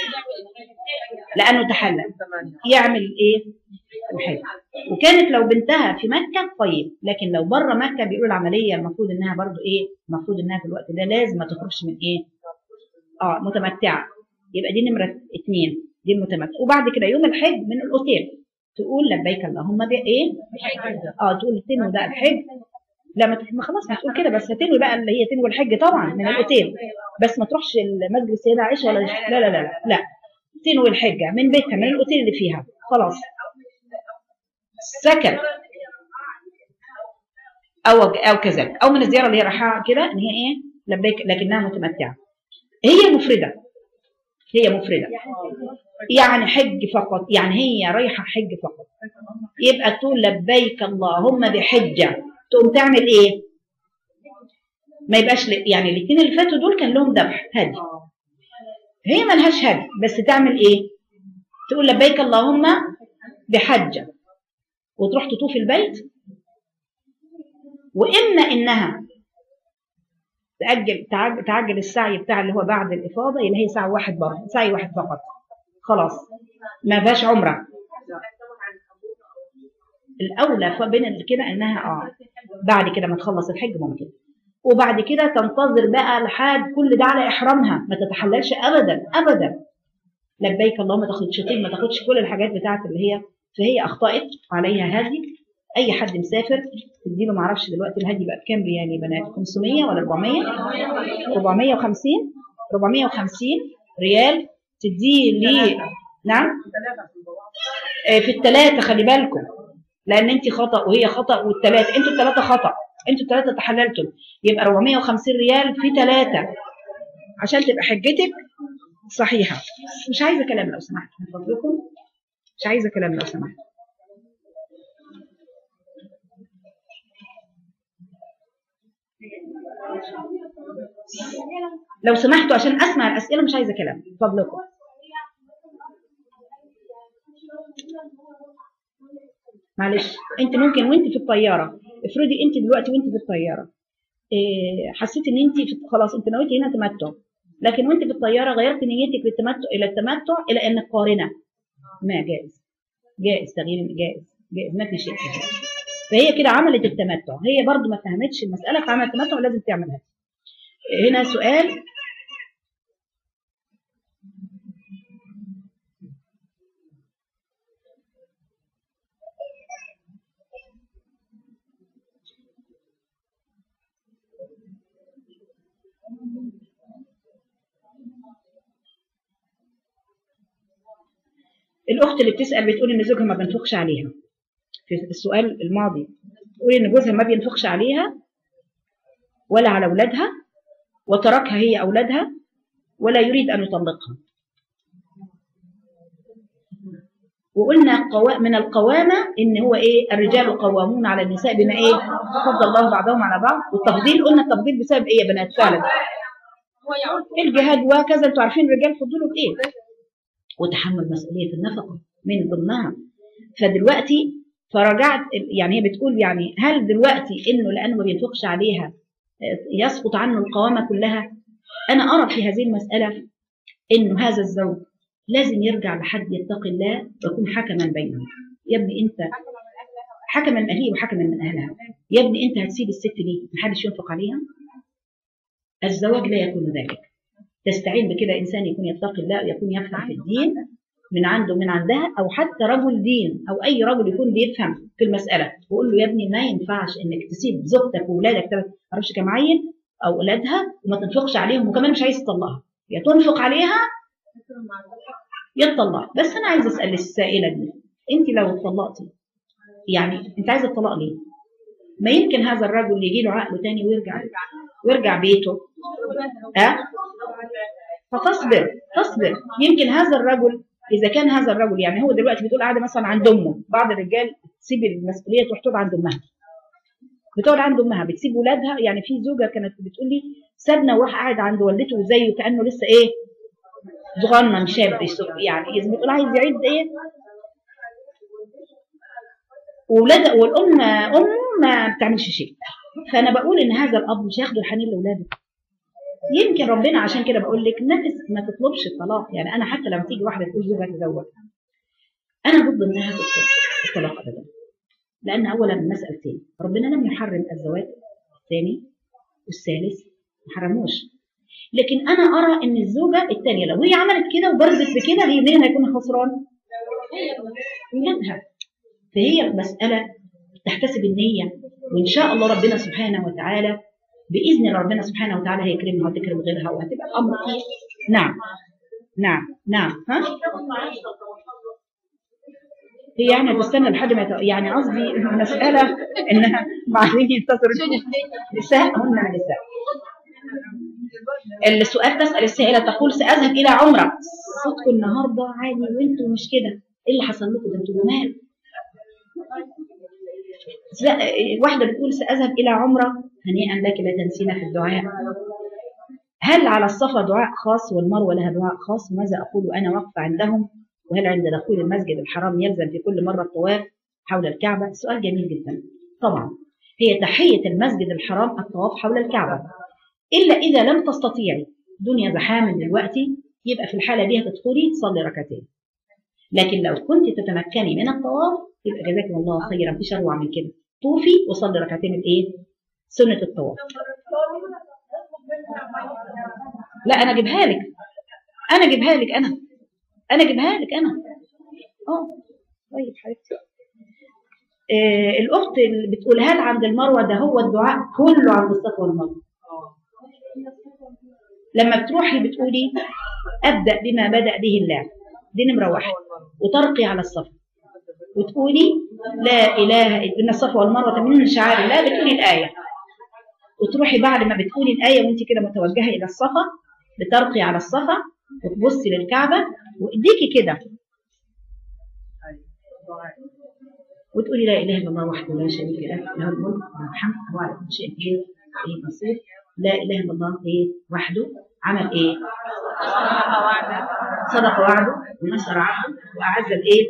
لانه تحلل يعمل ايه الحج وكانت لو بنتها في مكه طيب لكن لو بره مكه بيقولوا العمليه المفروض انها برضو ايه المفروض انها في الوقت ده لازم ما تخرجش من ايه اه متمتعه يبقى دي نمره اثنين دي المتمتع وبعد كده يوم الحج من الاوتيل تقول لبيك اللهم بايه اه تقول تنوي بقى الحج لا ما تح- ما خلاص ما تقول كده بس هتنوي بقى اللي هي تنوي الحج طبعا من الاوتيل بس ما تروحش المسجد السيده عائشه ولا لا لا لا لا, لا. تنوي الحجة من بيتها من الأوتيل اللي فيها خلاص سكن أو أو كذلك أو من الزيارة اللي هي رايحة كده إن هي إيه لبيك لكنها متمتعة هي مفردة هي مفردة يعني حج فقط يعني هي رايحة حج فقط يبقى تقول لبيك اللهم بحجة تقوم تعمل ايه ما يبقاش ل- يعني الاثنين اللي فاتوا دول كان لهم ذبح هدي هي ملهاش هدي بس تعمل ايه تقول لبيك اللهم بحجة وتروح تطوف البيت واما انها تأجل تعجل, تعجل السعي بتاع اللي هو بعد الإفاضة اللي هي سعي واحد برضه سعي واحد فقط خلاص ما فيهاش عمرة الأولى ف- بين ال- كده إنها آه بعد كده ما تخلص الحج ممكن وبعد كده تنتظر بقى لحد كل ده على إحرامها ما تتحللش أبدا أبدا لبيك اللهم ما تاخدش طيب ما تاخدش كل الحاجات بتاعت اللي هي فهي أخطأت عليها هدي أي حد مسافر تديله معرفش دلوقتي الهدي بقى بكام يعني يا بنات 500 ولا 400 450 450 ريال تديه لي نعم آه، في الثلاثة خلي بالكم لأن أنت خطأ وهي خطأ والثلاثة أنتوا الثلاثة خطأ أنتوا الثلاثة تحللتم يبقى 450 ريال في ثلاثة عشان تبقى حجتك صحيحة بس مش عايزة كلام لو سمحت من فضلكم مش عايزة كلام لو سمحت لو سمحتوا عشان اسمع الاسئله مش عايزه كلام من فضلكم معلش انت ممكن وانت في الطياره افرضي انت دلوقتي وانت في الطياره إيه حسيت ان انت في خلاص انت نويتي هنا تمتع لكن وانت في الطياره غيرت نيتك للتمتع الى التمتع الى انك قارنه ما جائز جائز تغيير جائز جائز ما في شيء فهي كده عملت التمتع هي برضو ما فهمتش المساله فعملت التمتع لازم تعملها هنا سؤال الأخت اللي بتسأل بتقول إن زوجها ما بينفقش عليها في السؤال الماضي تقول إن جوزها ما بينفقش عليها ولا على أولادها وتركها هي أولادها ولا يريد أن يطلقها وقلنا قوا- من القوامة إن هو إيه الرجال قوامون على النساء بما إيه فضل الله بعضهم على بعض والتفضيل قلنا التفضيل بسبب إيه يا بنات فعلا الجهاد وكذا انتوا عارفين الرجال فضلوا بإيه وتحمل مسؤولية النفقة من ضمنها فدلوقتي فرجعت يعني هي بتقول يعني هل دلوقتي انه لانه ما بينفقش عليها يسقط عنه القوامة كلها أنا أرى في هذه المسألة إنه هذا الزوج لازم يرجع لحد يتقي الله ويكون حكما بينهم يا ابني أنت حكما من أهله وحكما من أهلها يا ابني أنت هتسيب الست ليه محدش ينفق عليها الزواج لا يكون ذلك تستعين بكده إنسان يكون يتقي الله ويكون يفهم في الدين من عنده من عندها أو حتى رجل دين أو أي رجل يكون بيفهم في المسألة وقول له يا ابني ما ينفعش إنك تسيب زوجتك وولادك ما تعرفش كم عيل أو أولادها وما تنفقش عليهم وكمان مش عايز تطلقها يا تنفق عليها يا تطلقها بس أنا عايزة أسأل السائلة دي أنت لو اتطلقتي يعني أنت عايزة الطلاق ليه؟ ما يمكن هذا الرجل يجي له عقله تاني ويرجع ويرجع بيته أه؟ فتصبر تصبر يمكن هذا الرجل اذا كان هذا الرجل يعني هو دلوقتي بتقول قاعده مثلا عند امه بعض الرجال تسيب المسؤوليه تروح تقعد عند امها بتقعد عند امها بتسيب ولادها يعني في زوجه كانت بتقول لي سابنا وراح قاعد عند والدته زيه كانه لسه ايه صغنن شاب يعني اذا بتقول عايز يعيد ايه وولاد والام ام ما بتعملش شيء فانا بقول ان هذا الاب مش هياخد الحنين لاولاده يمكن ربنا عشان كده بقول لك نفس ما تطلبش الطلاق يعني انا حتى لما تيجي واحده تقول زوجها تزوج انا ضد انها تطلب الطلاق ابدا لان اولا مسالتين ربنا لم يحرم الزواج الثاني والثالث ما حرموش لكن انا ارى ان الزوجه الثانيه لو هي عملت كده وبرزت بكده هي مين هيكون خسران؟ ولادها فهي المساله تحتسب النيه وان شاء الله ربنا سبحانه وتعالى باذن ربنا سبحانه وتعالى هيكرمها وتكرم غيرها وهتبقى الامر ايه؟ نعم نعم نعم ها هي يعني تستنى لحد ما يت- يعني قصدي المسألة إنها بعدين ينتصر نساء هن نساء السؤال تسأل السائلة تقول سأذهب إلى عمرة صوتكم النهاردة عادي وانتوا مش كده ايه اللي حصل لكم ده انتوا جمال لا واحدة بتقول سأذهب إلى عمرة هنيئا لك لا تنسينا في الدعاء هل على الصفا دعاء خاص والمروة لها دعاء خاص وماذا أقول أنا واقفة عندهم وهل عند دخول المسجد الحرام يلزم في كل مرة الطواف حول الكعبة سؤال جميل جدا طبعا هي تحية المسجد الحرام الطواف حول الكعبة إلا إذا لم تستطيعي دنيا زحام دلوقتي يبقى في الحالة دي هتدخلي تصلي ركعتين لكن لو كنت تتمكني من الطواف يبقى جزاكم الله خيرا مفيش اروع من كده طوفي وصلي ركعتين الايه سنه الطواف لا انا اجيبها لك انا اجيبها لك انا انا اجيبها لك انا اه طيب حبيبتي آه الاخت اللي بتقول هل عند المروه ده هو الدعاء كله عند الصفا والمروه لما بتروحي بتقولي ابدا بما بدا به الله دي نمره واحد وترقي على الصفا وتقولي لا اله الا الصفا والمروه من شعائر الله بتقولي الايه وتروحي بعد ما بتقولي الايه وانت كده متوجهه الى الصفا بترقي على الصفا وتبصي للكعبه وايديكي كده وتقولي لا اله الا الله وحده لا شريك له له الملك وله الحمد وهو على كل شيء قدير ايه بصير لا اله الا الله ايه وحده عمل ايه صدق وعده ونصر عبده واعز الايه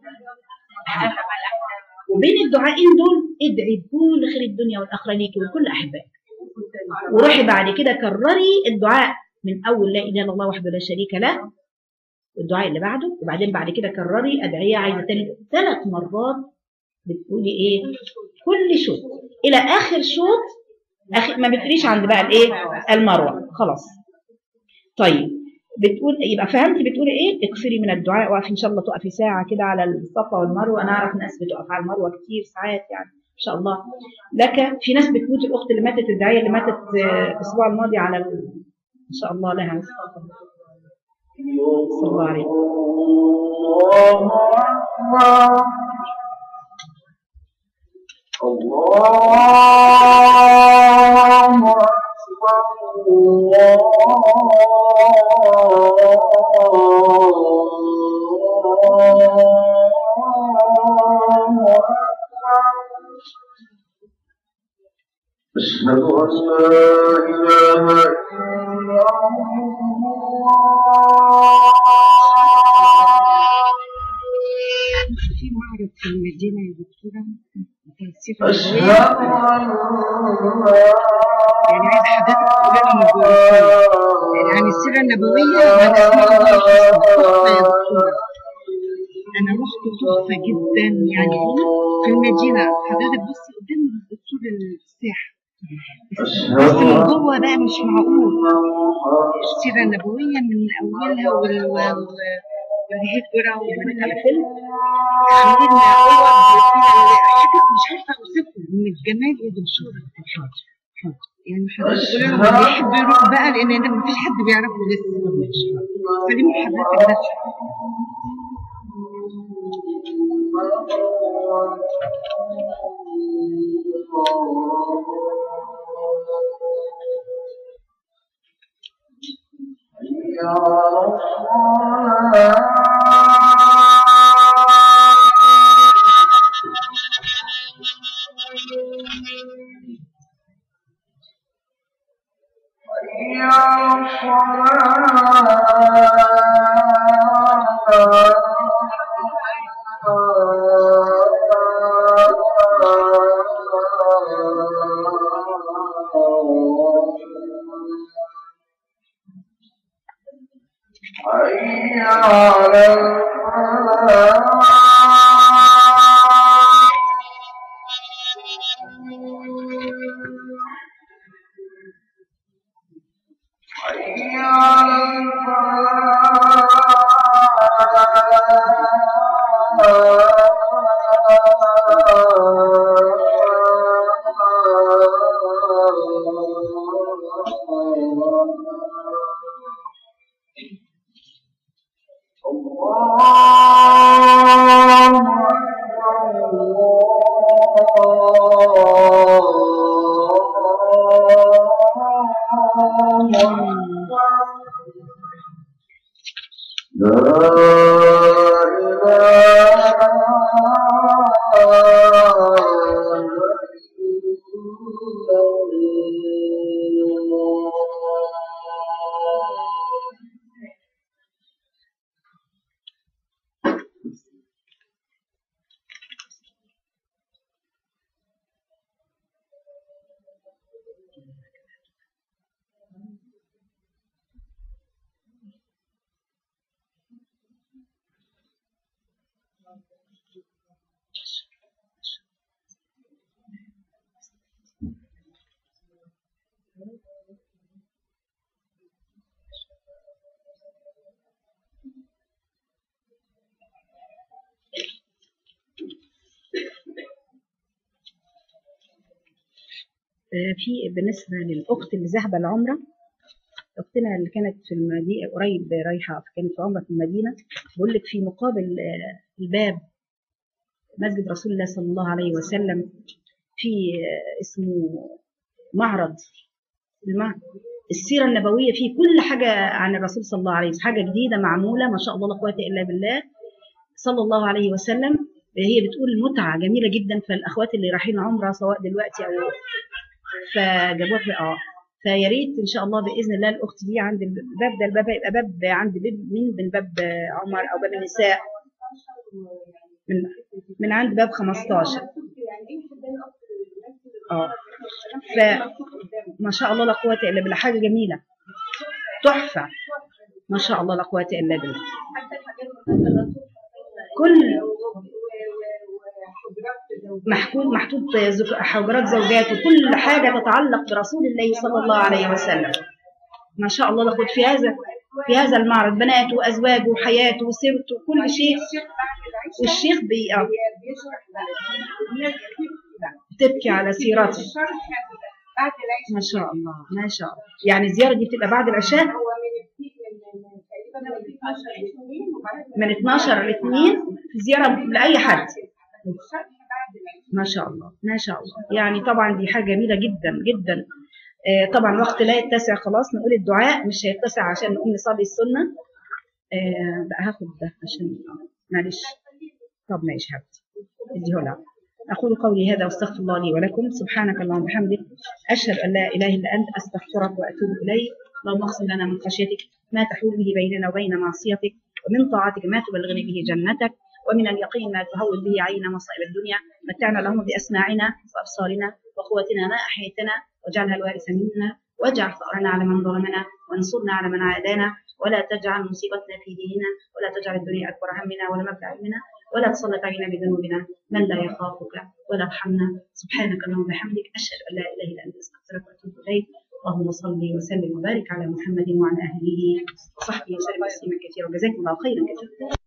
وبين الدعائين دول ادعي بكل خير الدنيا والاخره ليكي ولكل احبائك وروحي بعد كده كرري الدعاء من اول لا اله الا الله وحده لا شريك له والدعاء اللي بعده وبعدين بعد كده كرري ادعيه عايزه تاني ثلاث مرات بتقولي ايه كل شوط الى اخر شوط أخي ما بتقوليش عند بقى الايه المروه خلاص طيب بتقول يبقى فهمتي بتقولي ايه اكثري من الدعاء وقفي ان شاء الله تقفي ساعه كده على الصفا والمروه انا اعرف ناس بتقف على المروه كتير ساعات يعني ان شاء الله لك في ناس بتموت الاخت اللي ماتت الداعيه اللي ماتت آه، الاسبوع الماضي على ال... ان شاء الله لها صلى الله عليه الله أكبر الله أكبر أشهد أن لا إله إلا الله في معرض في المدينة يا دكتورة متأسفة أشهد شوية أن يعني عايزة حضرتك تقولي لي عن السيرة النبوية وعن أسماء الله الحسنى تحفة يا دكتورة أنا رحت تحفة جدا يعني في المدينة حضرتك بصي قدام الدكتور الساحة بس من جوه بقى مش معقول السيرة النبوية من أولها وال وال- والهجرة وال عاملين اوض حاجه مش عارفه اوصفه من الجمال يا دكتور حاضر حاضر يعني حضرتك تقول لهم اللي يحب يروح بقى لان ده مفيش حد بيعرفه لسه ماشي سليم حضرتك بس حي على الفلاح حي على الفلاح لا إله إلا الله آه، في بالنسبة للأخت اللي ذهب العمرة أختنا اللي كانت في المدينة قريب رايحة كانت في عمرة في المدينة بقول لك في مقابل آه، الباب مسجد رسول الله صلى الله عليه وسلم في آه، اسمه معرض المع- السيرة النبوية فيه كل حاجة عن الرسول صلى الله عليه وسلم حاجة جديدة معمولة ما شاء الله لا قوة إلا بالله صلى الله عليه وسلم هي بتقول متعة جميلة جدا فالأخوات اللي رايحين عمرة سواء دلوقتي أو فجابوها في اه فيا ريت ان شاء الله باذن الله الاخت دي عند الباب ده الباب هيبقى باب عند باب مين من باب عمر او باب النساء من من عند باب 15 اه فما شاء الله لا قوه الا بالله حاجه جميله تحفه ما شاء الله لا قوه الا بالله كل محكوم محطوط زك- حجرات زوجات وكل حاجة تتعلق برسول الله صلى الله عليه وسلم ما شاء الله لقد في هذا في هذا المعرض بناته وأزواجه وحياته وسيرته وكل شيء والشيخ بي آه. تبكي على سيرته ما شاء الله ما شاء الله يعني الزيارة دي بتبقى بعد العشاء من 12 ل 2 في زيارة لأي حد ما شاء الله ما شاء الله يعني طبعا دي حاجة جميلة جدا جدا آه، طبعا وقت لا يتسع خلاص نقول الدعاء مش هيتسع عشان نقوم نصلي السنة آه، بقى هاخد ده عشان معلش طب ماشي هاخد اديه لها أقول قولي هذا واستغفر الله لي ولكم سبحانك اللهم وبحمدك أشهد أن لا إله إلا أنت أستغفرك وأتوب إليك اللهم اقسم لنا من خشيتك ما تحول به بيننا وبين معصيتك ومن طاعتك ما تبلغني به جنتك ومن اليقين ما تهون به علينا مصائب الدنيا متعنا اللهم بأسماعنا وأبصارنا وقوتنا ما أحييتنا واجعلها الوارث منا واجعل ثأرنا على من ظلمنا وانصرنا على من عادانا ولا تجعل مصيبتنا في ديننا ولا تجعل الدنيا أكبر همنا ولا مبلغ علمنا ولا تسلط علينا بذنوبنا من لا يخافك ولا يرحمنا سبحانك اللهم وبحمدك أشهد أن لا إله إلا أنت أستغفرك وأتوب إليك اللهم صل وسلم وبارك على محمد وعلى اهله وصحبه وسلم تسليما كثيرا وجزاكم الله خيرا كثيرا